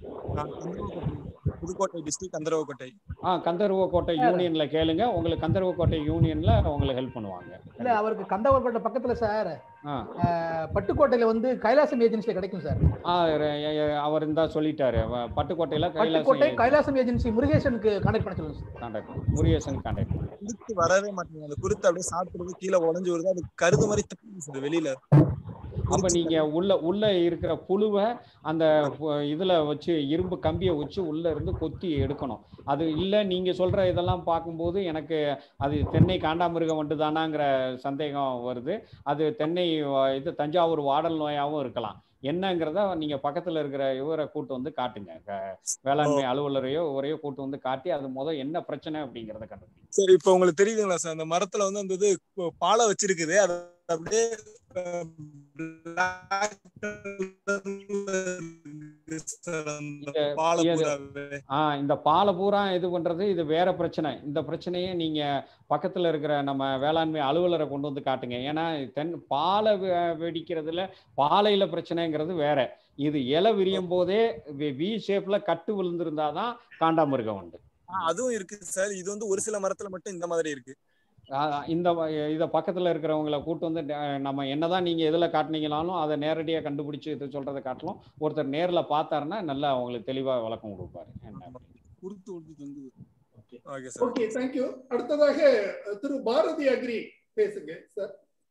புதுக்கோட்டை டிஸ்ட்ரிக்ட் கந்தரவக்கோட்டை ஆ கந்தர்வக்கோட்டை யூனியன்ல கேளுங்க உங்களுக்கு கந்தர்வக்கோட்டை யூனியன்ல உங்களுக்கு ஹெல்ப் பண்ணுவாங்க இல்ல அவருக்கு கந்தவர்பேட்டை பக்கத்துல சார் ஆ அஹ், பட்டுக்கோட்டையில வந்து கைலாசம் ஏஜென்சில கிடைக்கும் சார் ஆ, ர- ய- ய- அவர் இருந்தா சொல்லிட்டாரு வ- பட்டுக்கோட்டையில பட்டுக்கோட்டை கைலாசம் கைலாசம் ஏஜென்சி முருகேசனுக்கு கான்டாக்ட் பண்ண சொல்லுங்க சார் கான்டாக்ட் முருகேசன் கான்டாக்ட் குருத்து வரவே மாட்டேங்குது அந்த குருத்து அப்படியே சாப்பிடுறது கீழே உடஞ்சு வருது அது கருது மாதிரி தப்புது சார் வெளியில அப்ப நீங்க உள்ள உள்ள இருக்கிற புழுவை அந்த பு- இதுல வச்சு இரும்பு கம்பியை வச்சு உள்ள இருந்து கொத்தி எடுக்கணும் அது இல்ல நீங்க சொல்ற இதெல்லாம் பார்க்கும்போது எனக்கு அது தென்னை காண்டாமிருகம் வண்டு தானாங்கிற சந்தேகம் வருது அது தென்னை வ- இது தஞ்சாவூர் வாடல் நோயாவும் இருக்கலாம் என்னங்கிறத நீங்க பக்கத்துல இருக்கிற இவரை கூட்டு வந்து காட்டுங்க க- வேளாண்மை அலுவலரையோ ஒரையோ கூட்டு வந்து காட்டி அது முத என்ன பிரச்சனை அப்படிங்கறத கண்டுபிடிங்க சரி இப்ப உங்களுக்கு தெரியுதுங்களா சார் அந்த மரத்துல வந்து அந்த இது கு- பாலை வச்சிருக்குது அது அப்படியே அஹ், black colourல இருக்கு சார் அந்த பாலை இது- பூராவே. ஆ இந்த பாலை பூரா இது பண்றது இது வேற பிரச்சனை இந்த பிரச்சனையை நீங்க பக்கத்துல இருக்கிற நம்ம வேளாண்மை அலுவலரை கொண்டு வந்து காட்டுங்க ஏன்னா தென் பாலை வெ- வெடிக்கிறதுல பாலையில பிரச்சனைங்கிறது வேற இது இலை விரியும் போதே வி ஷேப்ல கட்டு விழுந்திருந்தாதான் காண்டாமிருகம் உண்டு ஆ, அதுவும் இருக்கு சார் இது வந்து ஒரு சில மரத்துல மட்டும் இந்த மாதிரி இருக்கு ஆ, இந்த வ- இத பக்கத்துல இருக்கிறவங்கள கூட்டு வந்து அஹ், நம்ம என்னதான் நீங்க எதுல காட்டுனீங்கனாலும் அதை நேரடியா கண்டுபிடிச்சு இது சொல்றதை காட்டலாம் ஒருத்தர் நேர்ல பார்த்தாருன்னா நல்லா அவங்களுக்கு தெளிவா விளக்கம் கொடுப்பாரு என்ன குருத்து ஒன்று தொங்குது ஓகே சார் ஓகே தேங்க்யூ அடுத்ததாக அஹ், திரு பாரதி அக்ரி பேசுங்க சார்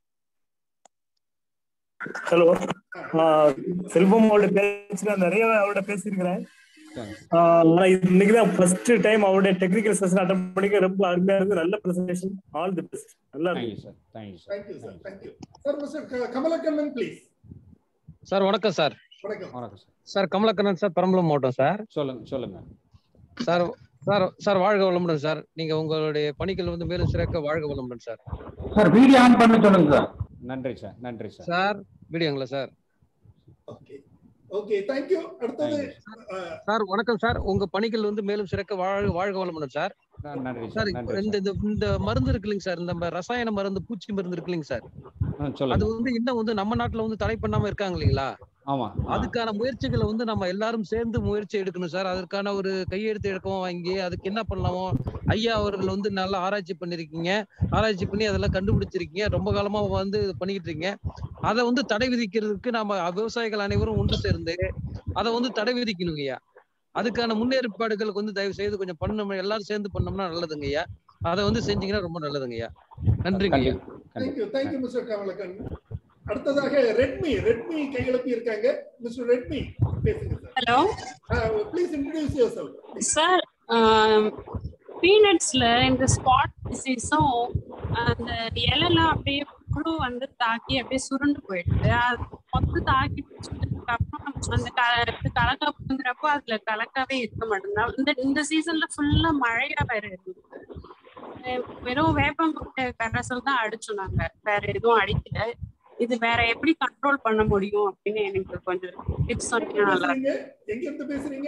ஹலோ செல்வம் அவரோட பேச்சு நிறைய அவரோட பேசியிருக்கிறேன் ஆஹ் ஆனா இது இன்னைக்குதான் ஃபர்ஸ்ட் டைம் அவருடைய டெக்னிக்கல் செஷன் அட்டன் பண்ணிக்க ரொம்ப அருமையா இருக்கு நல்ல பிரசன்டேஷன் ஆல் தி பெஸ்ட் நல்லா தேங்க்யூ இருக்கு sir thank you sir thank you sir thank you sir mister Kamalakannan please sir வணக்கம் சார் வணக்கம் வணக்கம் sir sir Kamalakannan sir Perambalur மாவட்டம் சார் சொல்லுங்க சொல்லுங்க சார் சார் சார் வாழ்க வளமுடன் சார் நீங்க உங்களுடைய பணிகள் வந்து மேலும் சிறக்க வாழ்க வளமுடன் சார் சார் வீடியோ ஆன் பண்ண சொல்லுங்க சார் நன்றி சார் நன்றி சார் சார் வீடியோங்களா சார் ஓகே ஓகே தேங்க்யூ அடுத்தது சார் வணக்கம் சார் உங்க பணிகள் வந்து மேலும் சிறக்க வாழ்க வாழ்க வளமுடன் சார் நன்றி சார் சார் இப்போ நன்றி இந்த இந்த- இந்த மருந்து இருக்கு இல்லைங்க சார் இந்த ம- ரசாயன மருந்து பூச்சி மருந்து இருக்கு இல்லைங்க சார் ஆ, அது சொல்லுங்க வந்து இன்னும் வந்து நம்ம நாட்டுல வந்து தடை பண்ணாம இருக்காங்க இல்லைங்களா ஆமா ஆ. அதுக்கான முயற்சிகளை வந்து நம்ம எல்லாரும் சேர்ந்து முயற்சி எடுக்கணும் சார் அதற்கான ஒரு கையெழுத்து எடுக்கவும் வாங்கி அதுக்கு என்ன பண்ணலாமோ ஐயா அவர்கள் வந்து நல்லா ஆராய்ச்சி பண்ணிருக்கீங்க ஆராய்ச்சி பண்ணி அதெல்லாம் கண்டுபிடிச்சிருக்கீங்க ரொம்ப காலமா வந்து இது பண்ணிக்கிட்டு இருக்கீங்க அதை வந்து தடை விதிக்கிறதுக்கு நம்ம விவசாயிகள் அனைவரும் ஒன்று சேர்ந்து அதை வந்து தடை விதிக்கணுங்க ஐயா அதுக்கான முன்னேற்பாடுகளுக்கு வந்து தயவு செய்து கொஞ்சம் பண்ணணும் எல்லாரும் சேர்ந்து பண்ணோம்னா நல்லதுங்க ஐயா அதை வந்து செஞ்சீங்கன்னா ரொம்ப நல்லதுங்க ஐயா நன்றிங்க ஐயா தேங்க்யூ தேங்க்யூ மிஸ்டர் கமலக்கண்ணன் அடுத்ததாக ரெட்மி ரெட்மி கையெழுப்பி இருக்காங்க மிஸ்டர் ரெட்மி பேசுங்க sir hello please introduce yourself sir பீனட்ஸ்ல இந்த ஸ்பாட் டிசீஸும் அந்த இலைலாம் அப்படியே புழு வந்து தாக்கி அப்படியே சுருண்டு போயிடுது அது மொத்த தாக்கி பிடிச்சதுக்கு அப்புறம் அந்த கலக்காப்புங்கிறப்போ அதுல கலக்காவே இருக்க மாட்டேங்குது இந்த இந்த சீசன்ல ஃபுல்லா மழையா வேற இருந்தது அஹ் வெறும் வேப்பங்குட்டை கரைசல் தான் அடிச்சோம் நாங்க வேற எதுவும் அடிக்கல இது வேற எப்படி கண்ட்ரோல் பண்ண முடியும் அப்படின்னு எனக்கு கொஞ்சம் டிப்ஸ் சொன்னீங்கன்னா நல்லா இருக்கும் பேசுறீங்க எங்க இருந்து பேசுறீங்க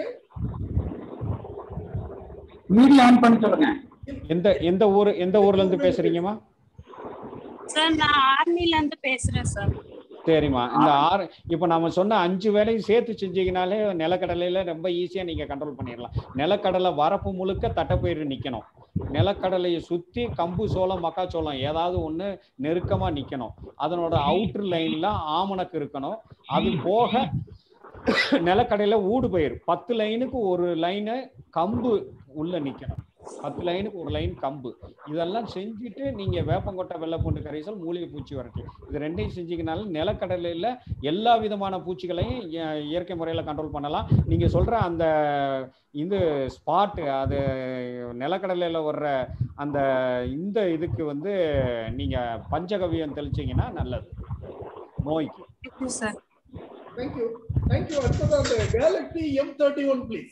மீடியா ஆன் பண்ணி சொல்லுங்க எந்த எந்த ஊர் எந்த ஊர்ல இருந்து பேசுறீங்கம்மா சார் நான் ஆர்மில இருந்து பேசுறேன் சார் சரிம்மா இந்த ஆறு இப்போ நம்ம சொன்ன அஞ்சு வேலையும் சேர்த்து செஞ்சீங்கனாலே நிலக்கடலையில ரொம்ப ஈஸியா நீங்க கண்ட்ரோல் பண்ணிடலாம் நிலக்கடலை வரப்பு முழுக்க தட்டைப்பயிறு நிக்கணும் நிலக்கடலையை சுத்தி கம்பு சோளம் மக்காச்சோளம் ஏதாவது ஒண்ணு நெருக்கமா நிக்கணும் அதனோட அவுட்டர் லைன்ல ஆமணக்கு இருக்கணும் அது போக நிலக்கடையில ஊடு பயிர் பத்து லைனுக்கு ஒரு லைனு கம்பு உள்ள நிக்கணும் பத்து லைனுக்கு ஒரு லைன் கம்பு இதெல்லாம் செஞ்சுட்டு நீங்க வேப்பங்கொட்டை வெள்ளைப்பூண்டு கரைசல் மூலிகை பூச்சி வரட்டி இது ரெண்டையும் செஞ்சீங்கனால நிலக்கடலையில எல்லா விதமான பூச்சிகளையும் இய- இயற்கை முறையில கண்ட்ரோல் பண்ணலாம் நீங்க சொல்ற அந்த இது ஸ்பாட் அது நிலக்கடலையில வர்ற அந்த இந்த இதுக்கு வந்து நீங்க பஞ்சகவியம் தெளிச்சீங்கன்னா நல்லது நோய்க்கு தேங்க்யூ சார் தேங்க்யூ தேங்க்யூ அடுத்ததாக Galaxy M thirty one please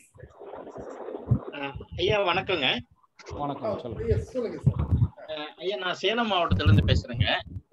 ஐயா வணக்கங்க வணக்கம் சொல்லுங்க எஸ் சொல்லுங்க சார் அஹ் ஐயா நான் சேலம் மாவட்டத்துல இருந்து பேசுறேங்க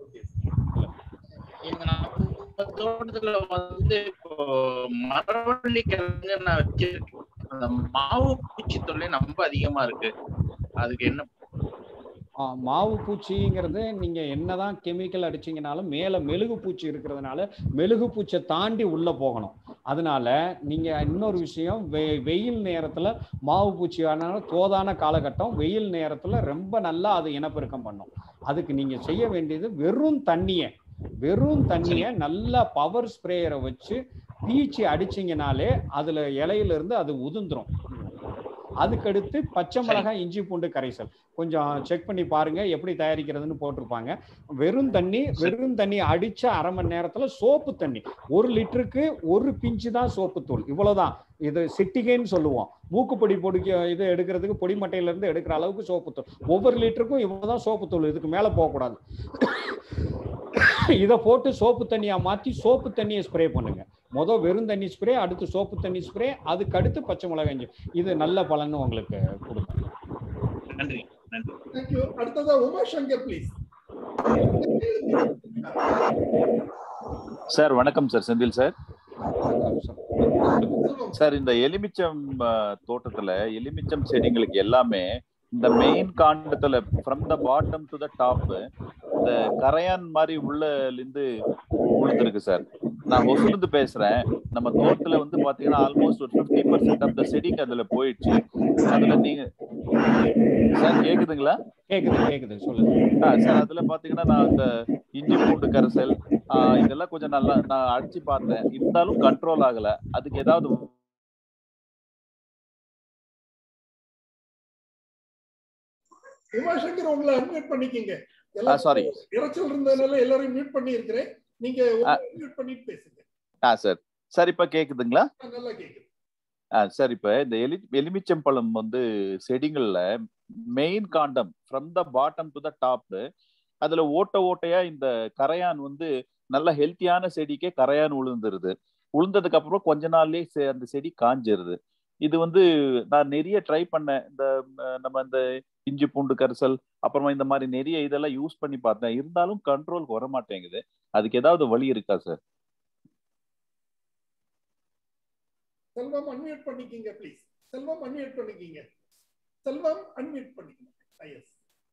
எங்க நம்ம தோட்டத்துல வந்து இப்போ மரவள்ளி கிழங்கு நான் வச்சிருக்கேன் அந்த மாவு பூச்சி தொல்லை ரொம்ப அதிகமா இருக்கு அதுக்கு என்ன ஆ, மாவு பூச்சிங்கிறது நீங்க என்னதான் கெமிக்கல் அடிச்சீங்கனாலும் மேல மெழுகு பூச்சி இருக்கிறதுனால மெழுகு பூச்சை தாண்டி உள்ள போகணும் அதனால நீங்க இன்னொரு விஷயம் வெ- வெயில் நேரத்துல மாவு பூச்சி ஆனாலும் தோதான காலகட்டம் வெயில் நேரத்துல ரொம்ப நல்லா அது இனப்பெருக்கம் பண்ணும் அதுக்கு நீங்க செய்ய வேண்டியது வெறும் தண்ணியை வெறும் தண்ணியை நல்லா பவர் ஸ்ப்ரேயரை வச்சு பீச்சி அடிச்சீங்கனாலே அதுல இலையில இருந்து அது உதிர்ந்துரும் அதுக்கடுத்து பச்சை மிளகாய் இஞ்சி பூண்டு கரைசல் கொஞ்சம் செக் பண்ணி பாருங்க எப்படி தயாரிக்கிறதுன்னு போட்டிருப்பாங்க வெறும் தண்ணி வெறும் தண்ணி அடிச்ச அரை மணி நேரத்துல சோப்பு தண்ணி ஒரு லிட்டருக்கு ஒரு பிஞ்சு தான் சோப்பு தூள் இவ்வளவுதான் இது சிட்டிகைன்னு சொல்லுவோம் மூக்குப்பொடி பொடிக்க இது எடுக்கிறதுக்கு பொடி மட்டையில இருந்து எடுக்கிற அளவுக்கு சோப்பு தூள் ஒவ்வொரு லிட்டருக்கும் இவ்வளவுதான் சோப்பு தூள் இதுக்கு மேல போகக்கூடாது இதை போட்டு சோப்பு தண்ணியா மாத்தி சோப்பு தண்ணியை ஸ்ப்ரே பண்ணுங்க முத வெறும் தண்ணி ஸ்ப்ரே அடுத்து சோப்பு தண்ணி ஸ்ப்ரே அதுக்கு அடுத்து பச்சை மிளகாய் இஞ்சி. இது நல்ல பலன் உங்களுக்கு கொடுக்கும் நன்றி நன்றி தேங்க்யூ அடுத்ததா உமா சங்கர் ப்ளீஸ் சார் வணக்கம் சார் செந்தில் சார் சார் இந்த எலுமிச்சம் அஹ், தோட்டத்துல எலுமிச்சம் செடிங்களுக்கு எல்லாமே இந்த மெயின் காண்டத்துல from the bottom to the top இந்த கரையான் மாதிரி உள்ள இருந்து விழுந்திருக்கு சார் நான் ஒசுருந்து பேசுறேன் நம்ம தோட்டத்துல வந்து பாத்தீங்கன்னா ஆல்மோஸ்ட் ஒரு ஃபிஃப்டி பர்சன்ட் ஆஃப் த செடிக்கு அதுல போயிடுச்சு அதுல நீங்க சார் கேக்குதுங்களா கேக்குது கேக்குது சொல்லுங்க ஆ, சார் அதுல பாத்தீங்கன்னா நான் இந்த இஞ்சி பூண்டு கரைசல் ஆ, இதெல்லாம் கொஞ்சம் நல்லா நான் அடிச்சு பார்த்தேன் இருந்தாலும் கண்ட்ரோல் ஆகல அதுக்கு ஏதாவது உமா சங்கர் உங்களை அட்மிட் பண்ணிக்கிங்க ஆ, sorry. இறைச்சல் இருந்ததுனால எல்லாரையும் மியூட் பண்ணி இருக்கிறேன் நீங்க மியூட் பண்ணிட்டு பேசுங்க ஆ சார் சார் இப்ப கேக்குதுங்களா ஆ, நல்லா கேக்குது ஆ சார் இப்ப இந்த எலி எலுமிச்சம்பழம் வந்து செடிகள்ல மெயின் காண்டம் from the bottom to the top அதுல ஓட்ட ஓட்டையா இந்த கரையான் வந்து நல்ல ஹெல்த்தியான செடிக்கே கரையான் உளுந்துருது உளுந்ததுக்கு அப்புறம் கொஞ்ச நாள்லயே செ- அந்த செடி காஞ்சிருது இது வந்து நான் நிறைய ட்ரை பண்ணேன் இந்த அஹ், நம்ம இந்த இஞ்சி பூண்டு கரிசல் அப்புறமா இந்த மாதிரி நிறைய இதெல்லாம் யூஸ் பண்ணி பார்த்தேன் இருந்தாலும் கண்ட்ரோல் வர மாட்டேங்குது அதுக்கு ஏதாவது வழி இருக்கா சார் செல்வம் அன்மியூட் பண்ணிக்கிங்க ப்ளீஸ் செல்வம் அன்மியூட் பண்ணிக்கிங்க செல்வம் அன்மியூட் பண்ணிக்கிங்க எஸ்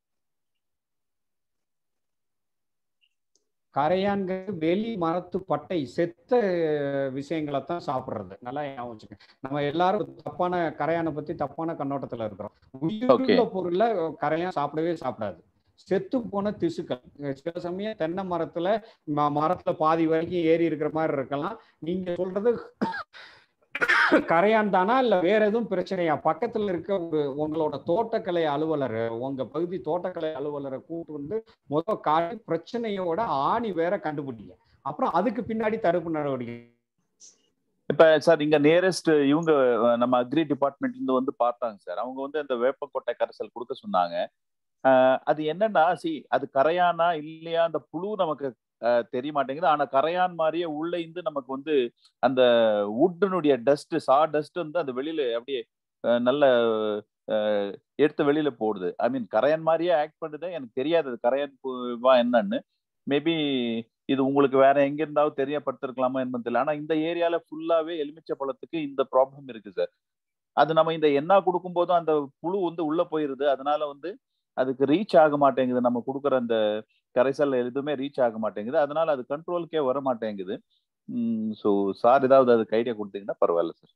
கரையான்கிறது வெளி மரத்து பட்டை செத்த விஷயங்களை தான் சாப்பிடுறது நல்லா ஞாபகம் வச்சுக்க நம்ம எல்லாரும் தப்பான கரையானை பத்தி தப்பான கண்ணோட்டத்துல இருக்கிறோம் உயிருள்ள பொருளை கரையான் சாப்பிடவே சாப்பிடாது செத்து போன திசுக்கள் சில சமயம் தென்னை மரத்துல ம- மரத்துல பாதி வரைக்கும் ஏறி இருக்கிற மாதிரி இருக்கலாம் நீங்க சொல்றது கரையான் தானா இல்ல வேற எதுவும் பிரச்சனையா பக்கத்துல இருக்க ஒரு உங்களோட தோட்டக்கலை அலுவலர் உங்க பகுதி தோட்டக்கலை அலுவலரை கூட்டு வந்து முத காட்டி பிரச்சனையோட ஆணி வேற கண்டுபிடிங்க அப்புறம் அதுக்கு பின்னாடி தடுப்பு நடவடிக்கை இப்ப சார் இங்க நியரஸ்ட் இவங்க அஹ், நம்ம அக்ரி டிபார்ட்மெண்ட்ல இருந்து வந்து பார்த்தாங்க சார் அவங்க வந்து அந்த வேப்பக்கொட்டை கரைசல் கொடுக்க சொன்னாங்க அஹ், அது என்னன்னா சி அது கரையானா இல்லையா அந்த புழு நமக்கு அஹ், தெரிய மாட்டேங்குது ஆனா கரையான் மாதிரியே உள்ள இருந்து நமக்கு வந்து அந்த வுட்டனுடைய டஸ்ட் சா டஸ்ட் வந்து அந்த வெளியில அப்படியே அஹ், நல்ல அஹ், எடுத்து வெளியில போடுது ஐ மீன் கரையான் மாதிரியே ஆக்ட் பண்ணுது எனக்கு தெரியாது அது கரையான் பூவா என்னன்னு மேபி இது உங்களுக்கு வேற எங்க இருந்தாவது தெரியப்படுத்திருக்கலாமா என்னன்னு தெரியல ஆனா இந்த ஏரியால ஃபுல்லாவே எலுமிச்சை பழத்துக்கு இந்த ப்ராப்ளம் இருக்கு சார் அது நம்ம இந்த எண்ணெய் கொடுக்கும் போதும் அந்த புழு வந்து உள்ள போயிருது அதனால வந்து அதுக்கு ரீச் ஆக மாட்டேங்குது நம்ம கொடுக்குற அந்த கரைசல் எதுவுமே ரீச் ஆக மாட்டேங்குது அதனால அது கண்ட்ரோலுக்கே வர மாட்டேங்குது ஸோ சார் ஏதாவது அதுக்கு ஐடியா கொடுத்தீங்கன்னா பரவாயில்ல சார்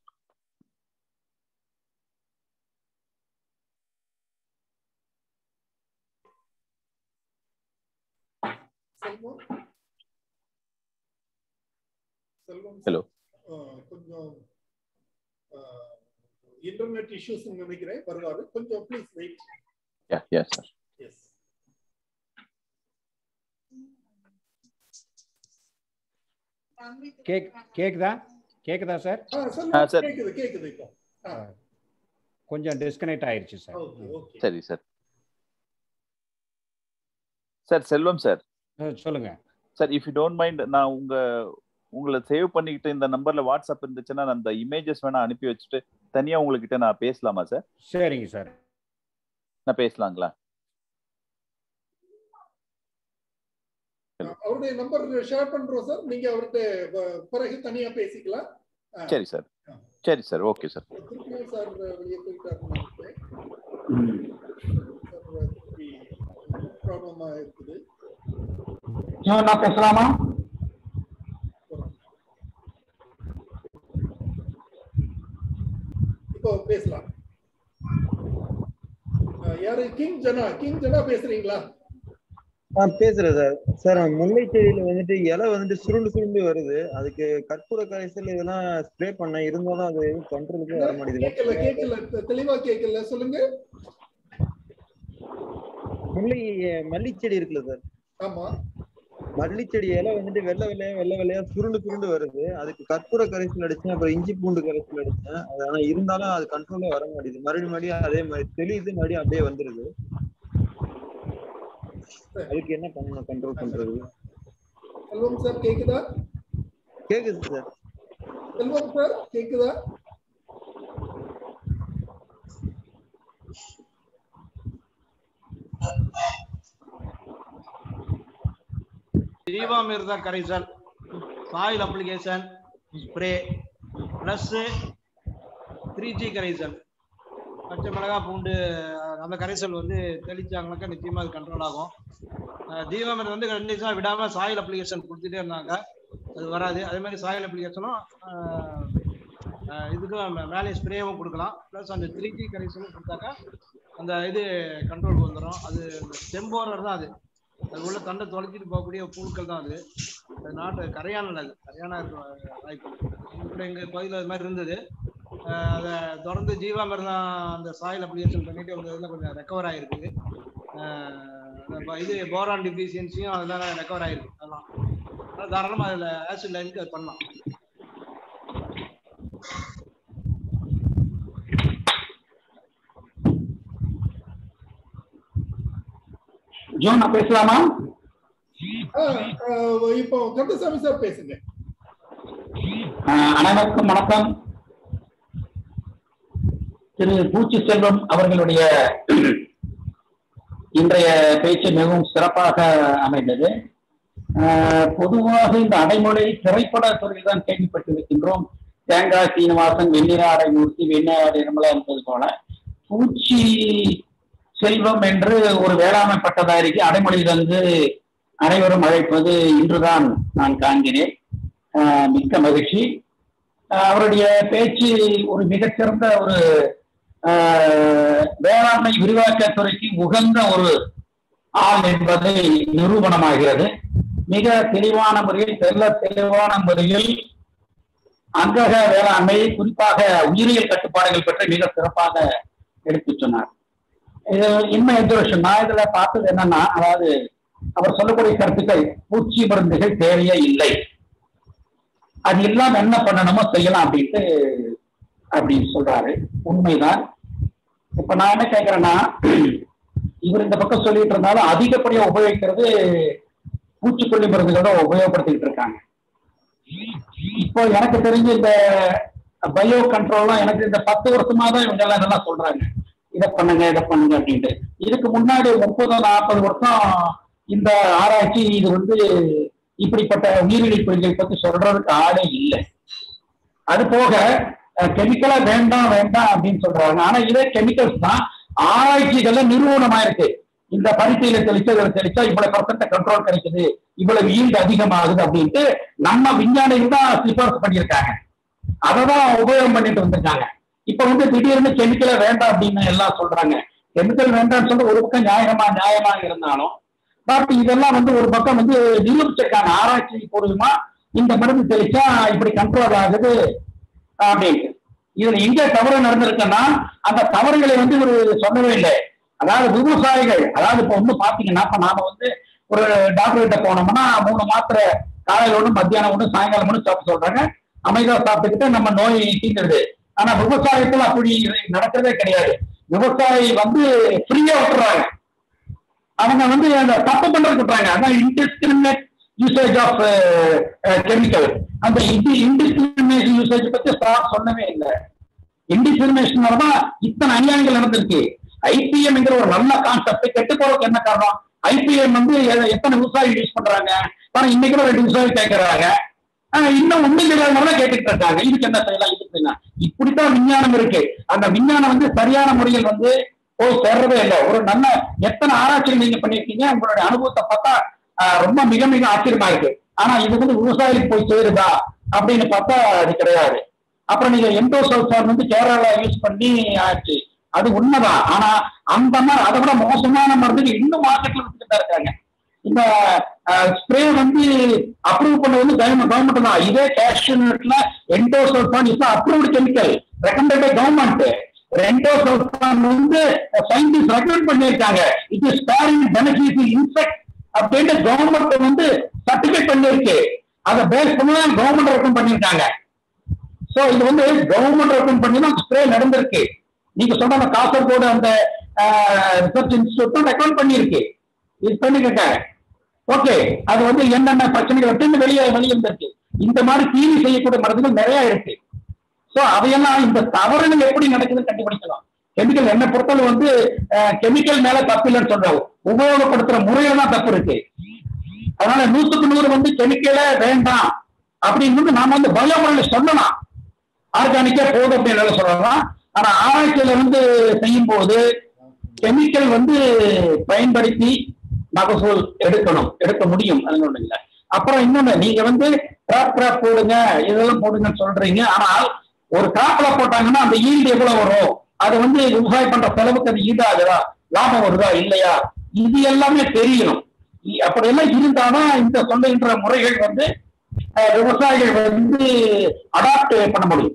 செல்வம் செல்வம் ஹலோ அஹ், கொஞ்சம் இன்டர்நெட் இஷ்யூஸ் நினைக்கிறேன் வருவாரு கொஞ்சம் please wait ya ya sir yes கேக் கேக்குதா கேக்குதா சார் செல்வம் சார். கேக்குது கேக்குது இப்போ ஆ, கொஞ்சம் டிஸ்கனெக்ட் ஆயிருச்சு சார் ஓகே ஓகே சரி சார் சார் செல்வம் சார் அஹ் சொல்லுங்க sir if you don't mind நான் உங்க உங்களை சேவ் பண்ணிக்கிட்டு இந்த நம்பர்ல வாட்ஸ்அப் இருந்துச்சுன்னா நான் அந்த இமேஜஸ் வேணா அனுப்பி வச்சுட்டு தனியா உங்ககிட்ட நான் பேசலாமா சார் சரிங்க சார் நான் பேசலாங்களா அவருடைய நம்பர் ஷேர் பண்றோம் சார் நீங்க அவர்கிட்ட ப- பிறகு தனியா பேசிக்கலாம் ஆ, சரி சார் சரி சார் ஓகே சார் திருப்பியும் சார் வெளியே போயிட்டாருன்னு நினைக்கிறேன் சார் திருப்பி ப்ராப்ளமா இருக்குது நான் பேசலாமா இப்போ பேசலாம் ஆ, யாரு கிங் ஜனா கிங் ஜனா பேசுறீங்களா ஆ பேசுறேன் சார் சார் முல்லை செடியில வந்துட்டு இலை வந்துட்டு சுருண்டு சுருண்டு வருது அதுக்கு கற்பூர கரைசல் இதெல்லாம் ஸ்ப்ரே பண்ண இருந்தாலும் அது எதுவும் கண்ட்ரோலுக்கு வர கேட்கல மாட்டேங்குது கேட்கல தெ- தெளிவா கேட்கல சொல்லுங்க முல்லை மல்லி செடி இருக்குல்ல சார் ஆமா மல்லி செடி இலை வந்துட்டு வெள்ளை வெள்ளையா வெள்ளை வெள்ளையா சுருண்டு சுருண்டு வருது அதுக்கு கற்பூர கரைசல் அடிச்சேன் அப்புறம் இஞ்சி பூண்டு கரைசல் அடிச்சேன் அது ஆனா இருந்தாலும் அது கண்ட்ரோலே வர மாட்டேங்குது மறுபடியும் மறுபடியும் அதே மாதிரி தெளியுது மறுபடியும் அப்படியே வந்துருது அதுக்கு என்ன பண்ணணும் கண்ட்ரோல் பண்றது செல்வம் சார் கேக்குதா கேக்குது சார் செல்வம் சார் கேக்குதா ஜீவாமிர்த கரைசல் soil application spray plus three G கரைசல் பச்சை மிளகா பூண்டு அஹ், அந்த கரைசல் வந்து தெளிச்சாங்கனாக்கா நிச்சயமா அது கண்ட்ரோல் ஆகும் அஹ், ஜீவாமிர்தம் வந்து கண்டினியூஸாக விடாம சாயில் அப்ளிகேஷன் கொடுத்துட்டே இருந்தாங்க அது வராது அதே மாதிரி சாயில் அப்ளிகேஷனும் இதுக்கும் மே- மேலே ஸ்ப்ரேவும் கொடுக்கலாம் ப்ளஸ் அந்த த்ரீ ஜி கரைசலும் கொடுத்தாக்கா அந்த இது கண்ட்ரோலுக்கு வந்துடும் அது டெம்போரர் தான் அது அது உள்ள தண்டை தொலைச்சிட்டு போகக்கூடிய புழுக்கள் தான் அது அது நாட்டு கரையான அது கரையானா இருக்க வாய்ப்பு இப்போ எங்க பகுதியில் அது மாதிரி இருந்தது அஹ் அதை தொடர்ந்து ஜீவாமிர்தம் அந்த சாயில் அப்ளிகேஷன் பண்ணிட்டு உங்க இதில் கொஞ்சம் ரெக்கவர் ஆகிருக்குது இது போரான் டிஃபிஷியன்சியும் அதெல்லாம் ரெக்கவர் ஆகிருக்கு அதெல்லாம் அதனால தாராளமாக அதில் ஆசிட் லைனுக்கு அது பண்ணலாம் ஜோ நான் பேசலாமா ஆ, ஆ, இப்போ கந்தசாமி சார் பேசுங்க ஆஹ் அனைவருக்கும் வணக்கம் திரு பூச்சி செல்வம் அவர்களுடைய இன்றைய பேச்சு மிகவும் சிறப்பாக அமைந்தது ஆஹ் பொதுவாக இந்த அடைமொழி திரைப்பட துறையில் தான் கேள்விப்பட்டிருக்கின்றோம் தேங்காய் சீனிவாசன் வெண்ணிற அடைமூர்த்தி வெண்ணெய் நிர்மலா என்பது போல பூச்சி செல்வம் என்று ஒரு வேளாண்மை பட்டதாரிக்கு அடைமொழி தந்து அனைவரும் அழைப்பது இன்றுதான் நான் காண்கிறேன் ஆஹ் மிக்க மகிழ்ச்சி ஆஹ் அவருடைய பேச்சு ஒரு மிகச்சிறந்த ஒரு ஆஹ் வேளாண்மை விரிவாக்கத்துறைக்கு உகந்த ஒரு ஆள் என்பதை நிரூபணமாகிறது மிக தெளிவான முறையில் தெல்ல தெளிவான முறையில் அங்கக வேளாண்மை குறிப்பாக உயிரியல் கட்டுப்பாடுகள் பற்றி மிக சிறப்பாக எடுத்து சொன்னார் இது இன்னும் எந்த விஷயம் நான் இதுல பார்த்தது என்னன்னா அதாவது அவர் சொல்லக்கூடிய கருத்துக்கள் பூச்சி மருந்துகள் தேவையே இல்லை அது இல்லாம என்ன பண்ணணுமோ செய்யலாம் அப்படின்ட்டு அப்படின்னு சொல்றாரு உண்மைதான் இப்ப நான் என்ன கேட்கிறேன்னா இவர் இந்த பக்கம் சொல்லிட்டு இருந்தாலும் அதிகப்படியா உபயோகிக்கிறது பூச்சிக்கொல்லி மருந்துகள் தான் உபயோகப்படுத்திட்டு இருக்காங்க இப்போ எனக்கு தெரிஞ்ச இந்த பயோ கண்ட்ரோல்லாம் எனக்கு இந்த பத்து வருஷமா தான் இவங்க எல்லாம் இதெல்லாம் சொல்றாங்க இதை பண்ணுங்க இதை பண்ணுங்க அப்படின்ட்டு இதுக்கு முன்னாடி முப்பது நாற்பது வருஷம் இந்த ஆராய்ச்சி இது வந்து இப்படிப்பட்ட உயிரிழி பொருட்களை பத்தி சொல்றதுக்கு ஆளே இல்லை அது போக கெமிக்கலா வேண்டாம் வேண்டாம் அப்படின்னு சொல்றாங்க ஆனா இதே கெமிக்கல்ஸ் தான் ஆராய்ச்சிகள்ல நிறுவனமா இருக்கு இந்த பருத்தியில தெளிச்சா இதுல தெளிச்சா இவ்வளவு பர்சன்ட் கண்ட்ரோல் கிடைக்குது இவ்வளவு ஈல்டு அதிகமாகுது அப்படின்ட்டு நம்ம விஞ்ஞானிகள் தான் சிபாரிசு பண்ணியிருக்காங்க அதை தான் உபயோகம் பண்ணிட்டு வந்திருக்காங்க இப்ப வந்து திடீர்னு கெமிக்கலை வேண்டாம் அப்படின்னு எல்லாம் சொல்றாங்க கெமிக்கல் வேண்டாம்னு சொல்ற ஒரு பக்கம் நியாயமா நியாயமா இருந்தாலும் பட் இதெல்லாம் வந்து ஒரு பக்கம் வந்து நிரூபிச்சிருக்காங்க ஆராய்ச்சி பூர்வமா இந்த மருந்து தெளிச்சா இப்படி கண்ட்ரோல் ஆகுது அப்படின்ட்டு இதுல எங்க தவறு நடந்திருக்குன்னா அந்த தவறுகளை வந்து ஒரு சொல்லவே இல்லை அதாவது விவசாயிகள் அதாவது இப்ப வந்து பாத்தீங்கன்னா இப்ப நாம வந்து ஒரு டாக்டர் கிட்ட போனோம்னா மூணு மாத்திரை காலையில ஒண்ணு மத்தியானம் ஒண்ணு சாயங்காலம் ஒண்ணு சாப்பிட சொல்றாங்க அமைதியா சாப்பிட்டுக்கிட்டு நம்ம நோய் தீர்ந்துடுது ஆனா விவசாயத்துல அப்படி நடக்கிறதே கிடையாது விவசாயி வந்து ஃப்ரீயா விட்டுறாங்க அவங்க வந்து அந்த தப்பு பண்றது விட்டுறாங்க அதான் இன்டிஸ்கிரிமினேட் யூசேஜ் ஆஃப் கெமிக்கல் அந்த இன்டிஸ்கிரிமினேஷன் யூசேஜ் பத்தி ஸ்டார் சொல்லவே இல்லை இன்டிஸ்கிரிமினேஷன் தான் இத்தனை அநியாயங்கள் நடந்திருக்கு ஐபிஎம் ஒரு நல்ல கான்செப்ட் கெட்டு போறதுக்கு என்ன காரணம் ஐபிஎம் வந்து எ- எத்தனை விவசாயி யூஸ் பண்றாங்க ஆனா இன்னைக்கு கூட ரெண்டு விவசாயி கேட்கறாங்க ஆனா இன்னும் ஒண்ணும் தெரியாதவங்க கேட்டுட்டு இருக்காங்க இதுக்கு என்ன செய்யலாம் இதுக்கு என்ன இப்படித்தான் விஞ்ஞானம் இருக்கு அந்த விஞ்ஞானம் வந்து சரியான முறையில் வந்து போய் சேர்றதே இல்லை ஒரு நல்ல எத்தனை ஆராய்ச்சிகள் நீங்க பண்ணிருக்கீங்க உங்களுடைய அனுபவத்தை பார்த்தா ஆஹ், ரொம்ப மிக மிக ஆச்சரியமா இருக்கு ஆனா இது வந்து விவசாயிக்கு போய் சேருதா அப்படின்னு பார்த்தா அது கிடையாது அப்புறம் நீங்க எண்டோசல்ஃபான் வந்து கேரளா யூஸ் பண்ணி ஆச்சு அது உண்மைதான் ஆனா அந்த மாதிரி அதை விட மோசமான மருந்துகள் இன்னும் மார்க்கெட்ல வித்துட்டு தான் இருக்காங்க இந்த ஸ்ப்ரே வந்து அப்ரூவ் பண்ணது வந்து கவர்மெண்ட் தான் இதே கேஷ்யூநட்ல endosulfan is approved chemical recommended by government endosulfan வந்து சயின்டிஸ்ட் ரெக்கமெண்ட் பண்ணியிருக்காங்க it is sparing benefit insect அப்படின்ட்டு கவர்மெண்ட் வந்து சர்டிபிகேட் பண்ணிருக்கு அதை பேஸ் பண்ணி தான் கவர்மெண்ட் ரெக்கமெண்ட் பண்ணியிருக்காங்க சோ இது வந்து கவர்மெண்ட் ரெக்கமெண்ட் பண்ணி தான் ஸ்ப்ரே நடந்திருக்கு நீங்க சொன்ன அந்த காசர்கோடு அந்த ரிசர்ச் இன்ஸ்டியூட் ரெக்கமெண்ட் பண்ணியிருக்கு இது பண்ணிருக்காங்க ஓகே அது வந்து என்னென்ன பிரச்சனைகள் இருக்குன்னு வெளியே வெளியே வந்திருக்கு இந்த மாதிரி தீனி செய்யக்கூடிய மருந்துகள் நிறைய இருக்கு சோ அதையெல்லாம் இந்த தவறுகள் எப்படி நடக்குதுன்னு கண்டுபிடிக்கலாம் கெமிக்கல் என்ன பொறுத்தவரை வந்து கெமிக்கல் மேல தப்பு இல்லைன்னு சொல்றாங்க உபயோகப்படுத்துற முறையில தான் தப்பு இருக்கு அதனால நூத்துக்கு நூறு வந்து கெமிக்கலே வேண்டாம் அப்படின்னு வந்து நாம வந்து பயோ முறையில் சொல்லலாம் ஆர்கானிக்கா போதும் அப்படின்னு சொல்லலாம் ஆனா ஆராய்ச்சியில வந்து செய்யும் போது கெமிக்கல் வந்து பயன்படுத்தி மகசூல் எடுக்கணும் எடுக்க முடியும் அது ஒண்ணு இல்லை அப்புறம் இன்னொன்னு நீங்க வந்து கிராப் கிராப் போடுங்க இதெல்லாம் போடுங்கன்னு சொல்றீங்க ஆனால் ஒரு கிராப்ல போட்டாங்கன்னா அந்த ஈல்டு எவ்வளவு வரும் அது வந்து விவசாயம் பண்ற செலவுக்கு அது ஈடாகுதா லாபம் வருதா இல்லையா இது எல்லாமே தெரியணும் இ- அப்படியெல்லாம் இருந்தாதான் இந்த சொல்லுகின்ற முறைகள் வந்து அஹ், விவசாயிகள் வந்து அடாப்ட் பண்ண முடியும்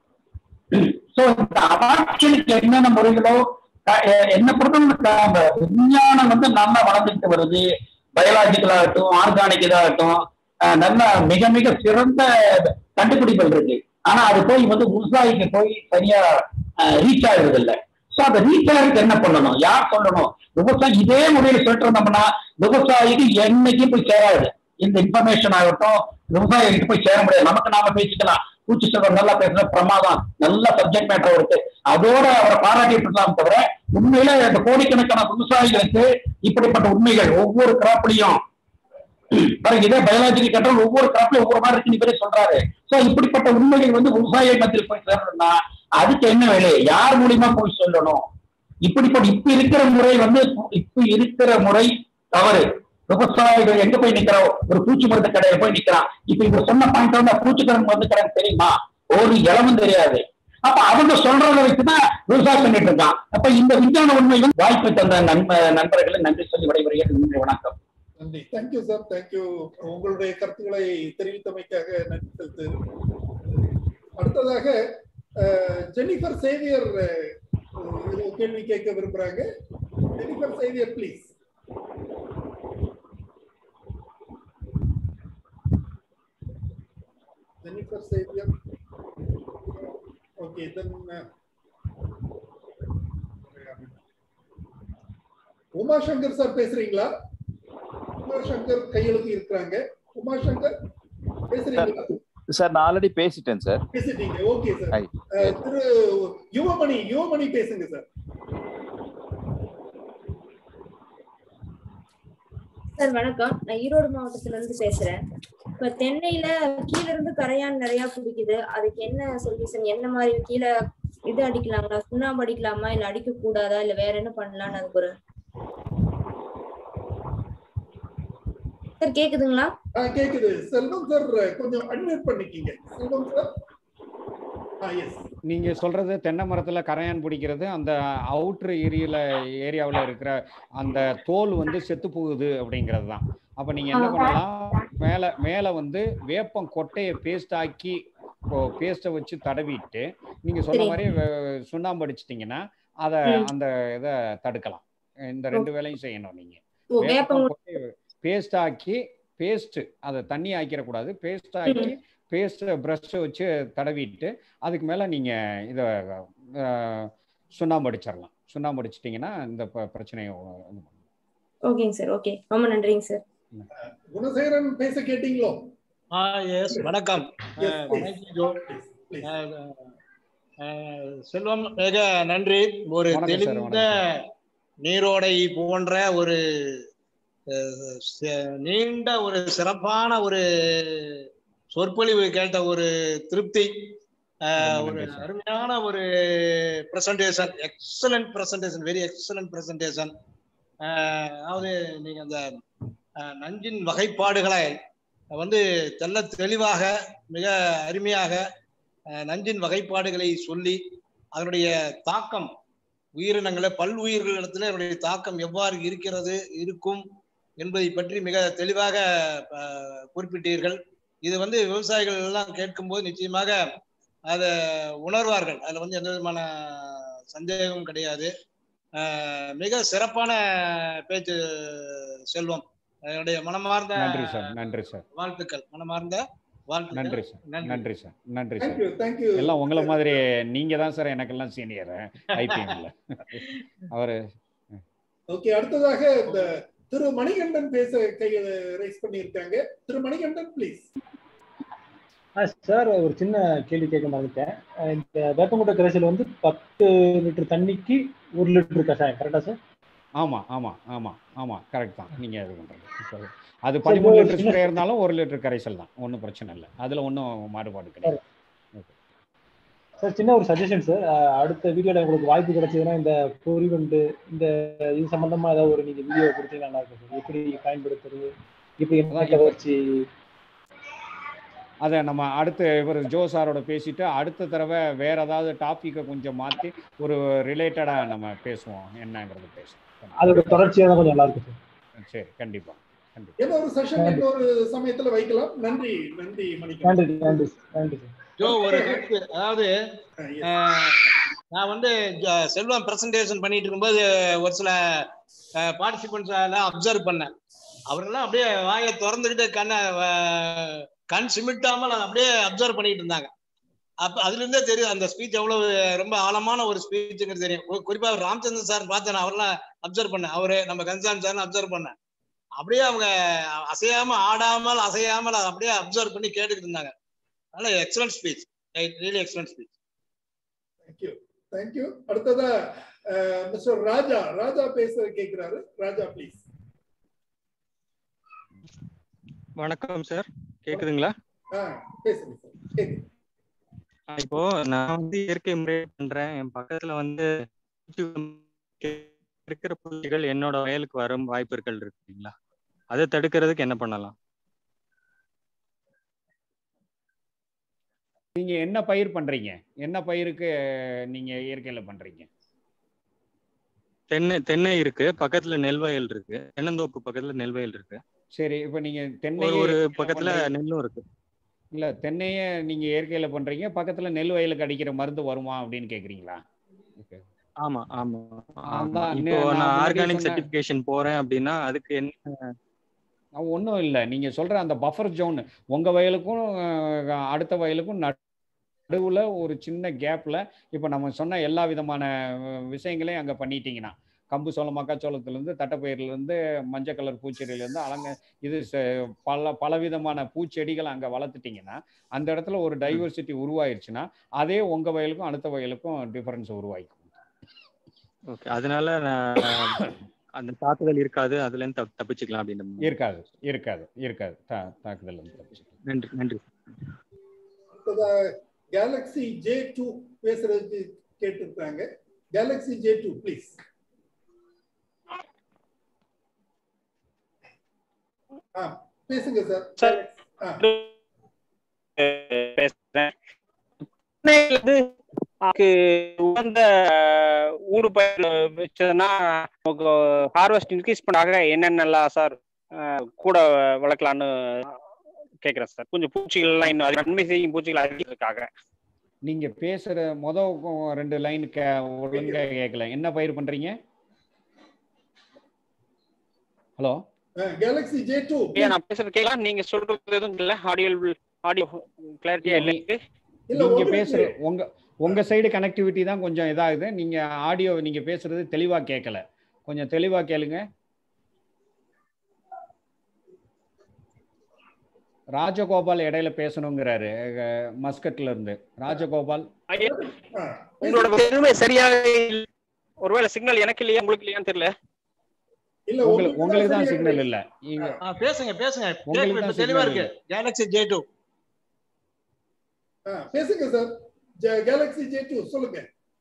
சோ இந்த அடாப்ஷனுக்கு என்னென்ன முறைகளோ க- எ- என்ன பொறுத்தவரை விஞ்ஞானம் வந்து நல்லா வளர்ந்துட்டு வருது பயாலஜிக்கல் ஆகட்டும் ஆர்கானிக் இதாகட்டும் அஹ், நல்ல மிக மிக சிறந்த கண்டுபிடிப்புகள் இருக்கு ஆனா அது போய் வந்து விவசாயிக்கு போய் சரியா ரீச் ஆகுறது இல்ல சோ அந்த ரீச் ஆகிறதுக்கு என்ன பண்ணணும் யார் சொல்லணும் விவசாயி இதே முறையில சொல்லிட்டு இருந்தோம்னா விவசாயிக்கு என்னைக்கும் போய் சேராது இந்த இன்ஃபர்மேஷன் ஆகட்டும் விவசாயிகிட்ட போய் சேர முடியாது நமக்கு நாம பேசிக்கலாம் பூச்சி செல்வம் நல்லா பேசுற பிரமாதம் நல்ல சப்ஜெக்ட் மேட்டர் இருக்கு அதோட அவரை பாராட்டிட்டு இருக்கலாம் தவிர உண்மையில இந்த கோடிக்கணக்கான விவசாயிகளுக்கு இப்படிப்பட்ட உண்மைகள் ஒவ்வொரு கிராப்லயும் பாருங்க இதே பயாலஜிக்கல் கண்ட்ரோல் ஒவ்வொரு கிராப்லயும் ஒவ்வொரு மாதிரி இருக்கு பேரே சொல்றாரு சோ இப்படிப்பட்ட உண்மைகள் வந்து விவசாய மத்தியில் போய் சேரணும்னா அதுக்கு என்ன வேலை யார் மூலியமா போய் சொல்லணும் இப்படிப்பட்ட இப்ப இருக்கிற முறை வந்து இப்ப இருக்கிற முறை தவறு விவசாயிகள் எங்க போய் நிக்கிறோம் ஒரு பூச்சி மருந்து கடையில போய் நிக்கிறான் இப்ப இவர் சொன்ன பாயிண்ட் வந்து பூச்சிக்கடன் மருந்து கடை தெரியுமா ஒரு இளமும் தெரியாது அப்ப அவங்க சொல்றதை வச்சுதான் விவசாயம் பண்ணிட்டு இருக்கான் அப்ப இந்த விஞ்ஞான உண்மையும் வாய்ப்பு தந்த நண்ப நண்பர்களை நன்றி சொல்லி விடைபெறுகிறேன் நன்றி வணக்கம் நன்றி தேங்க்யூ சார் தேங்க்யூ உங்களுடைய கருத்துக்களை தெரிவித்தமைக்காக நன்றி செலுத்து அடுத்ததாக அஹ், ஜெனிஃபர் சேவியர் அஹ், ஒரு கேள்வி கேட்க விரும்புறாங்க Jennifer Xavier please Sir Xavier. Okay, then. Uh, Umashankar sir பேசுறீங்களா உமாசங்கர் கையெழுத்து இருக்கிறாங்க உமாசங்கர் பேசுறீங்களா சார் நான் ஆல்ரெடி பேசிட்டேன் சார் பேசிட்டீங்க ஓகே சார் Hi. அஹ், திரு யுவமணி யுவமணி பேசுங்க சார் சார் வணக்கம் நான் ஈரோடு மாவட்டத்துல இருந்து பேசுறேன் இப்ப தென்னையில கீழ இருந்து கரையான் நிறைய பிடிக்குது அதுக்கு என்ன சொல்யூஷன் என்ன மாதிரி கீழே இது அடிக்கலாங்களா சுண்ணாம்பு அடிக்கலாமா இல்ல அடிக்க கூடாதா இல்ல வேற என்ன பண்ணலாம்னு அதுக்கு ஒரு சார் கேக்குதுங்களா ஆ கேக்குது செல்வம் சார் கொஞ்சம் அட்மிட் பண்ணிக்கிங்க செல்வம் சார் ஆ எஸ் நீங்க சொல்றது தென்னை மரத்துல கரையான் பிடிக்கிறது அந்த அவுட்ரு ஏரியில ஏரியாவில் இருக்கிற அந்த தோல் வந்து செத்து போகுது அப்படிங்கிறது தான் அப்ப நீங்க என்ன பண்ணலாம் மேல மேல வந்து வேப்பம் கொட்டையை பேஸ்ட் ஆக்கி பேஸ்ட்டை வச்சு தடவிட்டு நீங்க சொன்ன சரி. மாதிரி வே- சுண்ணாம்பு அடிச்சிட்டிங்கன்னா அதை ம். அந்த இதை தடுக்கலாம் இந்த ரெண்டு வேலையும் செய்யணும் நீங்க ஓ, வேப்பம் பேஸ்ட் ஆக்கி பேஸ்ட் அதை தண்ணி ஆக்கிடக்கூடாது பேஸ்ட் ஆக்கி பேஸ்ட் ப்ரஷ் வச்சு தடவிட்டு அதுக்கு மேலே நீங்கள் இதை சுண்ணாம்பு அடிச்சிடலாம் சுண்ணாம்பு அடிச்சிட்டிங்கன்னா இந்த ப- பிரச்சனையை இது பண்ணும். ஓகேங்க சார் ஓகே ரொம்ப நன்றிங்க சார் குணசேகரன் பேச கேட்டீங்களோ ஆ எஸ் வணக்கம் Yes, அஹ், please. வணக்கம் ஜோ அஹ், அஹ், செல்வம் மிக நன்றி ஒரு வணக்கம் சார், தெளிந்த வணக்கம் நீரோடை போன்ற ஒரு அஹ், ச- நீண்ட ஒரு சிறப்பான ஒரு சொற்பொழிவு கேட்ட ஒரு திருப்தி அஹ், ரொம்ப ஒரு நன்றி சார். அருமையான ஒரு presentation excellent presentation very excellent presentation அதாவது நீங்க அந்த அஹ், நஞ்சின் வகைப்பாடுகளை வந்து தெல்ல தெளிவாக மிக அருமையாக அஹ், நஞ்சின் வகைப்பாடுகளை சொல்லி அதனுடைய தாக்கம் உயிரினங்களை பல்லுயிர்களிடத்துல அதனுடைய தாக்கம் எவ்வாறு இருக்கிறது இருக்கும் என்பதை பற்றி மிக தெளிவாக அஹ், குறிப்பிட்டீர்கள் இது வந்து விவசாயிகள் எல்லாம் கேட்கும்போது நிச்சயமாக அதை உணர்வார்கள் அதுல வந்து எந்த விதமான சந்தேகமும் கிடையாது அஹ், மிக சிறப்பான பேச்சு செல்வம் என்னுடைய மனமார்ந்த நன்றி சார் நன்றி சார் வாழ்த்துக்கள் மனமார்ந்த வாழ்த்துக்கள் நன்றி சார் நன்றி சார் நன்றி Thank sir you, thank you. எல்லாம் உங்களை மாதிரி நீங்க தான் சார் எனக்கெல்லாம் சீனியர் ஐபிஎம்ல அவரு ஓகே அடுத்ததாக இந்த திரு மணிகண்டன் பேச கையை ரைஸ் பண்ணியிருக்காங்க திரு மணிகண்டன் ப்ளீஸ் சார் ஒரு சின்ன கேள்வி கேட்க மறந்துட்டேன் அஹ் இந்த வேப்பங்குட்டை கரைசல் வந்து பத்து லிட்டர் தண்ணிக்கு ஒரு லிட்டர் கஷாயம் கரெக்டா சார் ஆமா ஆமா ஆமா ஆமா கரெக்ட் தான் நீங்க இது பண்றது இப்போ அது சரி, பதிமூணு ஒரு லிட்டர் சின்ன- ஸ்ப்ரே இருந்தாலும் ஒரு லிட்டர் கரைசல் தான் ஒன்றும் பிரச்சனை இல்லை அதுல ஒன்றும் மாறுபாடு கிடையாது சார் சின்ன ஒரு சஜஷன் சார் அடுத்த வீடியோல உங்களுக்கு வாய்ப்பு கிடைச்சதுன்னா இந்த பொறிவண்டு இந்த இது சம்பந்தமா ஏதாவது ஒரு நீங்க வீடியோ கொடுத்தீங்கன்னா நல்லா இருக்கும் சார் எப்படி பயன்படுத்துறது எப்படி என்ன வச்சு அதை நம்ம அடுத்து இவர் ஜோ சாரோட பேசிட்டு அடுத்த தடவை வேற ஏதாவது டாப்பிக்கை கொஞ்சம் மாற்றி ஒரு ரிலேட்டடாக நம்ம பேசுவோம் என்னங்கிறது பேசுவோம் அதோட தொடர்ச்சியா தான் கொஞ்சம் நல்லா இருக்கும் சார் சரி கண்டிப்பா கண்டிப்பா ஏதோ ஒரு செஷன் இன்னொரு சமயத்துல வைக்கலாம் நன்றி நன்றி மணிகண்டன் நன்றி நன்றி நன்றி சார் ஜோ ஒரு கருத்து அதாவது அஹ், நான் வந்து ஜ- செல்வம் பிரசன்டேஷன் பண்ணிட்டு இருக்கும்போது ஒரு சில பார்ட்டிசிபென்ட்ஸ் எல்லாம் அப்சர்வ் பண்ணேன் அவரெல்லாம் அப்படியே வாயை திறந்துக்கிட்டு கண்ணை அஹ், கண் சிமிட்டாமல் அதை அப்படியே அப்சர்வ் பண்ணிட்டு இருந்தாங்க அப்ப அதுல இருந்தே தெரியும் அந்த ஸ்பீச் எவ்வளவு ரொம்ப ஆழமான ஒரு ஸ்பீச்சுங்கிறது தெரியும் கு- குறிப்பா ராமச்சந்திரன் சார் பார்த்தேன் நான் அவரெல்லாம் அப்சர்வ் பண்ணேன் அவரு நம்ம கன்சாமி சார் அப்சர்வ் பண்ணேன் அப்படியே அவங்க அசையாம ஆடாமல் அசையாமல் அதை அப்படியே அப்சர்வ் பண்ணி கேட்டுக்கிட்டு இருந்தாங்க அதனால excellent speech really excellent speech thank you thank you அடுத்ததா மிஸ்டர் ராஜா ராஜா பேச கேக்குறாரு ராஜா ப்ளீஸ் வணக்கம் சார் கேக்குதுங்களா பேசுங்க சார் கேக்குது ஆ, இப்போ நான் வந்து இயற்கை முறை பண்றேன் என் பக்கத்துல வந்து இருக்கிற பூச்சிகள் என்னோட வயலுக்கு வரும் வாய்ப்புகள் இருக்குங்களா அதை தடுக்கிறதுக்கு என்ன பண்ணலாம் நீங்க என்ன பயிர் பண்றீங்க என்ன பயிருக்கு நீங்க இயற்கையில பண்றீங்க தென்னை தென்னை இருக்கு பக்கத்துல நெல் வயல் இருக்கு தென்னந்தோப்பு பக்கத்துல நெல் வயல் இருக்கு சரி இப்போ நீங்க ஒரு தென்னையே ஒரு இயற்கையில பக்கத்துல பண்றீங்க. நெல்லும் இருக்கு இல்ல தென்னையே நீங்க இயற்கையில பண்றீங்க பக்கத்துல நெல் வயலுக்கு அடிக்கிற மருந்து வருமா அப்படின்னு கேக்குறீங்களா ஆமா ஆமா ஆமா அதான் இப்போ நான் நான் முன்னாடி ஆர்கானிக் சொன்ன- சர்டிபிகேஷன் போறேன் அப்படின்னா அதுக்கு என்ன ஒன்றும் இல்லை நீங்கள் சொல்கிற அந்த பஃபர் ஜோன் உங்கள் வயலுக்கும் அஹ், அடுத்த வயலுக்கும் நடுவில் ஒரு சின்ன கேப்பில் இப்போ நம்ம சொன்ன எல்லா விதமான அஹ், விஷயங்களையும் அங்கே பண்ணிட்டீங்கன்னா கம்பு சோளம் மக்காச்சோளத்துலேருந்து தட்டைப்பயிர்லேருந்து மஞ்சள் கலர் பூச்செடியிலேருந்து அலங்க இது ச- பல பலவிதமான பூச்செடிகளை அங்கே வளர்த்துட்டிங்கன்னா அந்த இடத்துல ஒரு டைவர்சிட்டி உருவாயிருச்சுன்னா அதே உங்கள் வயலுக்கும் அடுத்த வயலுக்கும் டிஃபரன்ஸ் உருவாயிக்கும் ஓகே அதனால நான் அந்த தாக்குதல் இருக்காது அதுல இருந்து தப்~ தப்பிச்சுக்கலாம் அப்படின்னு இருக்காது இருக்காது இருக்காது தா தாக்குதல் வந்து தப்பிச்சுக்கலாம். நன்றி நன்றி கேலக்ஸி ஜே டூ பேசுறதுக்கு கேட்டிருக்காங்க கேலக்ஸி ஜே டூ ப்ளீஸ் ஆ பேசுங்க சார் ஆ பேசுறேன் சென்னையில இருந்து அதுக்கு உகந்த ஊடு பயிர் வச்சதுன்னா நமக்கு ஹார்வெஸ்ட் இன்க்ரீஸ் பண்ணாக என்னென்னலாம் சார் அஹ், கூட வளர்க்கலான்னு கேட்குறேன் சார் கொஞ்சம் பூச்சிகள்லாம் இன்னும் அது நன்மை செய்யும் பூச்சிகள் அதிகத்துக்காக நீங்க பேசுற மொதல் ரெண்டு லைன் கே ஒழுங்கா கேட்கல என்ன பயிர் பண்றீங்க ஹலோ கேலக்ஸி ஜே டூ ஏன் நான் பேசுறது கேட்கலாம் நீங்க சொல்றது எதுவும் இல்லை ஆடியோ ஆடியோ கிளாரிட்டியா இல்லை எனக்கு நீங்க பேசுற உங்க உங்க சைடு கனெக்டிவிட்டி தான் கொஞ்சம் இதாகுது நீங்க ஆடியோ நீங்க பேசுறது தெளிவா கேட்கல கொஞ்சம் தெளிவா கேளுங்க ராஜகோபால் இடையில பேசணுங்கிறாரு அஹ், மஸ்கட்ல இருந்து ராஜகோபால் ஐயா, உங்களோட எதுவுமே சரியாக இல்ல. ஒருவேளை சிக்னல் எனக்கு இல்லையா உங்களுக்கு இல்லையான்னு தெரியல இல்ல உங்களுக்கு உங்களுக்கு தான் சிக்னல் இல்ல இங்க ஆ, பேசுங்க பேசுங்க உங்களுக்கு கேட்குது, தான் இப்ப தெளிவா signal இருக்கு இல்ல. கேலக்ஸி ஜே டூ ஆ, பேசுங்க சார் கேலக்ஸி ஜே டூ சொல்லுங்க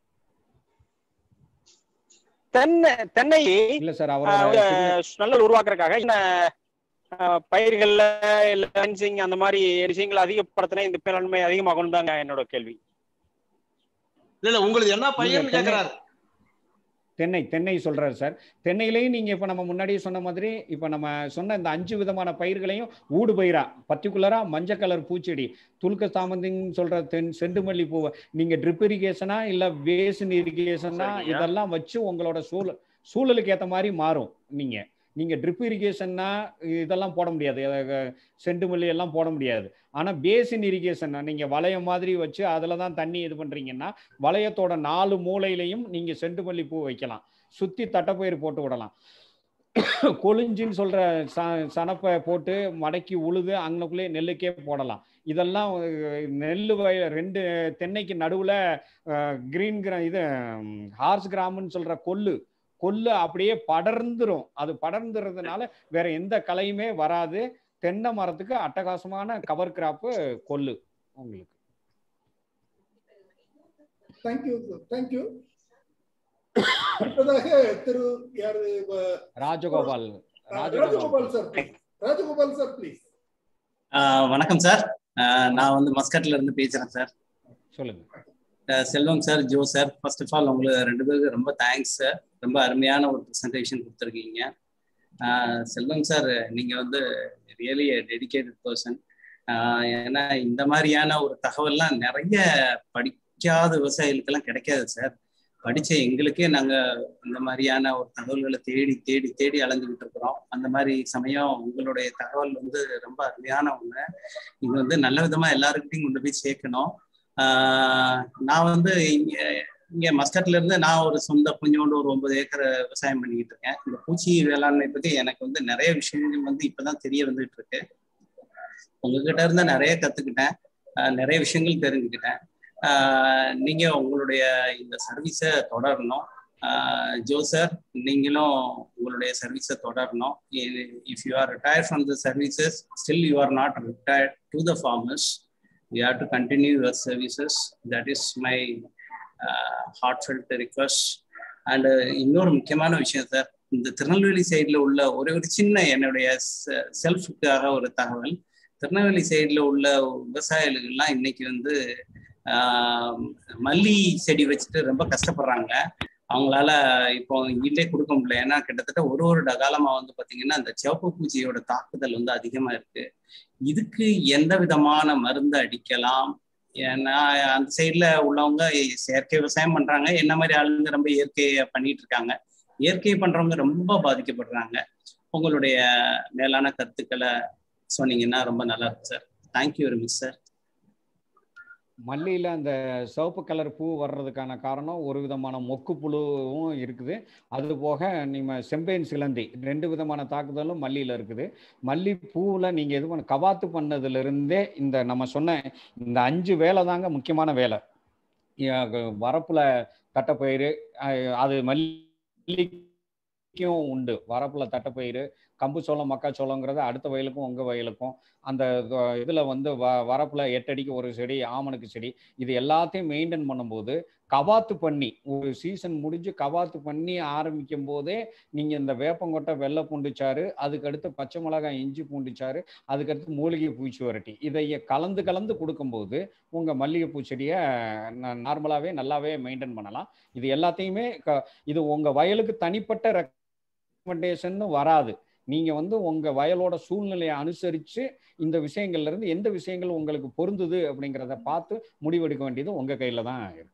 தென்னை தென்னை இல்ல சார் ஆஹ், அவரோட ஒரு signal- நல்ல உருவாக்குறதுக்காக என்ன ஆஹ், பயிர்கள்ல இல்ல ஃபென்சிங் அந்த மாதிரி விஷயங்களை அதிகப்படுத்தினா இந்த மேலாண்மை அதிகமாகணும் தாங்க என்னோட கேள்வி இல்ல இல்ல உங்களுக்கு என்ன நீங்க பையன் தென்னை கேக்குறாரு தென்னை தென்னை சொல்றாரு சார் தென்னையிலையும் நீங்க இப்ப நம்ம முன்னாடியே சொன்ன மாதிரி இப்ப நம்ம சொன்ன இந்த அஞ்சு விதமான பயிர்களையும் ஊடு பயிரா பர்டிகுலரா மஞ்சள் கலர் பூச்செடி துலுக்க சாமந்தின்னு சொல்ற தென் செண்டுமல்லி பூவை நீங்க ட்ரிப் இரிகேஷனா இல்ல வேசன் இரிகேஷனா சரிங்க. இதெல்லாம் வச்சு உங்களோட சூழல் சூழலுக்கு ஏத்த மாதிரி மாறும் நீங்க நீங்க ட்ரிப் இரிகேஷன்னா இதெல்லாம் போட முடியாது அஹ் செண்டுமல்லி எல்லாம் போட முடியாது ஆனா பேசின் இரிகேஷன் நீங்க வளையம் மாதிரி வச்சு அதுல தான் தண்ணி இது பண்றீங்கன்னா வளையத்தோட நாலு மூலையிலையும் நீங்க செண்டுமல்லி பூ வைக்கலாம் சுத்தி தட்டைப்பயிர் போட்டு விடலாம் கொழிஞ்சின்னு சொல்ற ச சனப்பை போட்டு மடக்கி உழுது அங்கனக்குள்ளே நெல்லுக்கே போடலாம் இதெல்லாம் அஹ், நெல்லு வய ரெண்டு தென்னைக்கு நடுவுல கிரீன் கிரா இது ஹார்ஸ் கிராம்னு சொல்ற கொல்லு கொல்லு அப்படியே படர்ந்துரும் அது படர்ந்துறதுனால வேற எந்த கலையுமே வராது தென்னை மரத்துக்கு அட்டகாசமான கவர் கிராப்பு கொல்லு உங்களுக்கு தேங்க்யூ தேங்க்யூ அடுத்ததாக திரு யாரு வ- Rajagopal Rajagopal sir please. Rajagopal sir please ஆஹ் வணக்கம் சார் ஆஹ் நான் வந்து மஸ்கட்ல இருந்து பேசுறேன் சார் சொல்லுங்க ஆஹ் செல்வம் சார் ஜோ சார் ஃபர்ஸ்ட் ஆஃப் ஆல் உங்களுக்கு ரெண்டு பேருக்கு ரொம்ப தேங்க்ஸ் சார் ரொம்ப அருமையான ஒரு ப்ரெசன்டேஷன் கொடுத்துருக்கீங்க ஆஹ் செல்வம் சார் நீங்க வந்து ரியலி டெடிகேட்டட் பர்சன் ஏன்னா இந்த மாதிரியான ஒரு தகவல்லாம் நிறைய படிக்காத விவசாயிகளுக்கெல்லாம் கிடைக்காது சார் படிச்ச எங்களுக்கே நாங்க இந்த மாதிரியான ஒரு தகவல்களை தேடி தேடி தேடி அலைஞ்சுக்கிட்டு இருக்கிறோம் அந்த மாதிரி சமயம் உங்களுடைய தகவல் வந்து ரொம்ப அருமையான ஒண்ணு இது வந்து நல்ல விதமா எல்லாருக்கிட்டையும் கொண்டு போய் சேர்க்கணும் ஆஹ் நான் வந்து இங்க இங்க மஸ்கட்ல இருந்து நான் ஒரு சொந்த கொஞ்சோண்டு ஒரு ஒன்பது ஏக்கர் விவசாயம் பண்ணிக்கிட்டு இருக்கேன் இந்த பூச்சி வேளாண்மை பத்தி எனக்கு வந்து நிறைய விஷயங்கள் வந்து இப்பதான் தெரிய வந்துட்டு இருக்கு உங்ககிட்ட இருந்து நிறைய கத்துக்கிட்டேன் ஆஹ் நிறைய விஷயங்கள் தெரிஞ்சுக்கிட்டேன் ஆஹ் நீங்க உங்களுடைய இந்த சர்வீஸை தொடரணும் ஆஹ் ஜோ சார் நீங்களும் உங்களுடைய சர்வீஸை தொடரணும் if you are retire from the services still you are not retired to the farmers you have to continue your services that is my uh, heartfelt request and uh, இன்னொரு முக்கியமான விஷயம் sir இந்த திருநெல்வேலி சைடில் உள்ள ஒரே ஒரு சின்ன என்னுடைய செல்ஃபுக்காக ஒரு தகவல் திருநெல்வேலி சைடில் உள்ள விவசாயிகள்லாம் இன்னைக்கு வந்து ஆஹ், மல்லி செடி வச்சுட்டு ரொம்ப கஷ்டப்படுறாங்க அவங்களால இப்போ ஈல்டே கொடுக்க முடியல ஏன்னா கிட்டத்தட்ட ஒரு ஒரு காலமா வந்து பாத்தீங்கன்னா அந்த சிவப்பு பூச்சியோட தாக்குதல் வந்து அதிகமா இருக்கு இதுக்கு எந்த விதமான மருந்து அடிக்கலாம் ஏன்னா அந்த சைட்ல உள்ளவங்க செயற்கை விவசாயம் பண்றாங்க என்ன மாதிரி ஆளுங்க ரொம்ப இயற்கையை பண்ணிட்டு இருக்காங்க இயற்கை பண்றவங்க ரொம்ப பாதிக்கப்படுறாங்க உங்களுடைய மேலான கருத்துக்களை சொன்னீங்கன்னா ரொம்ப நல்லா இருக்கும் sir thank you very much sir மல்லியில் அந்த சிவப்பு கலர் பூ வர்றதுக்கான காரணம் ஒரு விதமான மொக்கு புழுவும் இருக்குது அது போக நீங்கள் செம்பேன் சிலந்தி ரெண்டு விதமான தாக்குதலும் மல்லியில் இருக்குது மல்லி பூவில் நீங்கள் எது பண்ண கவாத்து பண்ணதுலேருந்தே இந்த நம்ம சொன்ன இந்த அஞ்சு வேலை தாங்க முக்கியமான வேலை வரப்பில் தட்டைப்பயிறு அஹ் அது மல்லிக்கும் உண்டு வரப்பில் தட்டைப்பயிறு கம்பு சோளம் மக்காச்சோளங்கிறது அடுத்த வயலுக்கும் உங்கள் வயலுக்கும் அந்த இதில் வந்து வ வரப்பில் எட்டடிக்கு ஒரு செடி ஆமணுக்கு செடி இது எல்லாத்தையும் மெயின்டைன் பண்ணும்போது கவாத்து பண்ணி ஒரு சீசன் முடிஞ்சு கவாத்து பண்ணி ஆரம்பிக்கும் போதே நீங்கள் இந்த வேப்பங்கொட்டை வெள்ளை பூண்டுச்சாறு அதுக்கடுத்து பச்சை மிளகாய் இஞ்சி பூண்டுச்சாறு அதுக்கடுத்து மூலிகை பூச்சி வரட்டி இதை கலந்து கலந்து கொடுக்கும்போது உங்கள் மல்லிகைப்பூ செடியை நார்மலாகவே நல்லாவே மெயின்டைன் பண்ணலாம் இது எல்லாத்தையுமே க இது உங்கள் வயலுக்கு தனிப்பட்ட ரெக்கமெண்டேஷன் வராது நீங்கள் வந்து உங்கள் வயலோட சூழ்நிலையை அனுசரித்து இந்த விஷயங்கள்ல இருந்து எந்த விஷயங்கள் உங்களுக்கு பொருந்துது அப்படிங்கிறத பார்த்து முடிவெடுக்க வேண்டியது உங்கள் கையில் தான் இருக்கு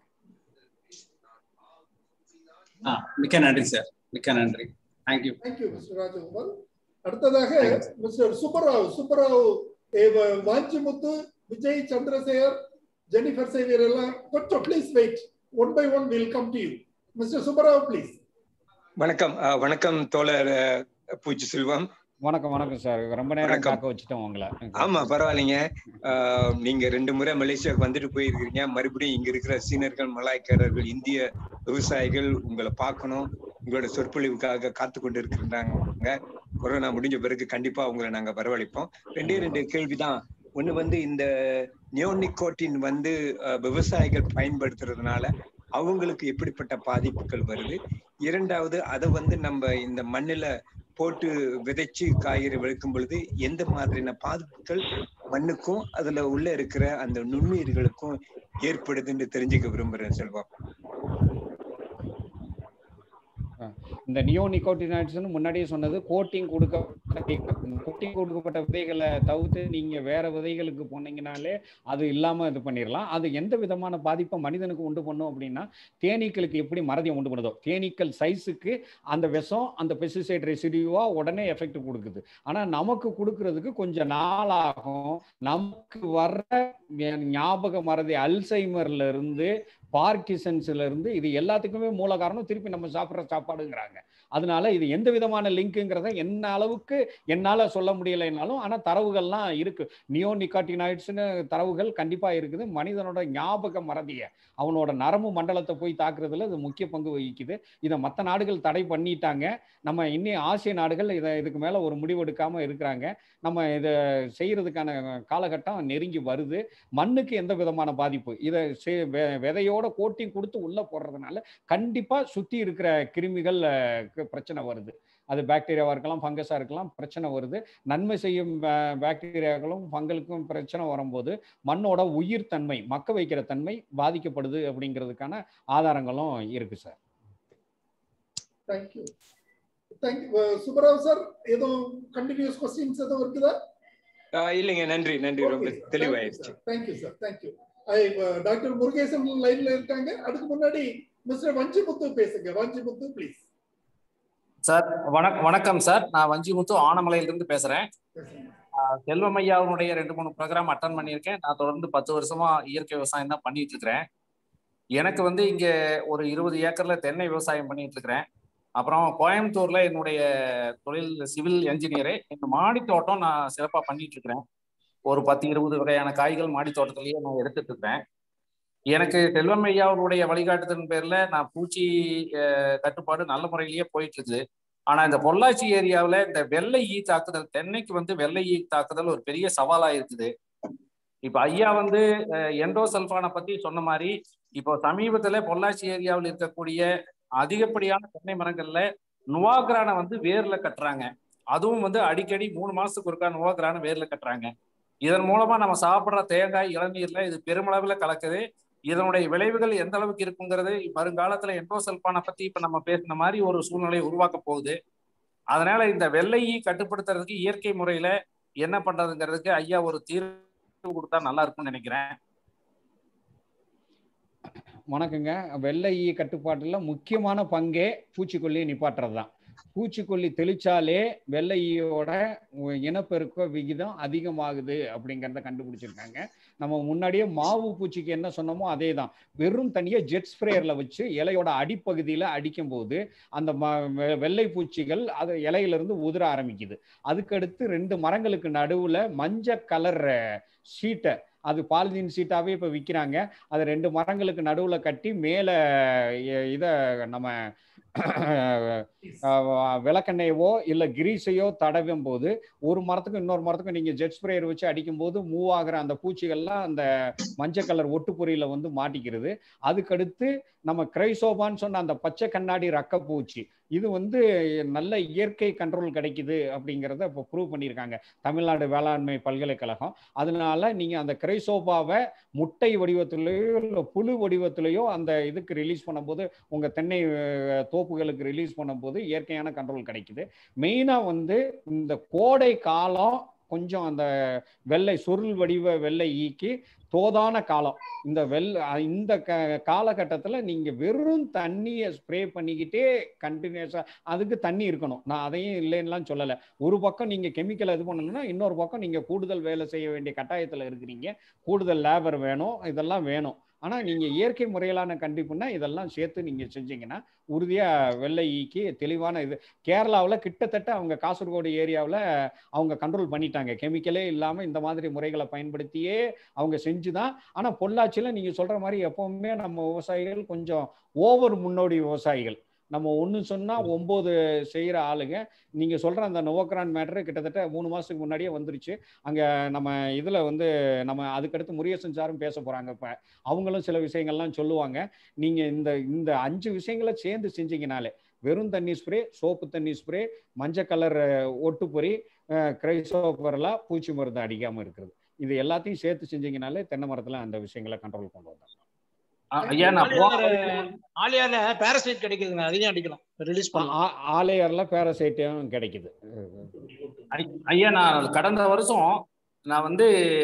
ஆ மிக்க நன்றி சார் மிக்க நன்றி தேங்க்யூ தேங்க்யூ மிஸ்டர் ராஜகோபால் அடுத்ததாக mister Subbarao Subbarao Vanchimuthu Vijay Chandrasekar Jennifer Xavier எல்லாம் கொஞ்சம் please wait one by one will come to you mister Subbarao please வணக்கம் அஹ், வணக்கம் தோழர் அஹ், பூச்சி செல்வம் வணக்கம் வணக்கம் சார் ரொம்ப நேரம் வணக்கம். காக்க வச்சுட்டோம் உங்களை ஆமா பரவாயில்லைங்க அஹ், நீங்க ரெண்டு முறை மலேசியாவுக்கு வந்துட்டு போயிருக்கீங்க மறுபடியும் இங்க இருக்கிற சீனர்கள் மலாய்க்காரர்கள் இந்திய விவசாயிகள் உங்களை பார்க்கணும் உங்களோட சொற்பொழிவுக்காக காத்து கொண்டு இருக்கிறாங்க கொரோனா முடிஞ்ச பிறகு கண்டிப்பா உங்களை நாங்க வரவழைப்போம் ரெண்டே ரெண்டு கேள்விதான் ஒண்ணு வந்து இந்த நியோனிகோட்டின் வந்து அஹ், விவசாயிகள் பயன்படுத்துறதுனால அவங்களுக்கு எப்படிப்பட்ட பாதிப்புகள் வருது இரண்டாவது அதை வந்து நம்ம இந்த மண்ணுல போட்டு விதைச்சு காய்கறி விளைக்கும் பொழுது எந்த மாதிரியான பாதிப்புகள் மண்ணுக்கும் அதுல உள்ள இருக்கிற அந்த நுண்ணுயிர்களுக்கும் ஏற்படுதுன்னு தெரிஞ்சுக்க விரும்புறேன் செல்வம் இந்த நியோ நிக்கோட்டினாய்ட்ஸ்னு முன்னாடியே சொன்னது கோட்டிங் கொடுக்கப்பட்ட கோட்டிங் கொடுக்கப்பட்ட விதைகளை தவிர்த்து நீங்க வேற விதைகளுக்கு போனீங்கனாலே அது இல்லாம இது பண்ணிடலாம் அது எந்த விதமான பாதிப்பை மனிதனுக்கு உண்டு பண்ணும் அப்படின்னா தேனீக்களுக்கு எப்படி மறதியம் உண்டு பண்ணுதோ தேனீக்கள் சைஸுக்கு அந்த விஷம் அந்த பெஸ்டிசைட் ரெசிடியூவா உடனே எஃபெக்ட் கொடுக்குது ஆனா நமக்கு கொடுக்கறதுக்கு கொஞ்சம் நாள் ஆகும் நமக்கு வர்ற ஞாபக மறதி அல்சைமர்ல இருந்து பார்க்கிசன்ஸ்ல இருந்து இது எல்லாத்துக்குமே மூல காரணம் திருப்பி நம்ம சாப்பிட்ற சாப்பாடுங்கிறாங்க அதனால இது எந்த விதமான லிங்க்குங்கிறத என்ன அளவுக்கு என்னால சொல்ல முடியலைனாலும் ஆனா தரவுகள்லாம் இருக்கு நியோ நிக்காட்டினாய்ட்ஸ்னு தரவுகள் கண்டிப்பா இருக்குது மனிதனோட ஞாபக மறதிய அவனோட நரம்பு மண்டலத்தை போய் தாக்குறதுல இது முக்கிய பங்கு வகிக்குது இதை மற்ற நாடுகள் தடை பண்ணிட்டாங்க நம்ம இன்னும் ஆசிய நாடுகள் இதை இதுக்கு மேல ஒரு முடிவு எடுக்காம இருக்கிறாங்க நம்ம இதை செய்யறதுக்கான காலகட்டம் நெருங்கி வருது மண்ணுக்கு எந்த விதமான பாதிப்பு இதை செ- வெ- விதையோட கோட்டிங் கொடுத்து உள்ள போடுறதுனால கண்டிப்பா சுத்தி இருக்கிற கிருமிகள் அஹ், க்கு பிரச்சனை வருது அது பாக்டீரியாவா இருக்கலாம் ஃபங்கஸா இருக்கலாம் பிரச்சனை வருது நன்மை செய்யும் பா- பாக்டீரியாக்களும் ஃபங்கலுக்கும் பிரச்சனை வரும்போது மண்ணோட உயிர் தன்மை மக்க வைக்கிற தன்மை பாதிக்கப்படுது அப்படிங்கிறதுக்கான ஆதாரங்களும் இருக்கு sir thank you thank you Subbarao sir எதுவும் கண்டினியூஸ் கொஸ்டின்ஸ் எதுவும் இருக்குதா அஹ், இல்லைங்க நன்றி நன்றி ரொம்ப தெளிவாயிருச்சு thank you sir thank you doctor Murugesan லைன்ல இருக்காங்க அதுக்கு முன்னாடி மிஸ்டர் வஞ்சிமுத்து பேசுங்க வஞ்சிமுத்து ப்ளீஸ் சார் வணக் வணக்கம் சார் நான் வஞ்சிமுத்து ஆனமலையிலிருந்து பேசுறேன் ஆஹ் செல்வம் ஐயாவுடைய ரெண்டு மூணு ப்ரோக்ராம் அட்டன் பண்ணியிருக்கேன் நான் தொடர்ந்து பத்து வருஷமா இயற்கை விவசாயம் தான் பண்ணிட்டு இருக்கிறேன் எனக்கு வந்து இங்க ஒரு இருபது ஏக்கர்ல தென்னை விவசாயம் பண்ணிட்டு இருக்கிறேன் அப்புறம் கோயம்புத்தூர்ல என்னுடைய தொழில் சிவில் என்ஜினியரு இந்த மாடி தோட்டம் நான் சிறப்பா பண்ணிட்டு இருக்கிறேன் ஒரு பத்து இருபது வகையான காய்கள் மாடி தோட்டத்திலேயே நான் எடுத்துட்டு இருக்கிறேன் எனக்கு செல்வம் ஐயாவுடைய வழிகாட்டுதலின் பேர்ல நான் பூச்சி அஹ், கட்டுப்பாடு நல்ல முறையிலேயே போயிட்டு இருக்குது ஆனா இந்த பொள்ளாச்சி ஏரியாவுல இந்த வெள்ளை ஈ தாக்குதல் தென்னைக்கு வந்து வெள்ளை ஈ தாக்குதல் ஒரு பெரிய சவாலா இருக்குது இப்ப ஐயா வந்து எண்டோசல்ஃபானை பத்தி சொன்ன மாதிரி இப்போ சமீபத்துல பொள்ளாச்சி ஏரியாவில் இருக்கக்கூடிய அதிகப்படியான தென்னை மரங்கள்ல நுவாகிரானை வந்து வேர்ல கட்டுறாங்க அதுவும் வந்து அடிக்கடி மூணு மாசத்துக்கு ஒருக்கா நுவாகிரானை வேர்ல கட்டுறாங்க இதன் மூலமா நம்ம சாப்பிடுற தேங்காய் இளநீர்ல இது பெருமளவுல கலக்குது இதனுடைய விளைவுகள் எந்த அளவுக்கு இருக்குங்கிறது வருங்காலத்துல எண்டோசல்பானை பத்தி இப்ப நம்ம பேசின மாதிரி ஒரு சூழ்நிலை உருவாக்க போகுது அதனால இந்த வெள்ளையை கட்டுப்படுத்துறதுக்கு இயற்கை முறையில என்ன பண்றதுங்கிறதுக்கு ஐயா ஒரு தீர்வு கொடுத்தா நல்லா இருக்கும்னு நினைக்கிறேன் வணக்கங்க வெள்ளை ஈ கட்டுப்பாட்டில் முக்கியமான பங்கே பூச்சிக்கொல்லியை நிப்பாட்டுறது தான் பூச்சிக்கொல்லி தெளிச்சாலே வெள்ளை ஈயோட உ- இனப்பெருக்க விகிதம் அதிகமாகுது அப்படிங்கிறத கண்டுபிடிச்சிருக்காங்க நம்ம முன்னாடியே மாவு பூச்சிக்கு என்ன சொன்னோமோ அதே தான் வெறும் தனியாக ஜெட் ஸ்ப்ரேயர்ல வச்சு இலையோட அடிப்பகுதியில் அடிக்கும் போது அந்த ம வெ- வெள்ளை பூச்சிகள் அது இலையிலிருந்து உதிர ஆரம்பிக்குது அதுக்கடுத்து ரெண்டு மரங்களுக்கு நடுவில் மஞ்சள் கலர் ஷீட்டை அது பாலிதீன் சீட்டாவே இப்போ விற்கிறாங்க அது ரெண்டு மரங்களுக்கு நடுவில் கட்டி மேலே இதை நம்ம அஹ், விளக்கெண்ணெயவோ இல்லை கிரீஸையோ தடவும் போது ஒரு மரத்துக்கும் இன்னொரு மரத்துக்கும் நீங்கள் ஜெட் ஸ்ப்ரேயர் வச்சு அடிக்கும் போது மூவ் ஆகிற அந்த பூச்சிகள்லாம் அந்த மஞ்சள் கலர் ஒட்டுப்பொறியில் வந்து மாட்டிக்கிறது அதுக்கடுத்து நம்ம கிரைசோபான்னு சொன்ன அந்த பச்சை கண்ணாடி ரக்க பூச்சி இது வந்து நல்ல இயற்கை கண்ட்ரோல் கிடைக்குது அப்படிங்கிறத இப்போ ப்ரூவ் பண்ணியிருக்காங்க தமிழ்நாடு வேளாண்மை பல்கலைக்கழகம் அதனால நீங்கள் அந்த கிரைசோபாவை முட்டை வடிவத்திலேயோ இல்லை புழு வடிவத்திலேயோ அந்த இதுக்கு ரிலீஸ் பண்ணும்போது உங்கள் தென்னை அஹ், தோப்புகளுக்கு ரிலீஸ் பண்ணும்போது இயற்கையான கண்ட்ரோல் கிடைக்குது மெயினாக வந்து இந்த கோடை காலம் கொஞ்சம் அந்த வெள்ளை சுருள் வடிவ வெள்ளை ஈக்கி தோதான காலம் இந்த வெள் இந்த க காலகட்டத்தில் நீங்கள் வெறும் தண்ணியை ஸ்ப்ரே பண்ணிக்கிட்டே கண்டினியூஸாக அதுக்கு தண்ணி இருக்கணும் நான் அதையும் இல்லைன்னுலாம் சொல்லலை ஒரு பக்கம் நீங்கள் கெமிக்கல் இது பண்ணணும்னா இன்னொரு பக்கம் நீங்கள் கூடுதல் வேலை செய்ய வேண்டிய கட்டாயத்தில் இருக்கிறீங்க கூடுதல் லேபர் வேணும் இதெல்லாம் வேணும் ஆனால் நீங்கள் இயற்கை முறையிலான கண்டிப்புன்னா இதெல்லாம் சேர்த்து நீங்கள் செஞ்சீங்கன்னா உறுதியாக வெள்ளை ஈக்கி தெளிவான இது கேரளாவில் கிட்டத்தட்ட அவங்க காசர்கோடு ஏரியாவில் அவங்க கண்ட்ரோல் பண்ணிட்டாங்க கெமிக்கலே இல்லாமல் இந்த மாதிரி முறைகளை பயன்படுத்தியே அவங்க செஞ்சு தான் ஆனால் பொள்ளாச்சியில் நீங்கள் சொல்கிற மாதிரி எப்போவுமே நம்ம விவசாயிகள் கொஞ்சம் ஓவர் முன்னோடி விவசாயிகள் நம்ம ஒன்று சொன்னால் ஒம்பது செய்கிற ஆளுங்க நீங்கள் சொல்கிற அந்த நோவக்ரான் மேட்ரு கிட்டத்தட்ட மூணு மாதத்துக்கு முன்னாடியே வந்துருச்சு அங்கே நம்ம இதில் வந்து நம்ம அதுக்கடுத்து முருகேசன் சாரும் பேச போகிறாங்க இப்போ அவங்களும் சில விஷயங்கள்லாம் சொல்லுவாங்க நீங்கள் இந்த இந்த அஞ்சு விஷயங்களை சேர்ந்து செஞ்சீங்கனாலே வெறும் தண்ணி ஸ்ப்ரே சோப்பு தண்ணி ஸ்ப்ரே மஞ்சள் கலர் ஒட்டுப்பொறி கிரைசோபர்லா பூச்சி மருந்து அடிக்காமல் இருக்கிறது இது எல்லாத்தையும் சேர்த்து செஞ்சீங்கனாலே தென்னை மரத்தில் அந்த விஷயங்களை கண்ட்ரோல் கொண்டு வந்தாங்க ஐயா நான் போன ஆலியார் ஆலியார்ல பாரசைட் கிடைக்குதுங்க அதையும் அடிக்கலாம் ரிலீஸ் பண்ணலாம் ஆ- ஆலையர்ல பேரசைட்டும் கிடைக்குது ஐ- ஐயா நான் கடந்த வருஷம் நான் வந்து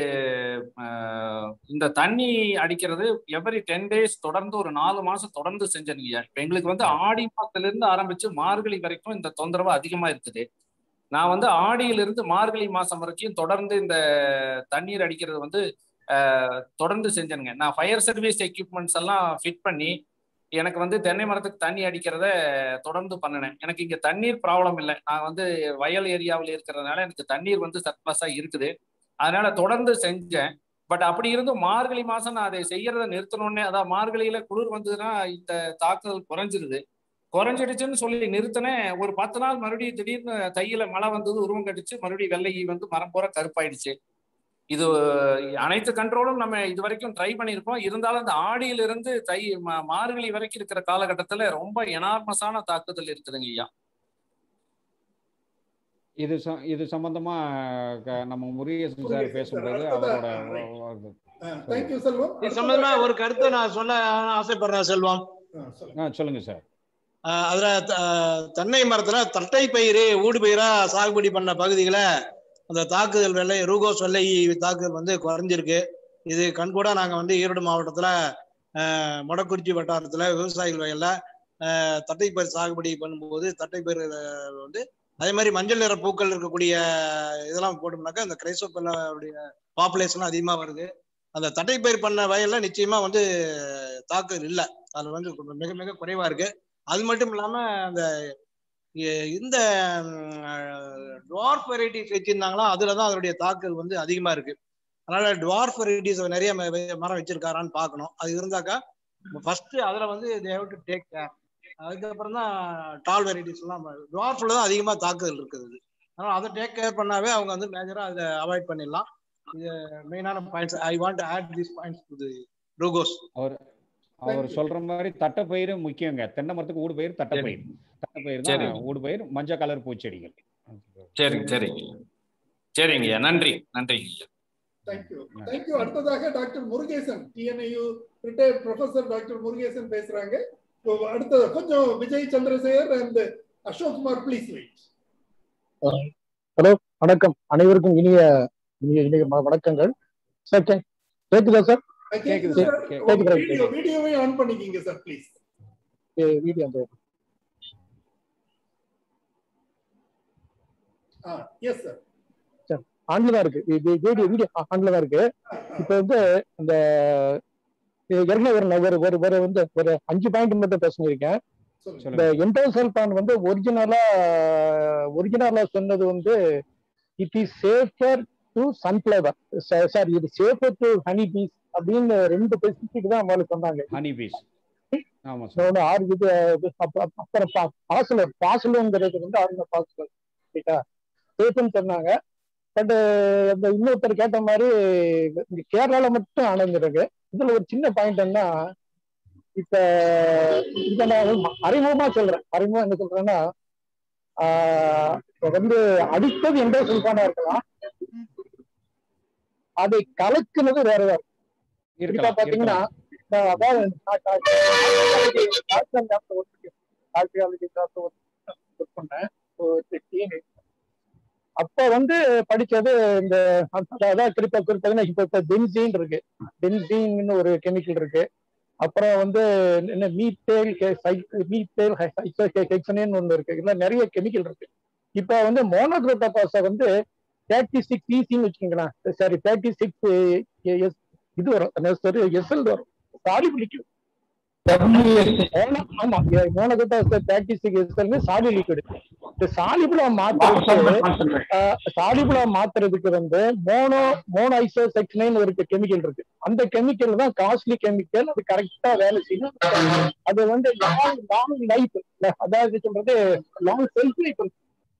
அஹ், இந்த தண்ணி அடிக்கிறது எவரி டென் டேஸ் தொடர்ந்து ஒரு நாலு மாசம் தொடர்ந்து செஞ்சேன் ஐயா இப்ப எங்களுக்கு வந்து ஆடி மாசத்துல இருந்து ஆரம்பிச்சு மார்கழி வரைக்கும் இந்த தொந்தரவு அதிகமா இருக்குது நான் வந்து ஆடியிலிருந்து மார்கழி மாசம் வரைக்கும் தொடர்ந்து இந்த தண்ணீர் அடிக்கிறது வந்து அஹ், தொடர்ந்து செஞ்சேனுங்க நான் ஃபயர் சர்வீஸ் எக்யூப்மெண்ட்ஸ் எல்லாம் ஃபிட் பண்ணி எனக்கு வந்து தென்னை மரத்துக்கு தண்ணி அடிக்கிறத தொடர்ந்து பண்ணினேன் எனக்கு இங்க தண்ணீர் ப்ராப்ளம் இல்லை நான் வந்து வயல் ஏரியாவில் இருக்கிறதுனால எனக்கு தண்ணீர் வந்து சர்ப்ளஸா இருக்குது அதனால தொடர்ந்து செஞ்சேன் பட் அப்படி இருந்தும் மார்கழி மாசம் நான் அதை செய்யறதை நிறுத்தணும்னே அதான் மார்கழியில குளிர் வந்ததுன்னா இந்த தாக்குதல் குறைஞ்சிருது குறைஞ்சிடுச்சுன்னு சொல்லி நிறுத்தினேன் ஒரு பத்து நாள் மறுபடியும் திடீர்னு தையில மழை வந்தது உருவம் கட்டிச்சு மறுபடியும் வெள்ளை ஈ வந்து மரம் பூரா கருப்பாயிடுச்சு இது அனைத்து கண்ட்ரோலும் நம்ம இது வரைக்கும் ட்ரை பண்ணியிருக்கோம் இருந்தாலும் அந்த ஆடியிலிருந்து தை ம- மார்கழி வரைக்கும் இருக்கிற காலகட்டத்துல ரொம்ப எனார்மஸான தாக்குதல் இருக்குதுங்க ஐயா இது ச- இது சம்பந்தமா க- நம்ம முருகேசன் சார் பேசும்போது அவரோட தேங்க்யூ செல்வம் இது சம்பந்தமா ஒரு கருத்தை நான் சொல்ல ஆசைப்படுறேன் செல்வம் ஆ, சொல்லுங்க சார் ஆஹ் அதுல த- ஆஹ் தென்னை மரத்துல தட்டை பயிறு ஊடு பயிரா சாகுபடி பண்ண பகுதிகளை அந்த தாக்குதல் வெள்ளை ரூகோஸ் வெள்ளை தாக்குதல் வந்து குறைஞ்சிருக்கு இது கண்கூடா நாங்க வந்து ஈரோடு மாவட்டத்துல ஆஹ் மொடக்குறிச்சி வட்டாரத்துல விவசாயிகள் வயல்ல ஆஹ் தட்டைப்பயிர் சாகுபடி பண்ணும்போது தட்டைப்பயிர் ஆஹ் வந்து அதே மாதிரி மஞ்சள் நிற பூக்கள் இருக்கக்கூடிய இதெல்லாம் போட்டோம்னாக்கா இந்த கிரைசோப்பல்ல பாப்புலேஷன் அதிகமா வருது அந்த தட்டைப்பயிர் பண்ண வயல்ல நிச்சயமா வந்து தாக்குதல் இல்லை அது வந்து மிக மிக குறைவா இருக்கு அது மட்டும் இல்லாம அந்த இ- இந்த டுவார்ஃப் வெரைட்டிஸ் வச்சிருந்தாங்களோ அதுல தான் அதனுடைய தாக்குதல் வந்து அதிகமா இருக்கு அதனால டுவார்ஃப் வெரைட்டிஸ் நிறைய ம- வெ- மரம் வச்சிருக்காரான்னு பார்க்கணும் அது இருந்தாக்கா ஃபர்ஸ்ட் அதுல வந்து தேவ் டு டேக் கேர் அதுக்கப்புறம் தான் டால் வெரைட்டிஸ் எல்லாம் டுவார்ஃப்ல தான் அதிகமா தாக்குதல் இருக்குது அதனால அதை டேக் கேர் பண்ணாவே அவங்க வந்து மேஜரா அதை அவாய்ட் பண்ணிடலாம் இது மெயினான points I want add this points to the ரோகோஸ் அவர் அவர் சொல்ற மாதிரி தட்டைப்பயிறு முக்கியங்க தென்னை மரத்துக்கு ஊடு பயிர் தட்டைப்பயிர் தட்டைப்பயிர் சரி. தான் ஊடு பயிர் மஞ்சள் கலர் பூச்செடிகள் சரிங்க சரிங்க சரிங்க ஐயா நன்றி நன்றிங்க ஐயா தேங்க்யூ தேங்க்யூ அடுத்ததாக doctor Murugesan TNAU retired professor doctor Murugesan பேசுறாங்க இப்போ அடுத்தது கொஞ்சம் Vijay Chandrasekar and Ashok Kumar please wait hello வணக்கம் அனைவருக்கும் இனிய இனிய இனிய ம- வணக்கங்கள் சார் கே- கேக்குதா சார் கேக்குது கே- சார் கேக்குதா வீடியோ வீடியோவை ஆன் பண்ணிக்கிங்க சார் ப்ளீஸ் கே- வீடியோ அந்த எஸ் சார் சார் ஆன்ல தான் இருக்கு இது வீடியோ வீடியோ ஆன்ல தான் இருக்கு இப்போ வந்து இந்த ஏற்கனவே ஒரு ஒரு ஒரு ஒரு வந்து ஒரு அஞ்சு பாயிண்ட் மட்டும் பேசியிருக்கேன் இந்த என்டோசல்பான் வந்து ஒரிஜினலா ஒரிஜினலா சொன்னது வந்து it is safer to sunflower sir இது சேஃபர் டு ஹனி பீஸ் அப்படின்னு ரெண்டு பெசிபிக் தான் அவங்களுக்கு சொன்னாங்க ஹனி பீஸ் ஆமா இன்னொன்னு ஆறு இது அப்புறம் அப்புறம் பா- பாசுலர் பாசுலங்கிறது வந்து ஆறுங்க பாசுலர் ரைட்டா சேஃப்னு சொன்னாங்க பட் அந்த இன்னொருத்தர் கேட்ட மாதிரி இங்க கேரளால மட்டும் அணைஞ்சிருக்கு இதுல ஒரு சின்ன பாயிண்ட் என்ன இப்ப இத நான் அறிமுகமா சொல்றேன் அறிமுகம் என்ன சொல்றேன்னா ஆஹ் இப்ப வந்து அடித்தது எந்த சொல்பானா இருக்கலாம் அதை கலக்குனது வேற வேற குறிப்பா இருக்கலாம், பாத்தீங்கன்னா நான் அதாவது நான் கா- கால்சியம் டாக்டர் ஒர்க் கால்சியாலஜி டாக்டர் ஒர்க் பண்ணேன் ஒரு teenage. அப்ப வந்து படிச்சது இந்த அதான் குறிப்பா குறிப்பாக இப்ப இப்ப பென்சீன் இருக்கு பென்சீன்னு ஒரு கெமிக்கல் இருக்கு அப்புறம் வந்து என்ன மீத்தேல் மீத்தேல் ஹெக்சனேன்னு ஒண்ணு இருக்கு இதுல நிறைய கெமிக்கல் இருக்கு இப்ப வந்து மோனோக்ரோட்டோபாஸ வந்து தேர்ட்டி சிக்ஸ் ஈசின்னு வச்சுக்கோங்களேன் சாரி தேர்ட்டி சிக்ஸ் இது வரும் சரி எஸ்எல் வரும் சாலிட் லிக்விட் ஆமா மோனோக்ரோட்டோபாஸ் தேர்ட்டி சிக்ஸ் எஸ்எல் சாலி லிக்விட் இந்த சாலிபுலா மாத்துறதுக்கு சாலிபுலா மாத்துறதுக்கு வந்து மோனோ மோனோ ஐசோசெக்ஷன் ஒரு கெமிக்கல் இருக்கு அந்த கெமிக்கல் தான் காஸ்ட்லி கெமிக்கல் அது கரெக்டா வேலை செய்யும் அது வந்து லாங் லாங் லைஃப் அதாவது சொல்றது லாங் செல்ஃப் லைஃப் இருக்கு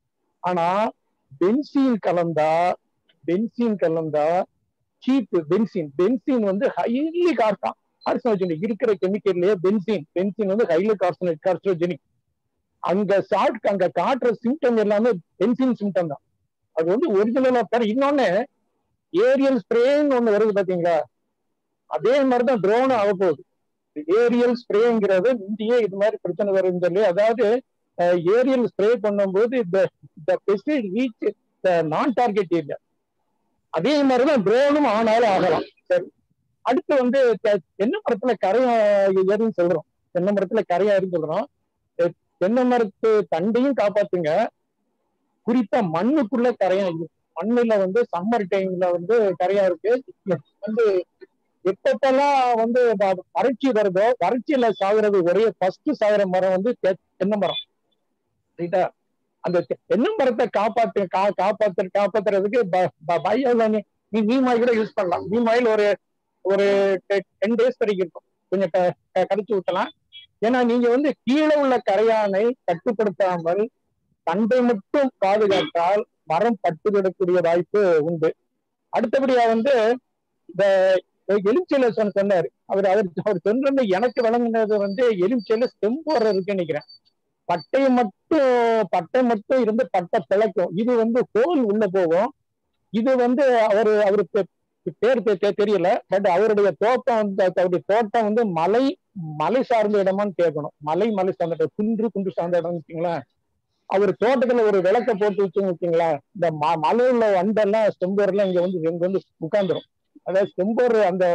ஆனா பென்சீன் கலந்தா பென்சீன் கலந்தா சீப் பென்சீன் பென்சீன் வந்து ஹைலி கார்சா கார்சனோஜெனிக் இருக்கிற கெமிக்கல்லையே பென்சீன் பென்சீன் வந்து ஹைலி கார்சனோ கார்சனோஜெனிக் அங்க சாட் அங்க காட்டுற சிம்டம் எல்லாமே பென்சின் சிம்டம் தான் அது வந்து ஒரிஜினலா பாரு இன்னொன்னு ஏரியல் ஸ்ப்ரேன்னு ஒண்ணு வருது பாத்தீங்களா அதே மாதிரிதான் ட்ரோனும் ஆக போகுது ஏரியல் ஸ்ப்ரேங்கிறது இந்தியே இது மாதிரி பிரச்சனை வருதுன்னு சொல்லி அதாவது ஏரியல் ஸ்ப்ரே பண்ணும்போது இந்த pesticide reach non target area அதே மாதிரிதான் ட்ரோனும் ஆனாலும் ஆகலாம் சரி அடுத்து வந்து தெ- தென்னை மரத்துல கரையா ஏறுன்னு சொல்றோம் தென்னை மரத்துல கரையா ஏறுன்னு சொல்றோம் தெ- தென்னை மரத்து தண்டையும் காப்பாத்துங்க குறிப்பா மண்ணுக்குள்ள கரையா இருக்கு மண்ணுல வந்து சம்மர் டைம்ல வந்து கரையா இருக்கு வந்து எப்பப்பெல்லாம் வந்து வ- வறட்சி வருதோ வறட்சியில சாகுறது ஒரே ஃபர்ஸ்ட் சாகுற மரம் வந்து தெ- தென்னை மரம் ரைட்டா அந்த தெ- தென்னை மரத்தை காப்பாத்து கா காப்பாத்து காப்பாத்துறதுக்கு பயோ நீ நீம் ஆயில் கூட யூஸ் பண்ணலாம் நீம் ஆயில் ஒரு ஒரு டென் டேஸ் வரைக்கும் இருக்கும் கொஞ்சம் க- க- கடிச்சு விட்டலாம் ஏன்னா நீங்க வந்து கீழே உள்ள கரையானை கட்டுப்படுத்தாமல் தண்டை மட்டும் பாதுகாத்தால் மரம் பட்டுவிடக்கூடிய வாய்ப்பு உண்டு அடுத்தபடியா வந்து இந்த எலுமிச்சையில சொன்ன சொன்னாரு அவர் அவர் அவர் சொன்னது எனக்கு வழங்கினது வந்து எலுமிச்சையில செம்போற இருக்குன்னு நினைக்கிறேன் பட்டையை மட்டும் பட்டை மட்டும் இருந்து பட்டை பிழைக்கும் இது வந்து ஹோல் உள்ள போகும் இது வந்து அவரு அவருக்கு பேர் தெ- தெ- தெரியல பட் அவருடைய தோட்டம் வந்து அவருடைய தோட்டம் வந்து மலை மலை சார்ந்த இடமான்னு கேட்கணும் மலை மலை சார்ந்த இடம், குன்று குன்று சார்ந்த இடம் வச்சுங்களேன் அவர் தோட்டத்துல ஒரு விளக்க போட்டு வச்சுன்னு வச்சுங்களேன் இந்த ம- மலையில வண்டெல்லாம் ஸ்டெம்போர்லாம் இங்க வந்து இங்க வந்து உட்கார்ந்துரும் அதாவது ஸ்டெம்போர் அந்த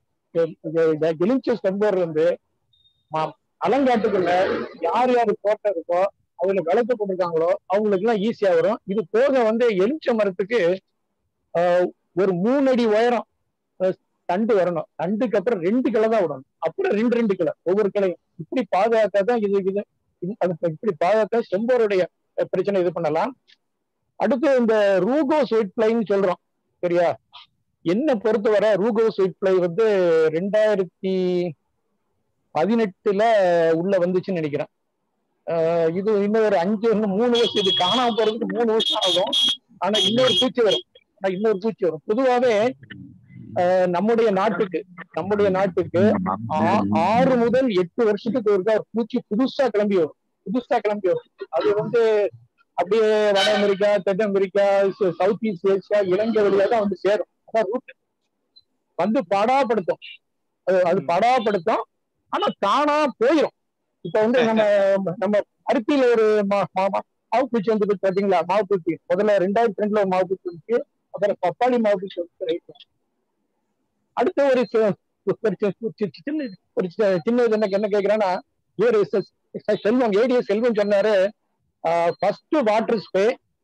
எலிஞ்ச ஸ்டெம்போர் வந்து ம- அலங்காட்டுக்குள்ள யார் யார் தோட்டம் இருக்கோ அதுல விளக்கு போட்டிருக்காங்களோ அவங்களுக்கு எல்லாம் ஈஸியா வரும் இது போக வந்து எலுமிச்ச மரத்துக்கு ஆஹ், ஒரு மூணு அடி உயரம் அஹ், தண்டு வரணும் தண்டுக்கு அப்புறம் ரெண்டு கிளை தான் விடணும் அப்புறம் ரெண்டு ரெண்டு கிளை ஒவ்வொரு கிளையும் இப்படி பாதுகாத்தா தான் இது இது இது- அது இப்படி பாதுகாத்தா செம்போருடைய அஹ், பிரச்சனை இது பண்ணலாம் அடுத்து இந்த ரூகோ ஸ்வீட் பிளைன்னு சொல்றோம் சரியா என்ன பொறுத்தவரை ரூகோ ஸ்வீட் பிளை வந்து ரெண்டாயிரத்தி பதினெட்டுல உள்ள வந்துச்சுன்னு நினைக்கிறேன் ஆஹ் இது இன்னும் ஒரு அஞ்சு இன்னும் மூணு வருஷம் இது காணாம போறதுக்கு மூணு வருஷம் ஆகும் ஆனா இன்னொரு பூச்சி வரும் ஆனா இன்னொரு பூச்சி வரும் பொதுவாவே ஆஹ் நம்முடைய நாட்டுக்கு நம்முடைய நாட்டுக்கு ஆ- ஆறு முதல் எட்டு வருஷத்துக்கு ஒருக்கா ஒரு பூச்சி புதுசா கிளம்பி வரும் புதுசா கிளம்பி வரும் அது வந்து அப்படியே வட அமெரிக்கா தென் அமெரிக்கா ச- சவுத் ஈஸ்ட் ஏசியா இலங்கை வழியா தான் வந்து சேரும் அதான் ரூட் வந்து படாப்படுத்தும் அது அது படாப்படுத்தும் ஆனா தானா போயிடும் இப்ப வந்து நம்ம நம்ம அரிப்பியில ஒரு மா- மா- மா- மாவு பூச்சி வந்து பாத்தீங்களா மாவு பூச்சி முதல்ல ரெண்டாயிரத்தி ரெண்டுல ஒரு மாவு பூச்சி வந்துச்சு அப்புறம் பப்பாளி மாவு பூச்சி வந்து ரைட் அடுத்த ஒரு சி- ஒரு சி- ஒரு சி- சின்ன ஒரு சி- சின்ன இது என்ன என்ன கேக்குறேன்னா இவர் செல்வம் ஏடிஎஸ் செல்வம் சொன்னாரு first water spray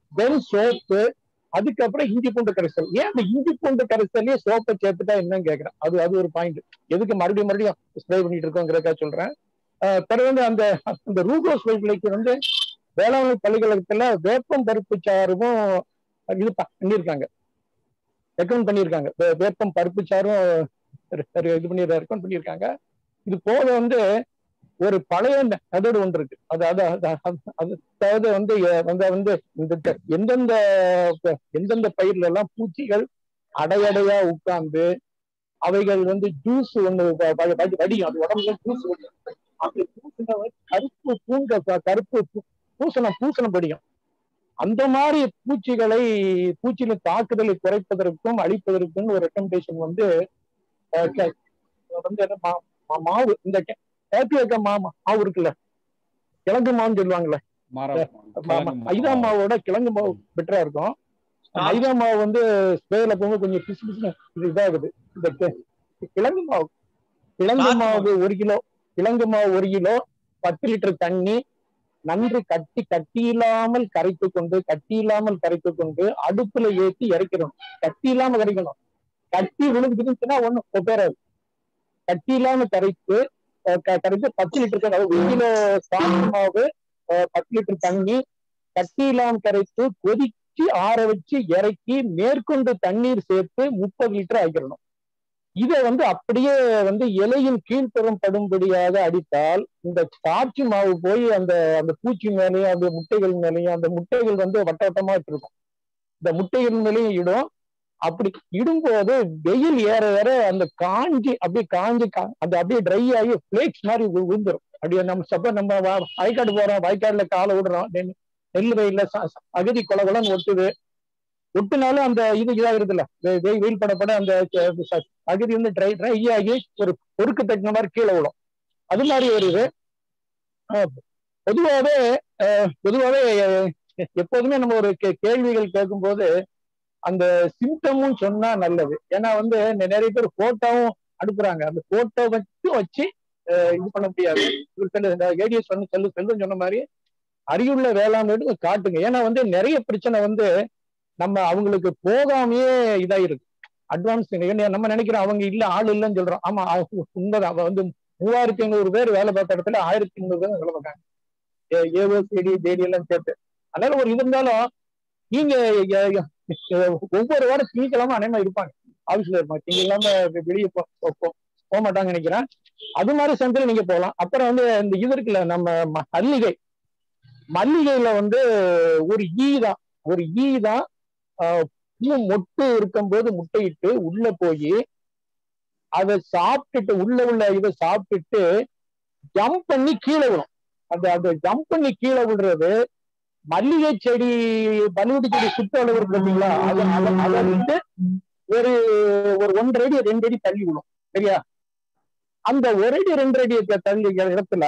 then soap அதுக்கப்புறம் இஞ்சி பூண்டு கரைசல் ஏன் அந்த இஞ்சி பூண்டு கரைசல்லே சோப்பை சேர்த்துட்டா என்னன்னு கேக்குறேன் அது அது ஒரு பாயிண்ட் எதுக்கு மறுபடியும் மறுபடியும் ஸ்ப்ரே பண்ணிட்டு இருக்கோங்கிறக்கா சொல்றேன் ஆஹ் பிறகு வந்து அந்த அந்த ரூகோஸ் வைப்பிலைக்கு வந்து வேளாண்மை பல்கலைக்கழகத்துல வேப்பம் பருப்பு சாறும் இது ப- பண்ணியிருக்காங்க ரெக்கமெண்ட் பண்ணியிருக்காங்க வே- வேப்பம் பருப்பு சாறும் re- re- இது பண்ணி ரெக்கமெண்ட் பண்ணியிருக்காங்க இது போக வந்து ஒரு பழைய அதோடு ஒன்று இருக்கு அது அது அது- அது- அது அதாவது வந்து எ- வந்து வந்து இந்த த- எந்தெந்த ப- எந்தெந்த பயிர்ல எல்லாம் பூச்சிகள் அடையடையா உட்கார்ந்து அவைகள் வந்து ஜூஸ் ஒண்ணு வ- வ- வடி- வடியும் அது உடம்புல ஜூஸ் அந்த ஜூஸ்ல வந்து கருப்பு பூங்க ப- கருப்பு பூ- பூசணம் பூசணம் படியும் அந்த மாதிரி பூச்சிகளை பூச்சியின் தாக்குதலை குறைப்பதற்கும் அழிப்பதற்கும் ஒரு ரெக்கமெண்டேஷன் வந்து அஹ், கே- வந்து என்ன மா- மா- மாவு இந்த கே- கேப்பியக்க மா மாவு இருக்குல்ல கிழங்கு மாவுன்னு சொல்லுவாங்கல்ல மரம் மா- மா- மைதா மாவோட கிழங்கு மாவு பெட்டரா இருக்கும் மைதா மாவு வந்து ஸ்ப்ரேல போகும்போது கொஞ்சம் பிசு பிசுன்னு இது இதாகுது இந்த கி- கிழங்கு மாவு கிழங்கு மாவு ஒரு கிலோ கிழங்கு மாவு ஒரு கிலோ பத்து லிட்டர் தண்ணி நன்கு கட்டி கட்டி இல்லாமல் கரைத்து கொண்டு கட்டி இல்லாமல் கரைத்து கொண்டு அடுப்புல ஏத்தி இறக்கிறோம் கட்டி இல்லாம கரைக்கணும் கட்டி விழுந்துச்சுன்னா ஒண்ணும் கொப்பேறாது கட்டி இல்லாம கரைத்து அஹ் க- கரைத்து பத்து லிட்டர் தண்ணி, அதாவது ஒரு கிலோ சாப்பிட்டு மாவு அஹ் பத்து லிட்டர் தண்ணி கட்டி இல்லாம கரைத்து கொதிச்சு ஆற வச்சு இறக்கி மேற்கொண்டு தண்ணீர் சேர்த்து முப்பது லிட்டர் ஆக்கிடணும் இதை வந்து அப்படியே வந்து இலையின் கீழ்ப்புறம் படும்படியாக அடித்தால் இந்த காய்ச்சி மாவு போய் அந்த அந்த பூச்சி மேலேயும் அந்த முட்டைகள் மேலேயும் அந்த முட்டைகள் வந்து வட்ட வட்டமா இருக்கும் இந்த முட்டைகள் மேலேயும் இடும் அப்படி இடும்போது வெயில் ஏற ஏற அந்த காஞ்சி அப்படியே காஞ்சி கா- அந்த அப்படியே ட்ரை ஆகி பிளேக்ஸ் மாதிரி வி- விழுந்துரும் அப்படியே நம்ம சப்ப நம்ம வா- வயக்காடு போறோம் வயக்காடுல காலை விடுறோம் நெல் நெல் வயல்ல ச- ச- அகதி கொல கொலன்னு ஒட்டுது ஒட்டுனாலும் அந்த இது இதாகிறது இல்ல வெ- வெயில் வெயில் படப்பட அந்த ச- ச- அகதி வந்து ட்ரை ட்ரை ஆகி ஒரு பொறுக்கு தட்டின மாதிரி கீழே விழும் அது மாதிரி ஒரு இது ஆஹ் பொதுவாகவே ஆஹ் பொதுவாகவே அஹ் எப்போதுமே நம்ம ஒரு கே- கேள்விகள் கேட்கும்போது அந்த சிம்டமும் சொன்னா நல்லது ஏன்னா வந்து நெ- நிறைய பேர் போட்டோவும் அனுப்புறாங்க அந்த போட்டோ மட்டும் வச்சு ஆஹ் இது பண்ண முடியாது இவர் செல்லு இந்த ஏடிஎஸ் வந்து செல்லு செல்வம் சொன்ன மாதிரி அறிவுள்ள வேளாண்மை காட்டுங்க ஏன்னா வந்து நிறைய பிரச்சனை வந்து நம்ம அவங்களுக்கு போகாமையே இதாயிருக்கு அட்வான்ஸ் நம்ம நினைக்கிறோம் அவங்க இல்ல ஆள் இல்லைன்னு சொல்றோம் ஆமா அவங்க உண்மைதான் அவ வந்து மூவாயிரத்தி ஐநூறு பேர் வேலை பார்த்த இடத்துல ஆயிரத்தி ஐநூறு பேர் வேலை பார்க்காங்க ஏஓ சிடி ஜேடி எல்லாம் சேர்த்து அதனால ஒரு இது இருந்தாலும் நீங்க எ- எ- எ- ஒவ்வொரு வாரம் திங்கக்கிழமை அனைமா இருப்பாங்க ஆபீஸ்ல இருப்பாங்க திங்கக்கிழமை வெ- வெளியே போ போ- போ- போக மாட்டாங்க நினைக்கிறேன் அது மாதிரி சந்தையில நீங்க போகலாம் அப்புறம் வந்து இந்த இது இருக்குல்ல நம்ம ம- மல்லிகை மல்லிகையில வந்து ஒரு ஈ தான் ஒரு ஈ தான் ஆஹ், பூ மொட்டு இருக்கும்போது முட்டையிட்டு உள்ள போய் அதை சாப்பிட்டுட்டு உள்ள உள்ள இதை சாப்பிட்டுட்டு ஜம்ப் பண்ணி கீழே விழும் அந்த அந்த ஜம்ப் பண்ணி கீழே விடுறது மல்லிகை செடி மல்லிகை செடி சுத்த அளவு இருக்கு பார்த்தீங்களா அதை அதை அதை விட்டு ஒரு ஒரு ஒன்றரை அடி ரெண்டு அடி தள்ளி விடும் சரியா அந்த ஒரு அடி ரெண்டு அடி இருக்க தள்ளி இடத்துல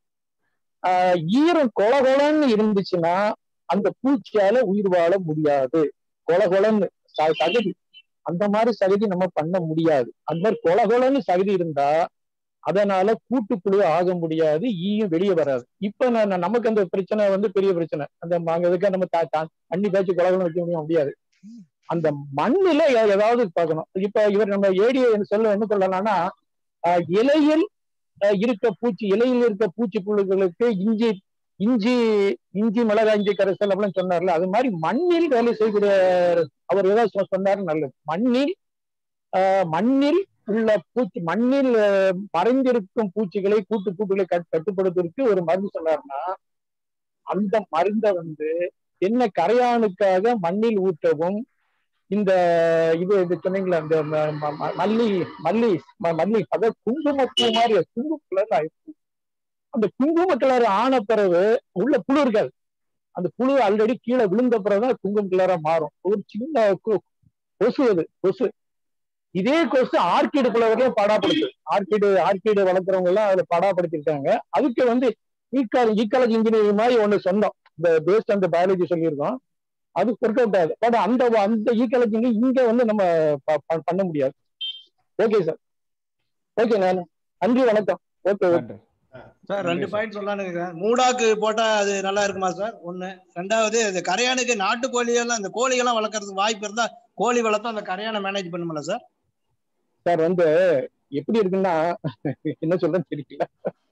ஆஹ் ஈரம் கொல கொலன்னு இருந்துச்சுன்னா அந்த பூச்சியால உயிர் வாழ முடியாது கொல கொலன்னு ச- சகதி அந்த மாதிரி சகதி நம்ம பண்ண முடியாது அந்த மாதிரி கொல கொலன்னு சகதி இருந்தா அதனால கூட்டுப்புழு ஆக முடியாது ஈயும் வெளியே வராது இப்ப நான் நான் நமக்கு அந்த பிரச்சனை வந்து பெரிய பிரச்சனை அந்த ம- அங்க இருக்க நம்ம த- த- தண்ணி பேச்சு கொலகலம் வைக்க முடியும் முடியாது அந்த மண்ணுல எ- ஏதாவது பார்க்கணும் இப்ப இவர் நம்ம ஏடியை சொல்ல என்ன சொல்லலாம்னா ஆஹ் இலையில் ஆஹ் இருக்க பூச்சி இலையில் இருக்க பூச்சி புழுக்களுக்கு இஞ்சி இஞ்சி இஞ்சி மிளகாய் இஞ்சி கரைசல் அப்படின்னு சொன்னார்ல அது மாதிரி மண்ணில் வேலை செய்கிற அவர் ஏதாவது சொ- சொன்னாரு நல்லது மண்ணில் ஆஹ் மண்ணில் உள்ள பூச்சி மண்ணில் ஆஹ் மறைந்திருக்கும் பூச்சிகளை கூட்டு பூச்சிகளை கட்- கட்டுப்படுத்துவதற்கு ஒரு மருந்து சொன்னாருன்னா அந்த மருந்தை வந்து என்ன கரையானுக்காக மண்ணில் ஊற்றவும் இந்த இது இது சொன்னீங்களா இந்த ம- ம- ம- மல்லி மல்லி ம- மல்லி அதாவது குங்குமப்பூ மாதிரி குங்கும கலர் ஆயிடுச்சு அந்த குங்கும கலர் ஆன பிறகு உள்ள புழு இருக்காது அந்த புழு ஆல்ரெடி கீழே விழுந்த பிறகுதான் குங்கும கலரா மாறும் ஒரு சின்ன கொ- கொசு அது கொசு இதே கொசு ஆர்கிடு புலவர்களையும் பாடாப்படுத்து ஆர்கிடு ஆர்கிடு வளர்க்குறவங்க எல்லாம் அதுல பாடாப்படுத்திருக்காங்க அதுக்கு வந்து ஈக்கால ஈக்காலஜி இன்ஜினியரிங் மாதிரி ஒண்ணு சொன்னோம் இந்த பேஸ்ட் அந்த பயாலஜி சொல்லியிருக்கோம் அது ஒர்க் அவுட் ஆகுது பட் அந்த அந்த ஈக்காலஜி இங்க வந்து நம்ம ப- ப- பண்ண முடியாது ஓகே சார் ஓகே நான் நன்றி வணக்கம் ஓகே ஓகே நன்றி சார் ரெண்டு பாயிண்ட் சொல்லலாம்னு இருக்கிறேன் மூடாக்கு போட்டா அது நல்லா இருக்குமா சார் ஒண்ணு ரெண்டாவது இந்த கரையானுக்கு நாட்டுக்கோழி எல்லாம் இந்த கோழிகள்லாம் வளர்க்கறதுக்கு வாய்ப்பு இருந்தா கோழி வளர்த்தா அந்த கரையானை மேனேஜ் பண்ணுமில்ல சார் சார் வந்து எப்படி இருக்குன்னா என்ன சொல்றேன்னு தெரியல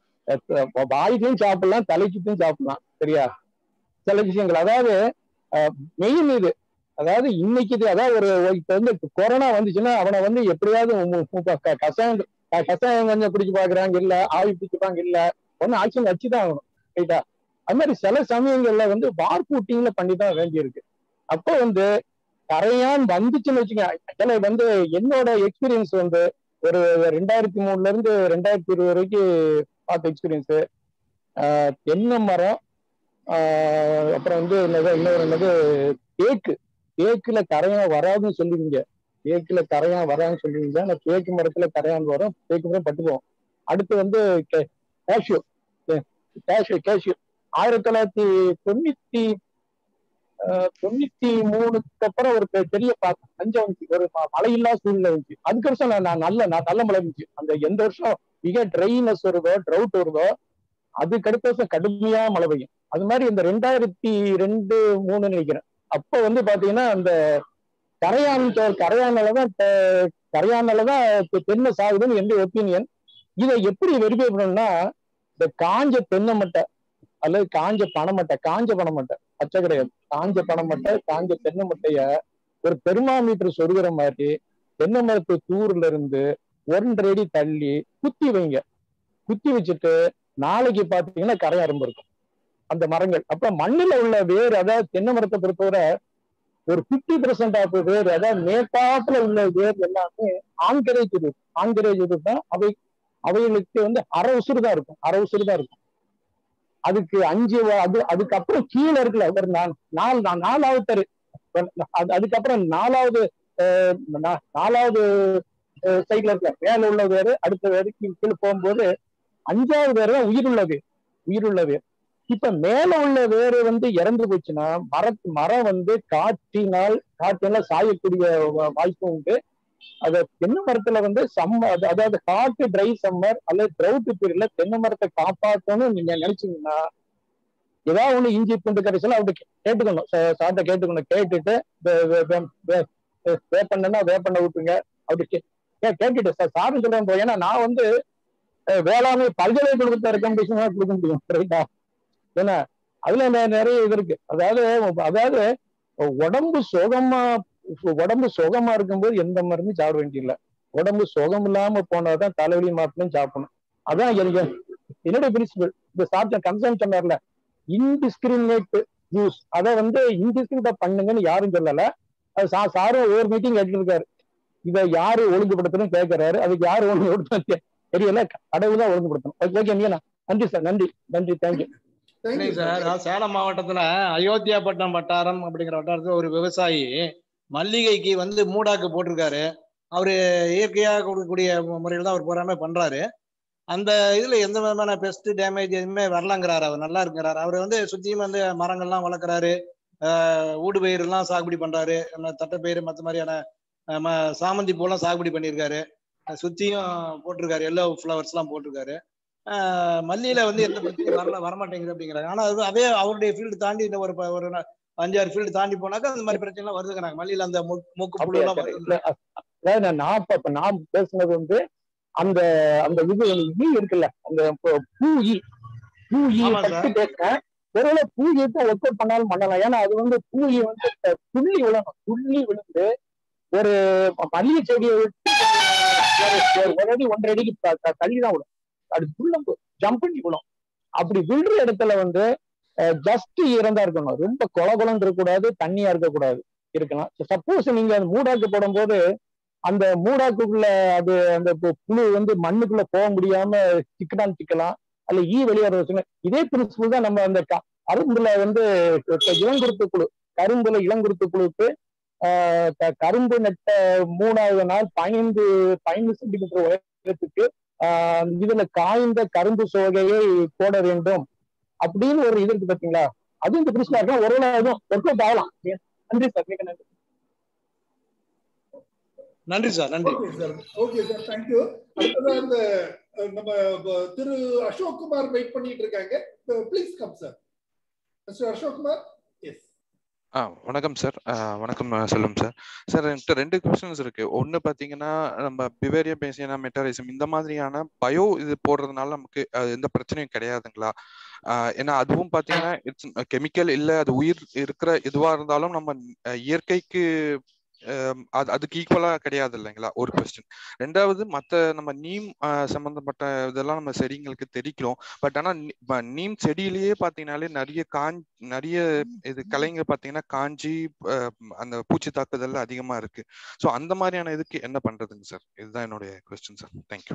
அஹ் வாய்க்கும் சாப்பிடலாம் தலைக்கும் சாப்பிடலாம் சரியா சில விஷயங்கள் அதாவது மெயின் இது அதாவது இன்னைக்கு இது அதாவது ஒரு இப்ப வந்து கொரோனா வந்துச்சுன்னா அவனை வந்து எப்படியாவது மு- மு- க- கஷாயம் க- கஷாயம் கொஞ்சம் குடிச்சு பாக்குறாங்க இல்ல ஆவி பிடிச்சுப்பாங்க இல்ல ஒன்னும் ஆக்ஷன் வச்சுதான் ஆகணும் ரைட்டா அது மாதிரி சில சமயங்கள்ல வந்து வார்பூட்டிங்ல பண்ணி தான் வேண்டியிருக்கு அப்போ வந்து கரையான் வந்துச்சுன்னு வச்சுங்க ஆக்சுவலா வந்து என்னோட எக்ஸ்பீரியன்ஸ் வந்து ஒரு ரெண்டாயிரத்தி மூணுல இருந்து ரெண்டாயிரத்தி இருபது வரைக்கும் பார்த்த எக்ஸ்பீரியன்ஸ் தென்னை மரம் ஆஹ் அப்புறம் வந்து என்னது இன்னொரு என்னது தேக்கு தேக்குல கரையான் வராதுன்னு சொல்லுவீங்க தேக்குல கரையான் வராதுன்னு சொல்லுவீங்க ஆனா தேக்கு மரத்துல கரையான் வரும் தேக்கு மரம் பட்டுக்குவோம் அடுத்து வந்து கேஷ்யூ கேஷ்யூ கேஷ்யூ ஆயிரத்தி தொள்ளாயிரத்தி தொண்ணூத்தி ஆஹ் தொண்ணூத்தி மூணுக்கு அப்புறம் ஒரு பெ- பெரிய பா- பஞ்சம் வந்துச்சு ஒரு ம- மழையில்லா சூழ்நிலை இருந்துச்சு அதுக்கு வருஷம் நான் நான் நல்ல நான் நல்ல மழை இருந்துச்சு அந்த எந்த வருஷம் மிக ட்ரைனஸ் வருதோ ட்ரவுட் வருதோ அதுக்கு அடுத்த வருஷம் கடுமையா மழை பெய்யும் அது மாதிரி இந்த ரெண்டாயிரத்தி ரெண்டு மூணு நினைக்கிறேன் அப்ப வந்து பாத்தீங்கன்னா அந்த கரையான் தோ- கரையானாலதான் தெ- கரையானாலதான் தெ- தென்னை சாகுதுன்னு எந்த ஒப்பீனியன் இதை எப்படி வெரிஃபை பண்ணணும்னா இந்த காஞ்ச தென்னை மட்டை அல்லது காஞ்ச பனைமட்டை காஞ்ச பனைமட்டை பச்சை கிடையாது காஞ்ச பனைமட்டை காஞ்ச தென்னை மட்டைய ஒரு தெர்மாமீட்டர் சொருகிற மாதிரி தென்னை மரத்து தூர்ல இருந்து ஒன்றரை அடி தள்ளி குத்தி வைங்க குத்தி வச்சுட்டு நாளைக்கு பாத்தீங்கன்னா கரை அரும்பு இருக்கும் அந்த மரங்கள் அப்ப மண்ணுல உள்ள வேர் அதாவது தென்னை மரத்தை பொறுத்தவரை ஒரு பிப்டி பெர்சென்ட் ஆஃப் வேர் அதாவது மேற்காட்டுல உள்ள வேர் எல்லாமே ஆண்கரேஜ் இது ஆண்கரேஜ் இது தான் அவை அவைகளுக்கு வந்து அரை உசுறு தான் இருக்கும் அரை உசுறு தான் இருக்கும் அதுக்கு அஞ்சு வ- அது அதுக்கப்புறம் கீழே இருக்குல்ல ஒரு நா- நாலு நா- நாலாவது தரு அது அதுக்கப்புறம் நாலாவது அஹ், நா- நாலாவது சைட்ல இருக்க மேல உள்ள வேறு அடுத்த வேறு கீழ் கீழே போகும்போது அஞ்சாவது வேறு தான் உயிருள்ள வேர் உயிருள்ள வேர் இப்ப மேல உள்ள வேறு வந்து இறந்து போச்சுன்னா மரத்து மரம் வந்து காற்றினால் காற்றினால் சாயக்கூடிய வா- வாய்ப்பு உண்டு அது தென்னை மரத்துல வந்து சம்ம அது- அதாவது ஹாட் ட்ரை சம்மர் அல்லது ட்ரவுட் பீரியட்ல தென்னை மரத்தை காப்பாற்றணும்னு நீங்க நினைச்சீங்கன்னா ஏதாவது ஒண்ணு இஞ்சி பூண்டு கரைசல் அப்படி கேட்டுக்கணும் சா- சார்ட்ட கேட்டுக்கணும் கேட்டுட்டு வே- வே- வே- வே- வே- வேப்பெண்ணா வேப்பெண்ணை ஊத்துங்க அப்படி கே- கே- கேட்டுட்டு சார் சாரு சொல்றேன் bro. ஏன்னா நான் வந்து அஹ், வேளாண்மை பல்கலைக்கழகத்தை ரெக்கமெண்டேஷன் கொடுக்க முடியும் ரைட்டா ஏன்னா அதுல நெ- நிறைய இது இருக்கு அதாவது அதாவது உடம்பு சுகமா உடம்பு சுகமா இருக்கும்போது எந்த மருந்து சாப்பிட வேண்டியதில்லை உடம்பு சுகம் இல்லாம போனாதான் தலைவலி மாத்திரம் சாப்பிடணும் அதான் எனக்கு என்னுடைய பிரின்சிபல் இந்த சாப்பிட்ட கன்சர்ன் சொன்னார்ல இன்டிஸ்கிரிமினேட் யூஸ் அதை வந்து இன்டிஸ்கிரிமினேட் பண்ணுங்கன்னு யாரும் சொல்லல அது சா சாரும் ஒவ்வொரு மீட்டிங் கேட்டுருக்காரு இதை யாரு ஒழுங்குபடுத்தணும் கேட்கிறாரு அதுக்கு யாரு ஒழுங்குபடுத்தணும் தெரியல கடவுள் தான் ஒழுங்குபடுத்தணும் ஓகே ஓகே நீங்க நன்றி சார் நன்றி நன்றி தேங்க்யூ இல்லைங்க சார் நான் சேலம் மாவட்டத்துல அயோத்தியாப்பட்டினம் வட்டாரம் அப்படிங்கிற வட்டாரத்துல ஒரு விவசாயி மல்லிகைக்கு வந்து மூடாக்கு போட்டிருக்காரு அவரு இயற்கையாக கொடுக்கக்கூடிய முறையில் தான் அவர் போறாம பண்றாரு அந்த இதுல எந்த விதமான பெஸ்ட் டேமேஜ் எதுவுமே வரலங்கிறாரு அவர் நல்லா இருக்கிறாரு அவர் வந்து சுத்தியும் வந்து மரங்கள்லாம் வளர்க்குறாரு ஊடு பயிரெல்லாம் சாகுபடி பண்றாரு நம்ம தட்டைப்பயிறு மற்ற மாதிரியான அஹ், ம- சாமந்தி பூலாம் சாகுபடி பண்ணியிருக்காரு அஹ், சுத்தியும் போட்டிருக்காரு எல்லோ ஃப்ளவர்ஸ் எல்லாம் போட்டிருக்காரு ஆஹ் மல்லியில வந்து எந்த பிரச்சனையும் வரல வரமாட்டேங்குது அப்படிங்கிறாங்க ஆனா அது அதே அவருடைய ஃபீல்டு தாண்டி இந்த ஒரு ப- ஒரு ந- அஞ்சாறு ஃபீல்டு தாண்டி போனாக்கா அந்த மாதிரி பிரச்சனை எல்லாம் வருதுங்கிறாங்க மல்லியில அந்த மூ- மூக்கு புழு எல்லாம் வருது இல்ல, அதாவது நான் நான் இப்ப- இப்ப நான் பேசுனது வந்து அந்த அந்த இது ஈ இருக்குல்ல அந்த பூ- பூ ஈ பூ ஈ ஆமா பத்தி சார். பேசுறேன் ஒருவேளை பூ ஈ தான் ஒர்க் அவுட் பண்ணாலும் பண்ணலாம் ஏன்னா அது வந்து பூ ஈ வந்து இப்ப துள்ளி விழணும் துள்ளி விழுந்து ஒரு மல்லிகை செடியை விட்டு ஒரு- ஒரு ஒரு அடி ஒன்றரை அடிக்கு த- த- தள்ளி தான் விடும் அது துள்ளம் ஜம்ப் பண்ணி விடும் அப்படி விழுற இடத்துல வந்து ஜஸ்ட் ஈரந்தா இருக்கணும் ரொம்ப கொல கொலன்னு இருக்கக்கூடாது தண்ணியா இருக்கக்கூடாது இருக்கலாம் சப்போஸ் நீங்க அந்த மூடாக்கு போடும்போது அந்த மூடாக்குள்ள அது அந்த பு- புழு வந்து மண்ணுக்குள்ள போக முடியாம சிக்கனான்னு சிக்கலாம் அல்ல ஈ வெளியேற வச்சுங்க இதே பிரின்சிபல் தான் நம்ம அந்த க- கரும்புல வந்து இப்ப இளங்குருத்து குழு கரும்புல இளங்குருத்து குழுக்கு ஆஹ் க- கரும்பு நட்ட மூணாவது நாள் பதினைந்து பதினைந்து சென்டிமீட்டர் உயரத்துக்கு ஆஹ் இதுல காய்ந்த கரும்பு சோகையை போட வேண்டும் அப்படின்னு ஒரு இது இருக்கு பாத்தீங்களா அது இந்த பிரின்சிபல் இருக்கா ஒரு நாள் அதுவும் ஒர்க் அவுட் ஆகலாம் நன்றி சார் மிக நன்றி நன்றி சார் நன்றி okay sir okay sir thank you அடுத்தது அந்த அஹ், நம்ம ப- திரு அசோக் குமார் வெயிட் பண்ணிட்டு இருக்காங்க please come sir mister Ashok Kumar yes ஆ வணக்கம் சார் வணக்கம் அஹ், செல்வம் சார் சார் என்கிட்ட ரெண்டு கொஸ்டின்ஸ் இருக்கு ஒன்று பார்த்தீங்கன்னா நம்ம பிவேரியா பேசியனா மெட்டாரிசம் இந்த மாதிரியான பயோ இது போடுறதுனால நமக்கு அது எந்த பிரச்சனையும் கிடையாதுங்களா ஆஹ் ஏன்னா அதுவும் பார்த்தீங்கன்னா இட்ஸ் கெமிக்கல் இல்லை அது உயிர் இருக்கிற இதுவாக இருந்தாலும் நம்ம அஹ், இயற்கைக்கு அஹ், அது அதுக்கு ஈக்குவலா கிடையாது இல்லைங்களா ஒரு கொஸ்டின் ரெண்டாவது மற்ற நம்ம நீம் ஆஹ், சம்பந்தப்பட்ட இதெல்லாம் நம்ம செடிங்களுக்கு தெரிக்கிறோம் பட் ஆனா நீ- ப- நீம் செடியிலேயே பாத்தீங்கன்னாலே நிறைய காஞ் நிறைய இது கலைங்க பாத்தீங்கன்னா காஞ்சி ஆஹ், அந்த பூச்சி தாக்குதல் அதிகமா இருக்கு ஸோ அந்த மாதிரியான இதுக்கு என்ன பண்றதுங்க சார் இதுதான் என்னுடைய கொஸ்டின் சார் தேங்க்யூ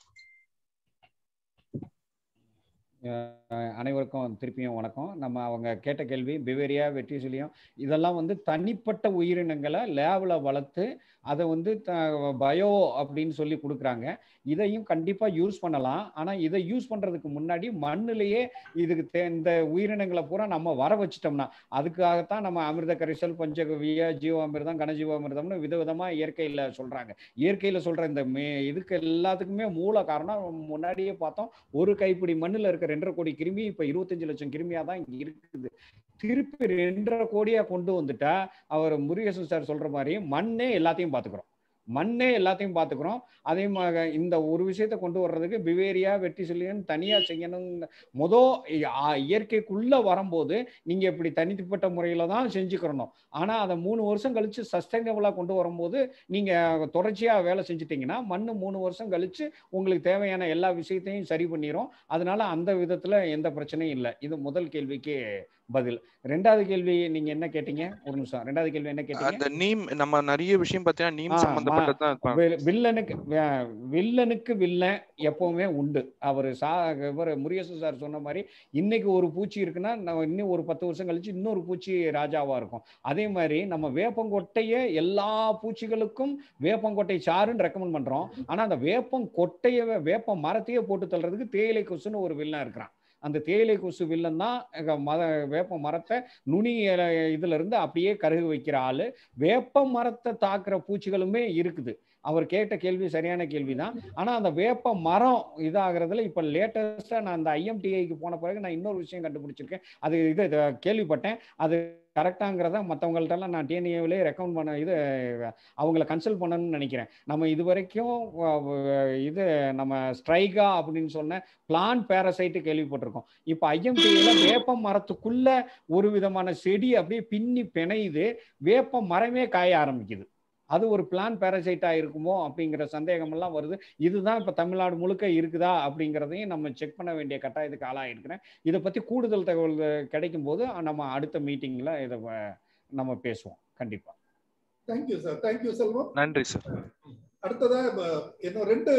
அஹ் அனைவருக்கும் திருப்பியும் வணக்கம் நம்ம அவங்க கேட்ட கேள்வி பிவேரியா வெட்டிசிலியம் இதெல்லாம் வந்து தனிப்பட்ட உயிரினங்களை லேபில் வளர்த்து அதை வந்து த பயோ அப்படின்னு சொல்லி கொடுக்குறாங்க இதையும் கண்டிப்பாக யூஸ் பண்ணலாம் ஆனால் இதை யூஸ் பண்ணுறதுக்கு முன்னாடி மண்ணிலேயே இதுக்கு தே இந்த உயிரினங்களை பூரா நம்ம வர வச்சிட்டோம்னா அதுக்காகத்தான் நம்ம அமிர்த கரிசல் பஞ்சகவிய ஜீவாமிர்தம் கனஜீவாமிர்தம்னு விதவிதமாக இயற்கையில் சொல்கிறாங்க இயற்கையில் சொல்கிற இந்த மே இதுக்கு எல்லாத்துக்குமே மூல காரணம் முன்னாடியே பார்த்தோம் ஒரு கைப்பிடி மண்ணில் இருக்க ரெண்டரை கோடி கிருமி இப்போ இருபத்தஞ்சு லட்சம் கிருமியாக தான் இங்கே இருக்குது திருப்பி ரெண்டரை கோடியாக கொண்டு வந்துட்டா அவர் முருகேசன் சார் சொல்கிற மாதிரி மண்ணே எல்லாத்தையும் பார்த்துக்கிறோம் மண்ணே எல்லாத்தையும் பார்த்துக்கிறோம் அதே மாதிரி இந்த ஒரு விஷயத்தை கொண்டு வர்றதுக்கு பிவேரியா வெட்டி சில்லியன் தனியாக செய்யணும் மொதல் இயற்கைக்குள்ளே வரும்போது நீங்கள் இப்படி தனிப்பட்ட முறையில் தான் செஞ்சுக்கிறணும் ஆனால் அதை மூணு வருஷம் கழித்து சஸ்டைனபிளாக கொண்டு வரும்போது நீங்கள் தொடர்ச்சியாக வேலை செஞ்சுட்டீங்கன்னா மண் மூணு வருஷம் கழித்து உங்களுக்கு தேவையான எல்லா விஷயத்தையும் சரி பண்ணிடும் அதனால அந்த விதத்தில் எந்த பிரச்சனையும் இல்லை இது முதல் கேள்விக்கு பதில் ரெண்டாவது கேள்வி நீங்க என்ன கேட்டீங்க ஒரு நிமிஷம் ரெண்டாவது கேள்வி என்ன கேட்டீங்க அந்த நீம் நம்ம நிறைய விஷயம் பார்த்தீங்கன்னா நீம் ஆ, சம்பந்தப்பட்டதுதான் மா- வி- வில்லனுக்கு வி- வில்லனுக்கு வில்லன் எப்பவுமே உண்டு அவர் சா இவர் முருகேசன் சார் சொன்ன மாதிரி இன்னைக்கு ஒரு பூச்சி இருக்குன்னா நம்ம இன்னும் ஒரு பத்து வருஷம் கழிச்சு இன்னொரு பூச்சி ராஜாவா இருக்கும் அதே மாதிரி நம்ம வேப்பங்கொட்டையை எல்லா பூச்சிகளுக்கும் வேப்பங்கொட்டை சாறுன்னு ரெக்கமெண்ட் பண்றோம் ஆனா அந்த வேப்பங்கொட்டையை வேப்ப மரத்தையே போட்டு தள்ளுறதுக்கு தேயிலை கொசுன்னு ஒரு வில்லன் இருக்கிறான் அந்த தேயிலை கொசு வில்லன் தான் எங்க மத வேப்ப மரத்தை நுனி இல- இதுல இருந்து அப்படியே கருகு வைக்கிற ஆளு வேப்ப மரத்தை தாக்குற பூச்சிகளுமே இருக்குது அவர் கேட்ட கேள்வி சரியான கேள்வி தான் ஆனால் அந்த வேப்ப மரம் இதாகிறதுல இப்போ லேட்டஸ்ட்டாக நான் அந்த ஐஎம்டிஐக்கு போன பிறகு நான் இன்னொரு விஷயம் கண்டுபிடிச்சிருக்கேன் அது இது இது கேள்விப்பட்டேன் அது கரெக்டாங்கிறத மற்றவங்கள்ட்டெல்லாம் நான் டிஎன்ஏவிலே ரெக்கமெண்ட் பண்ண இது அவங்கள கன்சல்ட் பண்ணணும்னு நினைக்கிறேன் நம்ம இது வரைக்கும் வ- வ- இது நம்ம ஸ்ட்ரைகா அப்படின்னு சொன்ன பிளான் பேரசைட்டு கேள்விப்பட்டிருக்கோம் இப்போ ஐஎம்டிஐல வேப்ப மரத்துக்குள்ள ஒரு விதமான செடி அப்படியே பின்னி பிணையுது வேப்ப மரமே காய ஆரம்பிக்குது அது ஒரு பிளான் பேரசைட்டா இருக்குமோ அப்படிங்கிற சந்தேகம் எல்லாம் வருது இதுதான் இப்ப தமிழ்நாடு முழுக்க இருக்குதா அப்படிங்கிறதையும் நம்ம செக் பண்ண வேண்டிய கட்டாயத்துக்கு ஆளாயிருக்கிறேன் இதை பத்தி கூடுதல் தகவல் கிடைக்கும் போது நம்ம அடுத்த மீட்டிங்ல இதை வ- நம்ம பேசுவோம் கண்டிப்பா தேங்க்யூ சார் தேங்க்யூ செல்வம் நன்றி சார் அடுத்ததா ப- இன்னும் ரெண்டு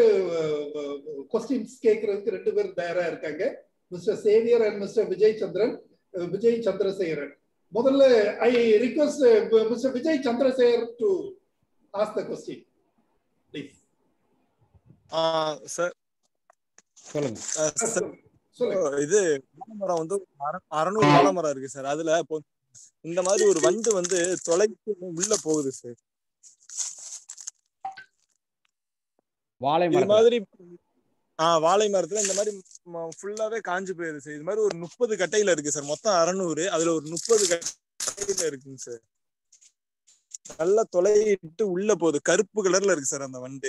கொஸ்டின்ஸ் கேட்கறதுக்கு ரெண்டு பேர் தயாரா இருக்காங்க mister Xavier and mister Vijay Chandran அஹ், விஜய் சந்திரசேகரன் முதல்ல I request mister Vijay Chandrasekar to ask the question please sir சொல்லுங்க சார் இது வாழைமரம் வந்து ஒரு அற- அறநூறு வாழைமரம் இருக்கு சார் அதுல இப்போ இந்த மாதிரி ஒரு வண்டு வந்து தொலைக்கு உள்ள போகுது சார் வாழை இது மரத்துல மாதிரி ஆஹ் வாழை மரத்துல இந்த மாதிரி ஃபுல்லாவே காஞ்சு போயிருது சார் இது மாதிரி ஒரு முப்பது கட்டையில இருக்கு சார் மொத்தம் அறநூறு அதுல ஒரு முப்பது கட்டையில இருக்குங்க சார் நல்லா தொலையிட்டு உள்ள போகுது கருப்பு கலர்ல இருக்கு சார் அந்த வண்டு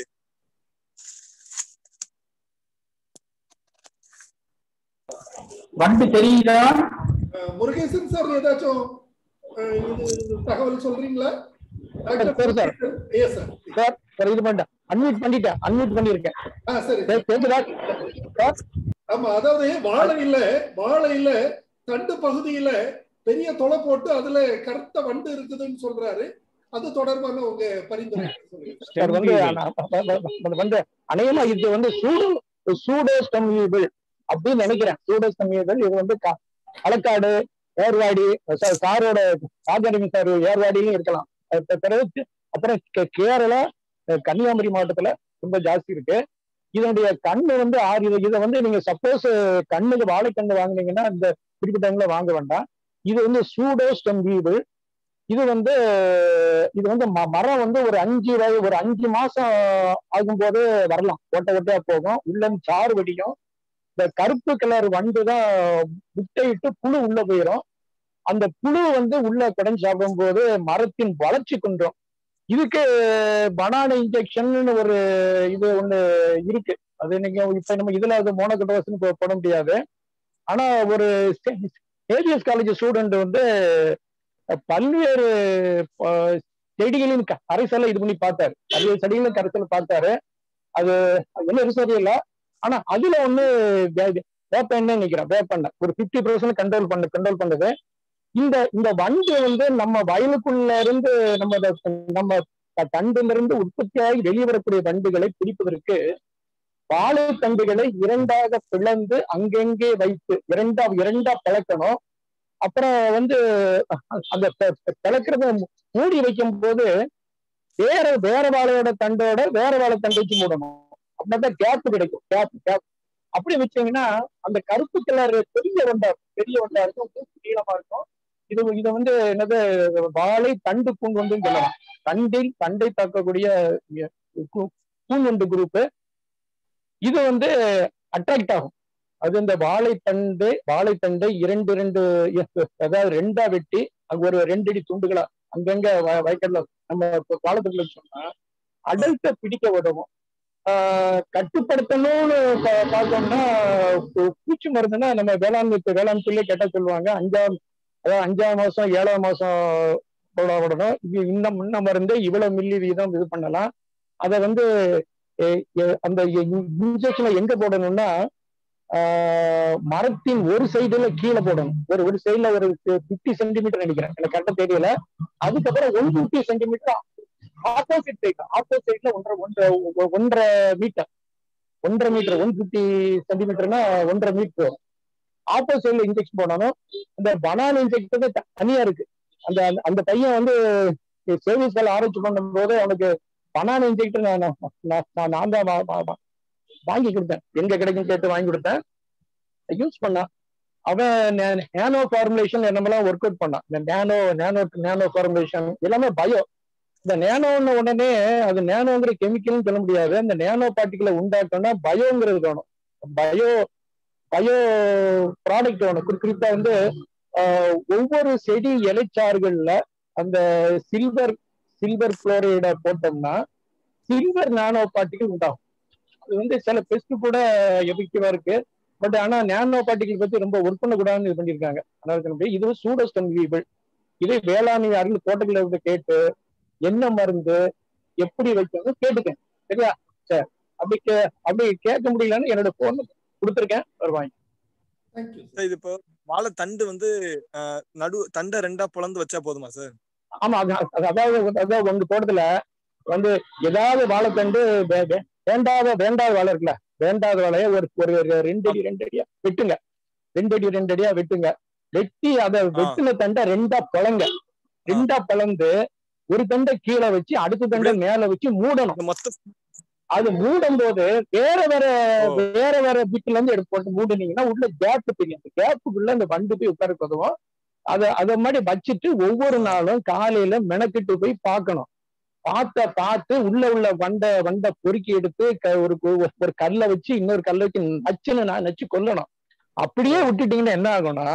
வண்டு தெரியுதா அஹ், முருகேசன் சார் ஏதாச்சும் அஹ், இது தகவல் சொல்றீங்களா சரி sir yes sir sir sir இது பண்ணிட்டேன் அன்மியூட் பண்ணிட்டேன் அன்மியூட் பண்ணிருக்கேன் ஆ சரி சார், கேக்குதா சார் ஆமா அதாவது வாழையில வாழையில தண்டு பகுதியில பெரிய தொலை போட்டு அதுல கருத்த வண்டு இருக்குதுன்னு சொல்றாரு அது தொடர்பான உங்க பரிந்துரை சொல்லுங்க சார் வந்து நான் அது வந்து அநேகமா இது வந்து சூடு சூடோ ஸ்டம்யூபிள் அப்படின்னு நினைக்கிறேன் சூடோ ஸ்டம்யூபிள் இது வந்து க- களக்காடு ஏர்வாடி சா- சாரோட ராஜாரவி சார் ஏர்வாடியிலும் இருக்கலாம் அது பிறகு அப்புறம் கே- கேரளா அஹ், கன்னியாகுமரி மாவட்டத்துல ரொம்ப ஜாஸ்தி இருக்கு இதனுடைய கண்ணு வந்து ஆறு இது- இதை வந்து நீங்க சப்போஸ் கண்ணுக்கு வாழைக்கண்ணு வாங்குனீங்கன்னா இந்த குறிப்பிட்ட டைம்ல வாங்க வேண்டாம் இது வந்து சூடோ ஸ்டம்யூபிள் இது வந்து இது வந்து ம- மரம் வந்து ஒரு அஞ்சு வய ஒரு அஞ்சு மாசம் ஆகும்போது வரலாம் ஓட்ட ஓட்டையா போகும் உள்ள சாறு வெடியும் இந்த கருப்பு கலர் வண்டு தான் முட்டையிட்டு புழு உள்ள போயிடும் அந்த புழு வந்து உள்ள குடஞ்சு சாப்பிடும்போது மரத்தின் வளர்ச்சி குன்றும் இதுக்கு பனானா இன்ஜெக்ஷன் ஒரு இது ஒண்ணு இருக்கு அது நீங்க இப்ப நம்ம இதுல அது மோனோகட்டோஸ்னு போட முடியாது ஆனா ஒரு ஏபிஎஸ் காலேஜ் ஸ்டூடெண்ட் வந்து பல்வேறு அஹ், செடிகளின் க- கரைசலை இது பண்ணி பார்த்தாரு பல்வேறு செடிகளின் கரைசலை பார்த்தாரு அது என்ன ரிசர்வ் இல்ல ஆனா அதுல ஒண்ணு வே- வேப்ப எண்ணெய் நிக்கிறேன் வேப்பெண்ணெய் ஒரு பிப்டி பர்சன்ட் கண்ட்ரோல் பண்ண கண்ட்ரோல் பண்ணுது இந்த இந்த வண்டு வந்து நம்ம வயலுக்குள்ள இருந்து நம்ம இத- நம்ம த- தண்டுல இருந்து உற்பத்தியாகி வெளியே வரக்கூடிய வண்டுகளை பிரிப்பதற்கு வாழைத்தண்டுகளை இரண்டாக பிளந்து அங்கங்கே வைத்து இரண்டா இரண்டா பிளக்கணும் அப்புறம் வந்து அந்த ப- ப- பிளக்கிறத மூடி வைக்கும் போது வேற வேற வாழையோட தண்டோட வேற வாழை தண்டு வச்சு மூடணும் அப்படின்னா கேப் கிடைக்கும் கேப் கேப் அப்படி வச்சீங்கன்னா அந்த கருப்பு கலர் பெரிய வண்டா இருக்கும். பெரிய வண்டா இருக்கும் மூக்கு நீளமா இருக்கும் இது இது வந்து என்னது வாழை தண்டு பூங்கொண்டு சொல்லலாம் தண்டில் தண்டை தாக்கக்கூடிய பூ- பூங்கொண்டு குரூப் இது வந்து அட்ராக்ட் ஆகும் அது இந்த வாழைத்தண்டு வாழைத்தண்டை இரண்டு இரண்டு அதாவது ரெண்டா வெட்டி அங்க ஒரு ரெண்டு அடி துண்டுகளா அங்கங்க வ- வயக்காட்டுல நம்ம இப்ப காலத்துக்குள்ள சொன்னா அடல்ட்ட பிடிக்க உதவும் ஆஹ் கட்டுப்படுத்தணும்னு பா- பார்த்தோம்னா பூ- பூச்சி மருந்துன்னா நம்ம வேளாண்மை இப்ப வேளாண் சொல்லி கேட்டா சொல்லுவாங்க அஞ்சாம் அதாவது அஞ்சாம் மாசம் ஏழாம் மாசம் போட விடணும் இது இந்த முன்ன மருந்து இவ்வளவு மில்லி வீதம் இது பண்ணலாம் அதை வந்து எ- எ- அந்த இன்ஜெக்ஷனை எங்க போடணும்னா ஆஹ் மரத்தின் ஒரு சைடுல கீழே போடணும் ஒரு ஒரு சைடுல ஒரு பிப்டி சென்டிமீட்டர் நினைக்கிறேன் எனக்கு கரெக்டா தெரியல அதுக்கப்புறம் one fifty centimetre opposite side ஆப்போசிட்ல ஒன்றரை ஒன்றரை ஒன்றரை மீட்டர் ஒன்றரை மீட்டர் ஒன் பிப்டி சென்டிமீட்டர்னா ஒன்றரை மீட்டர் ஆப்போசிட்ல இன்ஜெக்ஷன் போடணும் இந்த பனானா இன்ஜெக்ஷன் தனியா இருக்கு அந்த அந்த- அந்த பையன் வந்து சேவிஸ்கள் ஆராய்ச்சி பண்ணும்போது அவனுக்கு பனானா இன்ஜெக்டர் நான் நான் நான் நான் தான் வா- வா- வா- வாங்கி கொடுத்தேன் எங்க கிடைக்கும் கேட்டு வாங்கி கொடுத்தேன் யூஸ் பண்ணான் அவன் நேனோ ஃபார்முலேஷன் என்னமெல்லாம் ஒர்க் அவுட் பண்ணான் இந்த நேனோ நேனோ நேனோ ஃபார்முலேஷன் எல்லாமே பயோ இந்த நேனோன்னு உடனே அது நேனோங்கிற கெமிக்கல்னு சொல்ல முடியாது அந்த நேனோ பார்ட்டிகளை உண்டாக்கணும்னா பயோங்கிறது வேணும் பயோ பயோ ப்ராடக்ட் வேணும் குறி- குறிப்பா வந்து ஆஹ், ஒவ்வொரு செடி இலைச்சாறுகள்ல அந்த சில்வர் சில்வர் குளோரைட போட்டோம்னா சில்வர் நானோ பார்ட்டிகள் உண்டாகும் அது வந்து சில பெஸ்ட் கூட எஃபெக்டிவா இருக்கு பட் ஆனா நானோ பார்ட்டிகள் பத்தி ரொம்ப ஒர்க் பண்ணக்கூடாதுன்னு இது பண்ணியிருக்காங்க அதனால இது சூடோஸ் கன்வீபிள் இதே வேளாண்மை அறிவு தோட்டங்களை இருந்து கேட்டு என்ன மருந்து எப்படி வைக்கணும் கேட்டுக்கேன் சரியா சரி அப்படி கே அப்படி கேட்க முடியலன்னு என்னோட போன் கொடுத்துருக்கேன் வருவாங்க சார், இது இப்போ வாழை தண்டு வந்து அஹ், நடு தண்டை ரெண்டா பொளந்து வச்சா போதுமா சார் ஆமா அது- அது- அதாவது அதாவது உங்க தோட்டத்துல வந்து ஏதாவது வாழைத்தண்டு வே- வே- வேண்டாத வேண்டாத வாழை இருக்குல்ல வேண்டாத வாழைய ஒரு ஒரு ஒரு ரெண்டு அடி ரெண்டு அடியா வெட்டுங்க ரெண்டு அடி ரெண்டு அடியா வெட்டுங்க வெட்டி அதை வெட்டின தண்டை ரெண்டா பிளங்க ரெண்டா பிளந்து ஒரு தண்டை கீழே வச்சு அடுத்த தண்டை மேல வச்சு மூடணும் அது மூடும் போது வேற வேற வேற வேற பிட்ல இருந்து எடுத்து போட்டு மூடுனீங்கன்னா உள்ள கேப் தெரியும் அந்த கேப்புக்குள்ள அந்த வண்டு போய் உட்கார உதவும் அதை அதை மாதிரி வச்சுட்டு ஒவ்வொரு நாளும் காலையில மெனக்கிட்டு போய் பார்க்கணும் பார்த்த பார்த்து உள்ள உள்ள வண்டை வண்டை பொறுக்கி எடுத்து க- ஒரு ஒரு ஒரு கல்லை வச்சு இன்னொரு கல்லை வச்சு நச்சுன்னு நான் நச்சு கொல்லணும் அப்படியே விட்டுட்டீங்கன்னா என்ன ஆகும்னா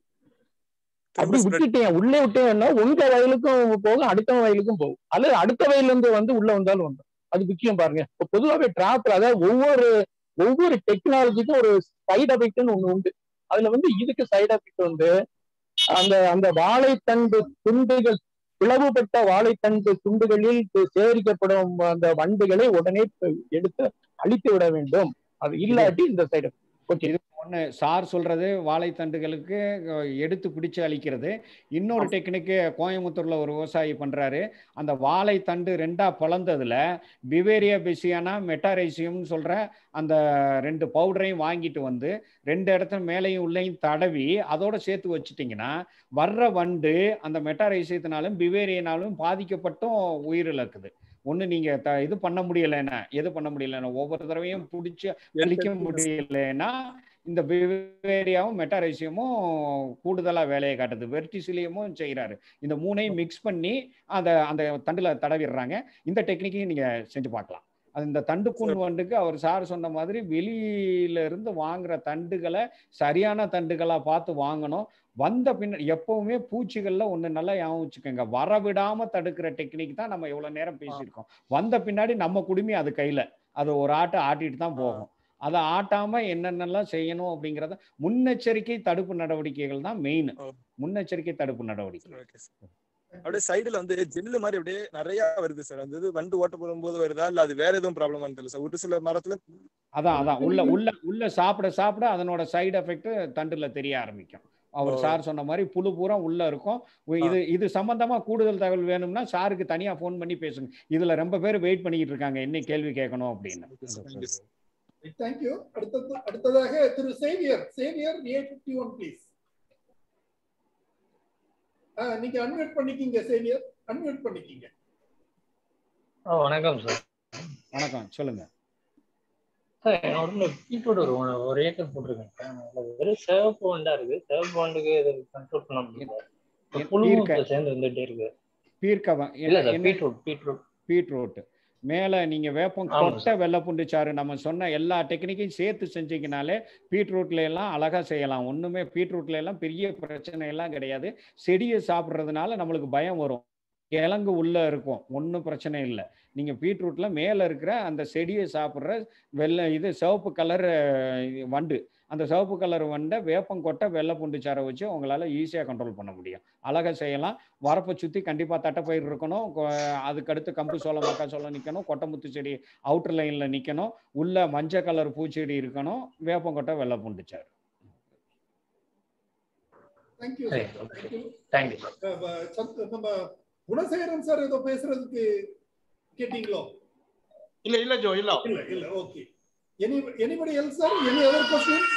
அப்படி விட்டுட்டீங்க உள்ளே விட்டீங்கன்னா உங்க வயலுக்கும் போகும் அடுத்த வயலுக்கும் போகும் அல்லது அடுத்த வயல்ல இருந்து வந்து உள்ள வந்தாலும் வந்துடும் அது முக்கியம் பாருங்க இப்ப பொதுவாகவே டிராப்ல அதாவது ஒவ்வொரு ஒவ்வொரு டெக்னாலஜிக்கும் ஒரு சைடு எஃபெக்ட்னு ஒண்ணு உண்டு அதுல வந்து இதுக்கு சைடு எஃபெக்ட் வந்து அந்த அந்த வாழைத்தண்டு துண்டுகள் பிளவுபட்ட வாழைத்தண்டு துண்டுகளில் சேகரிக்கப்படும் அந்த வண்டுகளை உடனே எடுத்து அழித்து விட வேண்டும் அது இல்லாட்டி இந்த சைடு ஓகே ஒன்று சார் சொல்றது வாழைத்தண்டுகளுக்கு அஹ், எடுத்து பிடிச்சு அழிக்கிறது இன்னொரு டெக்னிக்கு கோயம்புத்தூர்ல ஒரு விவசாயி பண்றாரு அந்த வாழைத்தண்டு ரெண்டா பிளந்ததுல பிவேரியா பெசியானா மெட்டாரைசியம்னு சொல்ற அந்த ரெண்டு பவுடரையும் வாங்கிட்டு வந்து ரெண்டு இடத்துல மேலையும் உள்ளேயும் தடவி அதோட சேர்த்து வச்சுட்டிங்கன்னா வர்ற வண்டு அந்த மெட்டாரைசியத்தினாலும் பிவேரியனாலும் பாதிக்கப்பட்டும் உயிரிழக்குது ஒண்ணு நீங்க த- இது பண்ண முடியலைன்னா எது பண்ண முடியலைன்னா ஒவ்வொரு தடவையும் பிடிச்சி அழிக்க முடியலைன்னா இந்த பிவேரியாவும் மெட்டாரைசியமும் கூடுதலா வேலையை காட்டுது வெர்டிசிலியமும் செய்யறாரு இந்த மூணையும் மிக்ஸ் பண்ணி அந்த அந்த தண்டுல தடவிடுறாங்க இந்த டெக்னிக்கையும் நீங்க செஞ்சு பார்க்கலாம் அது இந்த தண்டு கூண் வண்டுக்கு அவர் சார் சொன்ன மாதிரி வெளியில இருந்து வாங்குற தண்டுகளை சரியான தண்டுகளா பார்த்து வாங்கணும் வந்த பின்ன எப்பவுமே பூச்சிகள்ல ஒண்ணு நல்லா ஞாபகம் வச்சுக்கோங்க வரவிடாம தடுக்கிற டெக்னிக் தான் நம்ம இவ்வளவு நேரம் பேசியிருக்கோம் வந்த பின்னாடி நம்ம குடுமி அது கையில அது ஒரு ஆட்டு ஆட்டிட்டு தான் போகும் அதை ஆட்டாம என்னென்னலாம் செய்யணும் அப்படிங்கறத முன்னெச்சரிக்கை தடுப்பு நடவடிக்கைகள் தான் மெயின் முன்னெச்சரிக்கை தடுப்பு நடவடிக்கை ஓகே சார் அப்படியே சைடுல வந்து ஜெல்லு மாதிரி அப்படியே நிறைய வருது சார் அந்த இது வண்டு ஓட்ட போடும்போது வருதா இல்ல அது வேற எதுவும் ப்ராப்ளமா தெரியல சார் ஒரு சில மரத்துல அதான் அதான் உள்ள உள்ள உள்ள சாப்பிட சாப்பிட அதனோட சைடு எஃபெக்ட் தண்டுல தெரிய ஆரம்பிக்கும் அவர் ஓ. சார் சொன்ன மாதிரி புழு பூரா உள்ள இருக்கும் உ- இது இது சம்பந்தமா கூடுதல் தகவல் வேணும்னா சாருக்கு தனியா ஃபோன் பண்ணி பேசுங்க இதுல ரொம்ப பேர் வெயிட் பண்ணிக்கிட்டு இருக்காங்க என்ன கேள்வி கேட்கணும் அப்படின்னு தேங்க்யூ அடுத்தது அடுத்ததாக திரு Xavier Xavier A fifty one please நீங்க அன்மியூட் பண்ணிக்கிங்க சேவியர் அன்மியூட் பண்ணிக்கிங்க வணக்கம் சார் வணக்கம் சொல்லுங்க சார் என்னோட பீட்ரூட் ஒரு ஒ- ஒரு ஏக்கர் போட்டிருக்கேன் சார் அதுல வெறும் சிவப்பு வண்டா இருக்கு சிவப்பு வண்டுக்கு இது கண்ட்ரோல் பண்ண முடியல இப்ப எ- புழுவும் பீர்க்க- இப்ப சேர்ந்து வந்துட்டே இருக்கு பீர்க்கவன் இல்ல சார் பீட்ரூட் பீட்ரூட் பீட்ரூட் மேல நீங்க வேப்பம் ஆமா கொட்டை வெள்ளை பூண்டு சாறு நம்ம சொன்ன எல்லா டெக்னிக்கையும் சேர்த்து செஞ்சீங்கனாலே பீட்ரூட்ல எல்லாம் அழகா செய்யலாம் ஒண்ணுமே பீட்ரூட்ல எல்லாம் பெரிய பிரச்சனை எல்லாம் கிடையாது செடியை சாப்பிட்றதுனால நம்மளுக்கு பயம் வரும் கிழங்கு உள்ள இருக்கும் ஒன்றும் பிரச்சனை இல்லை நீங்க பீட்ரூட்ல மேல இருக்கிற அந்த செடியை சாப்பிட்ற வெள்ளை இது சிவப்பு கலர் வண்டு அந்த சிவப்பு கலர் வண்டை வேப்பம் கொட்டை வெள்ளை பூண்டு சாறை வச்சு உங்களால ஈஸியா கண்ட்ரோல் பண்ண முடியும் அழகா செய்யலாம் வரப்பை சுத்தி கண்டிப்பா தட்டைப்பயிர் இருக்கணும் கொ- அதுக்கடுத்து கம்பு சோளம் மக்காச்சோளம் நிக்கணும் கொட்டைமுத்து செடி அவுட்டர் லைன்ல நிக்கணும் உள்ள மஞ்சள் கலர் பூச்செடி இருக்கணும் வேப்பம் கொட்டை வெள்ளை பூண்டு சாறு தேங்க்யூ சரி, sir okay. Thank you Thank you, sir. நம்ம குணசேகரன் சார் ஏதோ பேசுறதுக்கு கேட்டீங்களோ இல்ல இல்ல ஜோ இல்ல இல்ல இல்ல okay any anybody else sir any other question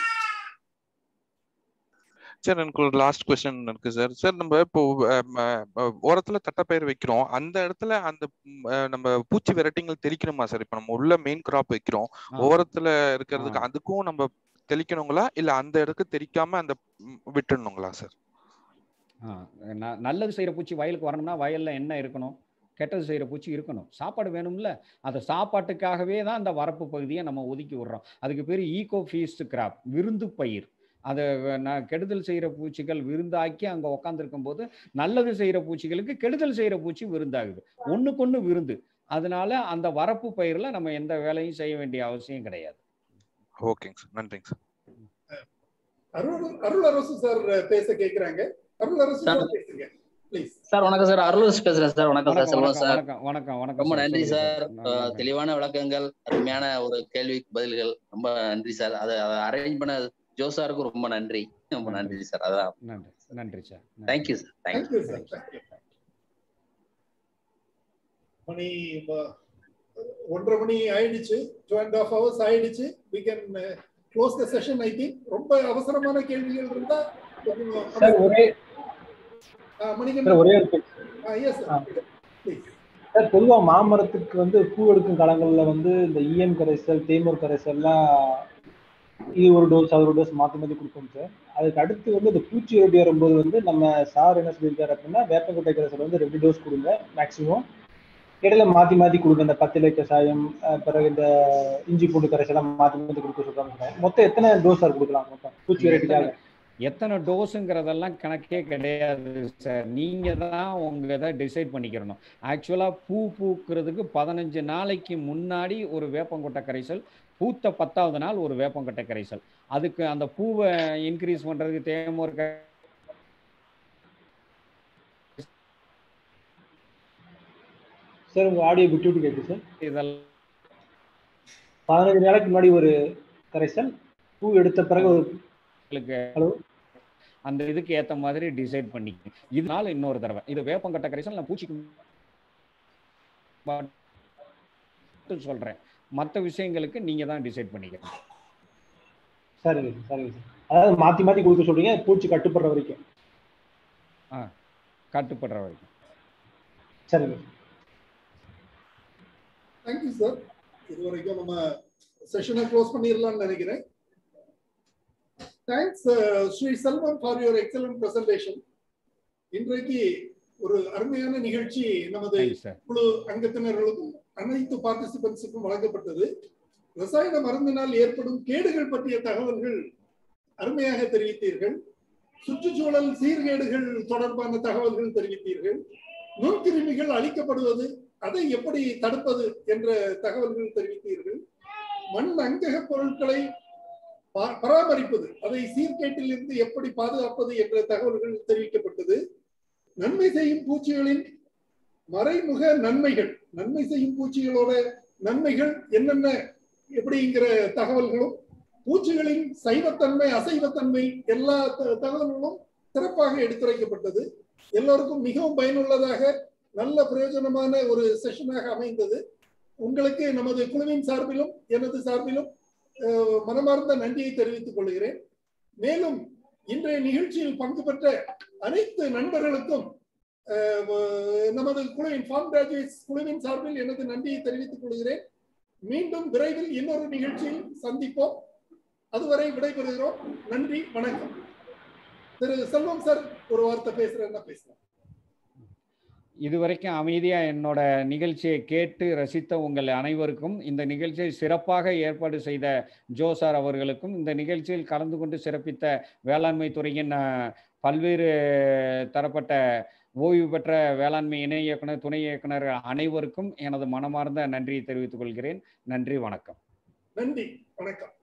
sir எனக்கு ஒரு லாஸ்ட் கொஸ்டின் இருக்கு சார் சார் நம்ம இப்போ அஹ், அஹ், ஓரத்துல தட்டைப்பயிர் வைக்கிறோம் அந்த இடத்துல அந்த ம், அஹ், நம்ம பூச்சி வெரைட்டிகள் தெளிக்கணுமா சார் இப்போ நம்ம உள்ள மெயின் கிராப் வைக்கிறோம் ஆ. ஓரத்துல இருக்கிறதுக்கு அதுக்கும் நம்ம தெளிக்கணுங்களா இல்ல அந்த இடத்துக்கு தெளிக்காம அந்த ம், விட்டுடணுங்களா சார் ஆ, ந- நல்லது செய்யற பூச்சி வயலுக்கு வரணும்னா வயல்ல என்ன இருக்கணும் கெட்டது செய்யற பூச்சி இருக்கணும் சாப்பாடு வேணும்ல அந்த சாப்பாட்டுக்காகவே தான் அந்த வரப்பு பகுதியை நம்ம ஒதுக்கி விடுறோம் அதுக்கு பேர் ஈகோ ஃபீஸ்ட் கிராப் விருந்து பயிர் அதை நான் கெடுதல் செய்யற பூச்சிகள் விருந்தாக்கி அங்க உக்காந்துருக்கும் போது நல்லது செய்யற பூச்சிகளுக்கு கெடுதல் செய்யற பூச்சி விருந்தாகுது ஒண்ணுக்கொண்ணு விருந்து அதனால அந்த வரப்பு பயிர்ல நம்ம எந்த வேலையும் செய்ய வேண்டிய அவசியம் கிடையாது ஓகேங்க சார் நன்றிங்க சார் அருள் அருள் அரசு சார் பேச கேக்குறாங்க அருள் அரசு சார் பேசுங்க ப்ளீஸ் சார் வணக்கம் சார் அருள்ஸ் பேசுறேன் சார் வணக்கம் சார் வணக்கம் செல்வம் வணக்கம் சார் வணக்கம் வணக்கம் வணக்கம் ரொம்ப சார் நன்றி சொல்லுங்க சார் சார் நல்லா அஹ் தெளிவான விளக்கங்கள் அருமையான ஒரு கேள்விக்கு பதில்கள் ரொம்ப நன்றி சார் அதை அரேஞ்ச் பண்ண ஜோ சாருக்கும் ரொம்ப நன்றி ரொம்ப நன்றி சார் அதான் நன்றி நன்றி sir thank you sir thank you thank you sir thank you மணி வ- ஒன்றரை மணி ஆயிடுச்சு டூ அண்ட் ஹாஃப் ஹவர்ஸ் ஆயிடுச்சு we can close the session I think ரொம்ப அவசரமான கேள்விகள் இருந்தா கொஞ்சம் சார் ஒரே ஆ, சார் மணிகண்டன் ஒரே ஒரு கேள்வி. எஸ் சார் ப்ளீஸ் சார் பொதுவா மாமரத்துக்கு வந்து பூ எடுக்கும் காலங்கள்ல வந்து இந்த இஎம் கரைசல் தேமூர் கரைசல்லாம் இது ஒரு டோஸ் அது ஒரு டோஸ் மாத்தி மாத்தி கொடுப்போம் சார் அதுக்கு அடுத்து வந்து இந்த பூச்சி ஒட்டி வரும்போது வந்து நம்ம சார் என்ன சொல்லியிருக்காரு அப்படின்னா வேப்பங்கொட்டை கரைசல் வந்து ரெண்டு டோஸ் கொடுங்க மேக்ஸிமம் இடையில மாத்தி மாத்தி கொடுங்க இந்த பத்திலை கஷாயம் அஹ் பிறகு இந்த இஞ்சி பூண்டு கரைசலாம் மாத்தி மாத்தி கொடுக்க சொல்றாங்க மொத்தம் எத்தனை டோஸ் சார் கொடுக்கலாம் மொத்தம் பூச்சி வெரைட்டிக்காக எத்தனை எத்தனை டோஸுங்கிறதெல்லாம் கணக்கே கிடையாது சார் நீங்க தான் உங்க இதை டிசைட் பண்ணிக்கிறணும் ஆக்சுவலா பூ பூக்கிறதுக்கு பதினஞ்சு நாளைக்கு முன்னாடி ஒரு வேப்பங்கொட்டை கரைசல் பூத்த பத்தாவது நாள் ஒரு வேப்பங்கொட்டை கரைசல் அதுக்கு அந்த பூவை இன்க்ரீஸ் பண்றதுக்கு தேமோர் க- சார் உங்க ஆடியோ விட்டு விட்டு கேட்குது சார் இதெல்லாம் பதினஞ்சு நாளைக்கு முன்னாடி ஒரு கரைசல் பூ எடுத்த பிறகு ஒரு உங்களுக்கு ஹலோ அந்த இதுக்கு ஏத்த மாதிரி டிசைட் பண்ணிக்க இதனால இன்னொரு தடவை இது வேப்பங்கொட்டை கரைசல் நான் பூச்சிக்கு மட்டும் சொல்றேன் மற்ற விஷயங்களுக்கு நீங்க தான் டிசைட் பண்ணிக்கணும் சரிங்க சார் சரிங்க சார் அதாவது மாத்தி மாத்தி கொடுக்க சொல்றீங்க பூச்சி கட்டுப்படுற வரைக்கும் ஆ கட்டுப்படுற வரைக்கும் சரிங்க தேங்க்யூ சார் இது வரைக்கும் நம்ம செஷனை க்ளோஸ் பண்ணிடலாம்னு நினைக்கிறேன் thanks Shri Selvam for your excellent presentation இன்றைக்கு ஒரு அருமையான நிகழ்ச்சி நமது குழு அங்கத்தினர்களுக்கும் அனைத்து பார்ட்டிசிபென்ட்ஸுக்கும் வழங்கப்பட்டது ரசாயன மருந்தினால் ஏற்படும் கேடுகள் பற்றிய தகவல்கள் அருமையாக தெரிவித்தீர்கள் சுற்றுச்சூழல் சீர்கேடுகள் தொடர்பான தகவல்கள் தெரிவித்தீர்கள் நுண்கிருமிகள் அழிக்கப்படுவது அதை எப்படி தடுப்பது என்ற தகவல்கள் தெரிவித்தீர்கள் மண் அங்கக பொருட்களை பா- பராமரிப்பது அதை சீர்கேட்டில் இருந்து எப்படி பாதுகாப்பது என்ற தகவல்கள் தெரிவிக்கப்பட்டது நன்மை செய்யும் பூச்சிகளின் மறைமுக நன்மைகள் நன்மை செய்யும் பூச்சிகளோட நன்மைகள் என்னென்ன எப்படிங்கிற தகவல்களும் பூச்சிகளின் சைவத்தன்மை அசைவத்தன்மை எல்லா த- தகவல்களும் சிறப்பாக எடுத்துரைக்கப்பட்டது எல்லோருக்கும் மிகவும் பயனுள்ளதாக நல்ல பிரயோஜனமான ஒரு செஷனாக அமைந்தது உங்களுக்கு நமது குழுவின் சார்பிலும் எனது சார்பிலும் அஹ், மனமார்ந்த நன்றியை தெரிவித்துக் கொள்கிறேன் மேலும் இன்றைய நிகழ்ச்சியில் பங்கு பெற்ற அனைத்து நண்பர்களுக்கும் அஹ், வ- நமது குழுவின் ஃபார்ம் கிராஜுவேட்ஸ் குழுவின் சார்பில் எனது நன்றியை தெரிவித்துக் கொள்கிறேன் மீண்டும் விரைவில் இன்னொரு நிகழ்ச்சியில் சந்திப்போம் அதுவரை விடைபெறுகிறோம் நன்றி வணக்கம் திரு செல்வம் சார் ஒரு வார்த்தை பேசுறேன்னா பேசுறேன் இதுவரைக்கும் அமைதியா என்னோட நிகழ்ச்சியை கேட்டு ரசித்த உங்கள் அனைவருக்கும் இந்த நிகழ்ச்சியை சிறப்பாக ஏற்பாடு செய்த ஜோ சார் அவர்களுக்கும் இந்த நிகழ்ச்சியில் கலந்து கொண்டு சிறப்பித்த வேளாண்மை துறையின் அஹ், பல்வேறு தரப்பட்ட ஓய்வு பெற்ற வேளாண்மை இணை இயக்குனர் துணை இயக்குனர் அனைவருக்கும் எனது மனமார்ந்த நன்றியை தெரிவித்துக் கொள்கிறேன் நன்றி வணக்கம் நன்றி வணக்கம்